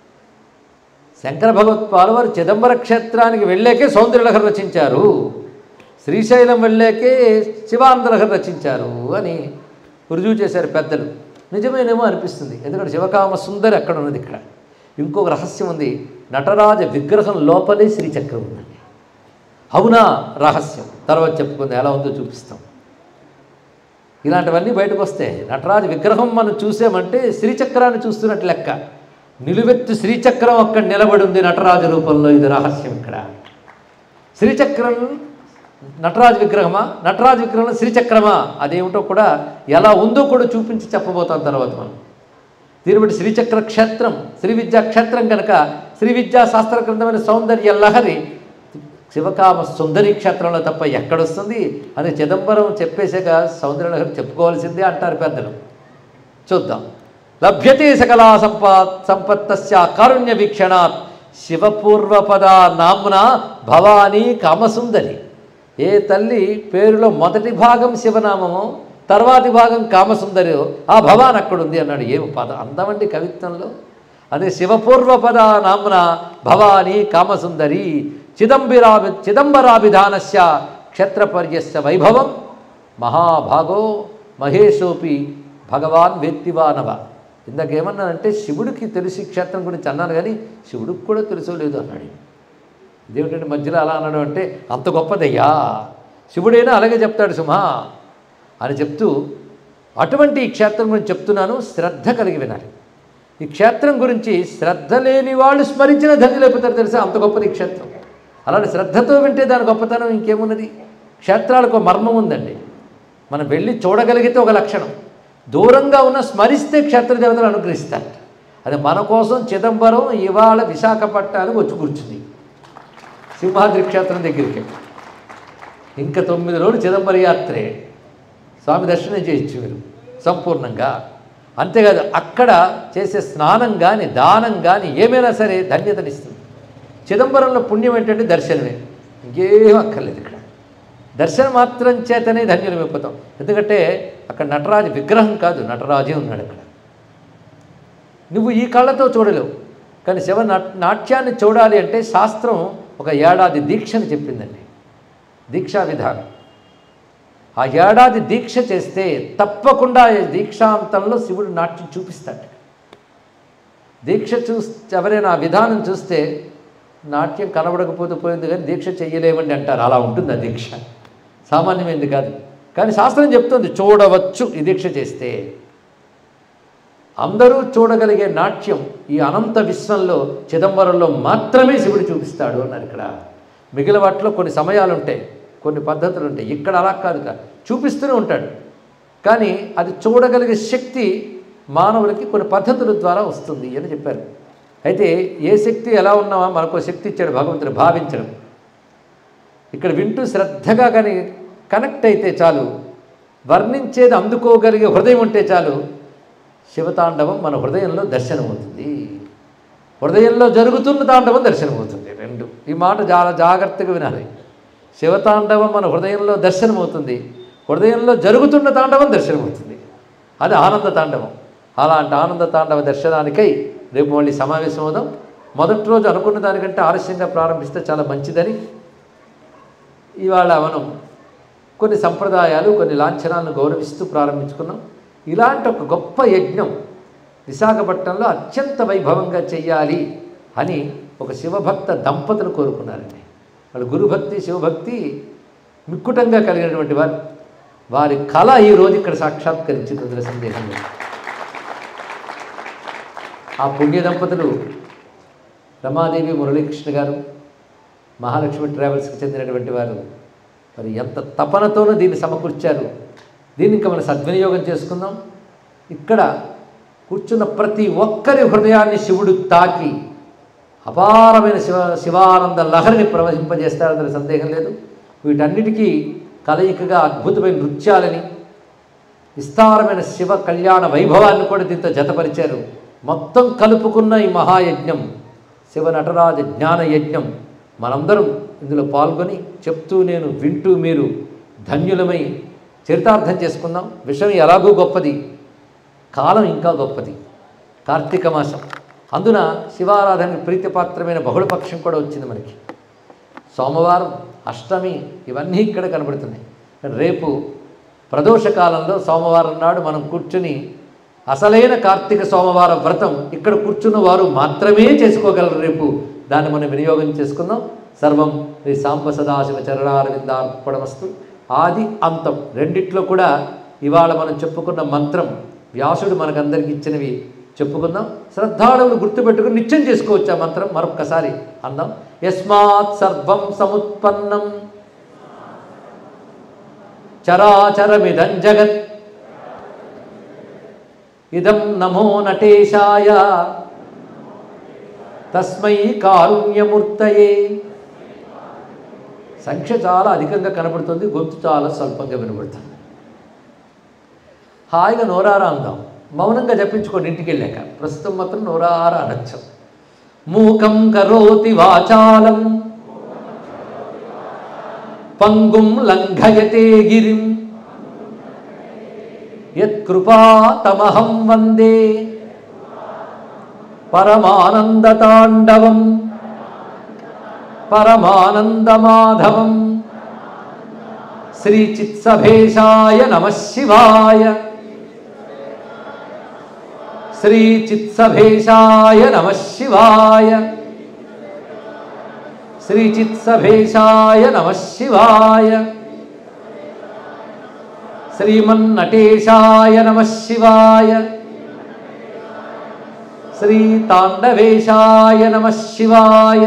శంకర భగవత్పాలు వారు చిదంబర క్షేత్రానికి వెళ్ళాకే సౌందర్యలహరి రచించారు శ్రీశైలం వెళ్ళాకే శివానందలహరి రచించారు అని రుజువు చేశారు పెద్దలు నిజమేనేమో అనిపిస్తుంది ఎందుకంటే శివకామ సుందరి అక్కడ ఉన్నది ఇక్కడ ఇంకొక రహస్యం ఉంది నటరాజ విగ్రహం లోపలే శ్రీచక్రం ఉందండి అవునా రహస్యం తర్వాత చెప్పుకుంది ఎలా ఉందో చూపిస్తాం ఇలాంటివన్నీ బయటకు వస్తాయి నటరాజ విగ్రహం మనం చూసామంటే శ్రీచక్రాన్ని చూస్తున్నట్టు లెక్క నిలువెత్తు శ్రీచక్రం అక్కడ నిలబడి ఉంది నటరాజు రూపంలో ఇది రహస్యం ఇక్కడ శ్రీచక్రం నటరాజు విగ్రహమా నటరాజు విగ్రహం శ్రీచక్రమా అదేమిటో కూడా ఎలా ఉందో కూడా చూపించి చెప్పబోతాం తర్వాత మనం దీన్ని బట్టి శ్రీచక్ర క్షేత్రం శ్రీ విద్యా క్షేత్రం కనుక శ్రీ విద్యా శాస్త్ర గ్రంథమైన సౌందర్య లహరి శివకామ సుందరి క్షేత్రంలో తప్ప ఎక్కడొస్తుంది అని చిదంబరం చెప్పేసాక సౌందర్య లహరి చెప్పుకోవాల్సిందే అంటారు పెద్దలు చూద్దాం లభ్యతే సకలా సంపా సంపత్తస్య కారుణ్య వీక్షణాత్ శివపూర్వపద నామ్న భవానీ కామసుందరి ఏ తల్లి పేరులో మొదటి భాగం శివనామము తర్వాతి భాగం కామసుందరి ఆ భవాన్ అక్కడుంది అన్నాడు ఏమి పద అందమండి కవిత్వంలో అదే శివపూర్వపద నామ్న భవానీ కామసుందరి చిదంబరాభి చిదంబరాభిధానస్య క్షేత్రపర్యస్య వైభవం మహాభాగో మహేశోపి భగవాన్ వేత్తివానవ ఇందాకేమన్నానంటే శివుడికి తెలిసి క్షేత్రం గురించి అన్నాను కానీ శివుడికి కూడా తెలుసో లేదు అన్నాడు ఇదేమిటంటే మధ్యలో అలా అన్నాడు అంటే అంత గొప్పదయ్యా శివుడైనా అలాగే చెప్తాడు సుమా అని చెప్తూ అటువంటి ఈ క్షేత్రం గురించి చెప్తున్నాను శ్రద్ధ కలిగి వినాలి ఈ క్షేత్రం గురించి శ్రద్ధ లేని వాళ్ళు స్మరించిన ధన్యులైపోతారు తెలుసా అంత గొప్పది ఈ క్షేత్రం అలాంటి శ్రద్ధతో వింటే దాని గొప్పతనం ఇంకేమున్నది క్షేత్రాలకు ఒక మర్మం ఉందండి మనం వెళ్ళి చూడగలిగితే ఒక లక్షణం దూరంగా ఉన్న స్మరిస్తే క్షేత్ర దేవతలు అనుగ్రహిస్తారు అది మన కోసం చిదంబరం ఇవాళ విశాఖపట్నానికి వచ్చి కూర్చుంది సింహాద్రి క్షేత్రం దగ్గరికి ఇంకా తొమ్మిది రోజులు చిదంబర యాత్రే స్వామి దర్శనం చేయొచ్చు మీరు సంపూర్ణంగా అంతేకాదు అక్కడ చేసే స్నానం కానీ దానం కానీ ఏమైనా సరే ధన్యతనిస్తుంది చిదంబరంలో పుణ్యం ఏంటంటే దర్శనమే ఇంకేం అక్కర్లేదు ఇక్కడ దర్శనం మాత్రం చేతనే ధన్యులం అయిపోతాం ఎందుకంటే అక్కడ నటరాజు విగ్రహం కాదు నటరాజే ఉన్నాడు అక్కడ నువ్వు ఈ కళ్ళతో చూడలేవు కానీ శివ నాట్ నాట్యాన్ని చూడాలి అంటే శాస్త్రం ఒక ఏడాది దీక్షని చెప్పిందండి దీక్షా విధానం ఆ ఏడాది దీక్ష చేస్తే తప్పకుండా ఈ దీక్షాంతంలో శివుడు నాట్యం చూపిస్తాడు దీక్ష చూస్ ఎవరైనా ఆ విధానం చూస్తే నాట్యం కనబడకపోతే పోయింది కానీ దీక్ష చెయ్యలేమండి అంటారు అలా ఉంటుంది ఆ దీక్ష సామాన్యమైంది కాదు కానీ శాస్త్రం చెప్తుంది చూడవచ్చు ఈ దీక్ష చేస్తే అందరూ చూడగలిగే నాట్యం ఈ అనంత విశ్వంలో చిదంబరంలో మాత్రమే శివుడు చూపిస్తాడు అన్నారు ఇక్కడ మిగిలిన వాటిలో కొన్ని సమయాలు ఉంటాయి కొన్ని పద్ధతులు ఉంటాయి ఇక్కడ అలా కాదు కా చూపిస్తూనే ఉంటాడు కానీ అది చూడగలిగే శక్తి మానవులకి కొన్ని పద్ధతుల ద్వారా వస్తుంది అని చెప్పారు అయితే ఏ శక్తి ఎలా ఉన్నామో మనకు శక్తి ఇచ్చాడు భగవంతుడు భావించడం ఇక్కడ వింటూ శ్రద్ధగా కానీ కనెక్ట్ అయితే చాలు వర్ణించేది అందుకోగలిగే హృదయం ఉంటే చాలు శివతాండవం మన హృదయంలో దర్శనమవుతుంది హృదయంలో జరుగుతున్న తాండవం దర్శనమవుతుంది రెండు ఈ మాట చాలా జాగ్రత్తగా వినాలి శివతాండవం మన హృదయంలో దర్శనమవుతుంది హృదయంలో జరుగుతున్న తాండవం దర్శనమవుతుంది అది ఆనంద తాండవం అలాంటి ఆనంద తాండవ దర్శనానికై రేపు మళ్ళీ సమావేశం అవుదాం మొదటి రోజు అనుకున్న దానికంటే ఆలస్యంగా ప్రారంభిస్తే చాలా మంచిదని ఇవాళ మనం కొన్ని సంప్రదాయాలు కొన్ని లాంఛనాలను గౌరవిస్తూ ప్రారంభించుకున్నాం ఇలాంటి ఒక గొప్ప యజ్ఞం విశాఖపట్నంలో అత్యంత వైభవంగా చెయ్యాలి అని ఒక శివభక్త దంపతులు కోరుకున్నారండి వాళ్ళు గురుభక్తి శివభక్తి మిక్కుటంగా కలిగినటువంటి వారు వారి కళ ఈ రోజు ఇక్కడ సాక్షాత్కరించింది అందులో సందేహం లేదు ఆ పుణ్య దంపతులు రమాదేవి మురళీకృష్ణ గారు మహాలక్ష్మి ట్రావెల్స్కి చెందినటువంటి వారు మరి ఎంత తపనతోనూ దీన్ని సమకూర్చారు దీన్ని ఇంకా మనం సద్వినియోగం చేసుకుందాం ఇక్కడ కూర్చున్న ప్రతి ఒక్కరి హృదయాన్ని శివుడు తాకి అపారమైన శివ శివానంద లహరిని ప్రవహింపజేస్తారన్న సందేహం లేదు వీటన్నిటికీ కలయికగా అద్భుతమైన నృత్యాలని విస్తారమైన శివ కళ్యాణ వైభవాన్ని కూడా దీంతో జతపరిచారు మొత్తం కలుపుకున్న ఈ మహాయజ్ఞం శివ నటరాజ జ్ఞాన యజ్ఞం మనందరం ఇందులో పాల్గొని చెప్తూ నేను వింటూ మీరు ధన్యులమై చరితార్థం చేసుకుందాం విషయం ఎలాగూ గొప్పది కాలం ఇంకా గొప్పది కార్తీక మాసం అందున శివారాధనకి ప్రీతిపాత్రమైన బహుళపక్షం కూడా వచ్చింది మనకి సోమవారం అష్టమి ఇవన్నీ ఇక్కడ కనబడుతున్నాయి రేపు ప్రదోష కాలంలో సోమవారం నాడు మనం కూర్చుని అసలైన కార్తీక సోమవార వ్రతం ఇక్కడ కూర్చున్న వారు మాత్రమే చేసుకోగలరు రేపు దాన్ని మనం వినియోగం చేసుకుందాం సర్వం శ్రీ సాంబ సదాశివ చరణారవిందార్పణమస్తు ఆది అంతం రెండిట్లో కూడా ఇవాళ మనం చెప్పుకున్న మంత్రం వ్యాసుడు మనకందరికి ఇచ్చినవి చెప్పుకుందాం శ్రద్ధాళువులు గుర్తుపెట్టుకుని నిత్యం చేసుకోవచ్చు ఆ మంత్రం మరొక్కసారి అందాం యస్మాత్ సర్వం సముత్పన్నం చరాచరమిదం జగత్ ఇదం నమో నటేశాయ తస్మై కారుణ్యమూర్తయే సంఖ్య చాలా అధికంగా కనబడుతుంది గొంతు చాలా స్వల్పంగా వినబడుతుంది హాయిగా నోరారా అందాం మౌనంగా జపించుకోండి ఇంటికి వెళ్ళాక ప్రస్తుతం మాత్రం నోరారా అనొచ్చు మూకం కరోతి వాచాలం పంగుం లంఘయతే గిరిం యత్కృపాతమహం వందే పరమానందతాండవం పరమానందమాధవం శ్రీచిత్సభేషాయ నమ శివాయ శ్రీచిత్సభేషాయ నమ శివాయ శ్రీచిత్సభేషాయ నమ శివాయ శ్రీమన్నటేశాయ నమ శివాయ శ్రీతాండవేశాయ నమ శివాయ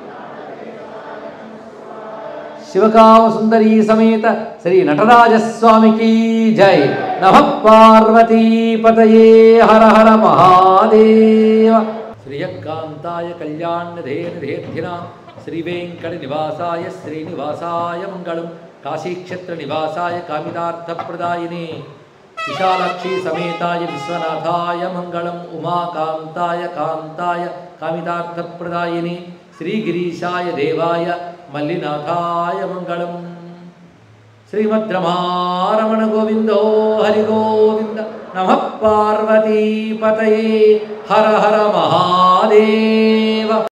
శివకామసుందరీ సమేత శ్రీ నటరాజస్వామికి జై నమ పార్వతీపతయే హర హర మహాదేవ శ్రియకాంతాయ కళ్యాణధేనుధేర్ధినా శ్రీవేంకట నివాసాయ శ్రీనివాసాయ మంగళం కాశీక్షేత్ర నివాసాయ కామితార్థప్రదాయినే విశాలాక్షి సమేతాయ విశ్వనాథాయ మంగళం ఉమాకాంతాయ కాంతాయ కామితార్థప్రదాయిని శ్రీగిరీశాయ దేవాయ మల్లినాథాయ మంగళం శ్రీమద్రమారమణ గోవిందో హరి గోవింద నమ పార్వతీపతయే హర హర మహాదేవ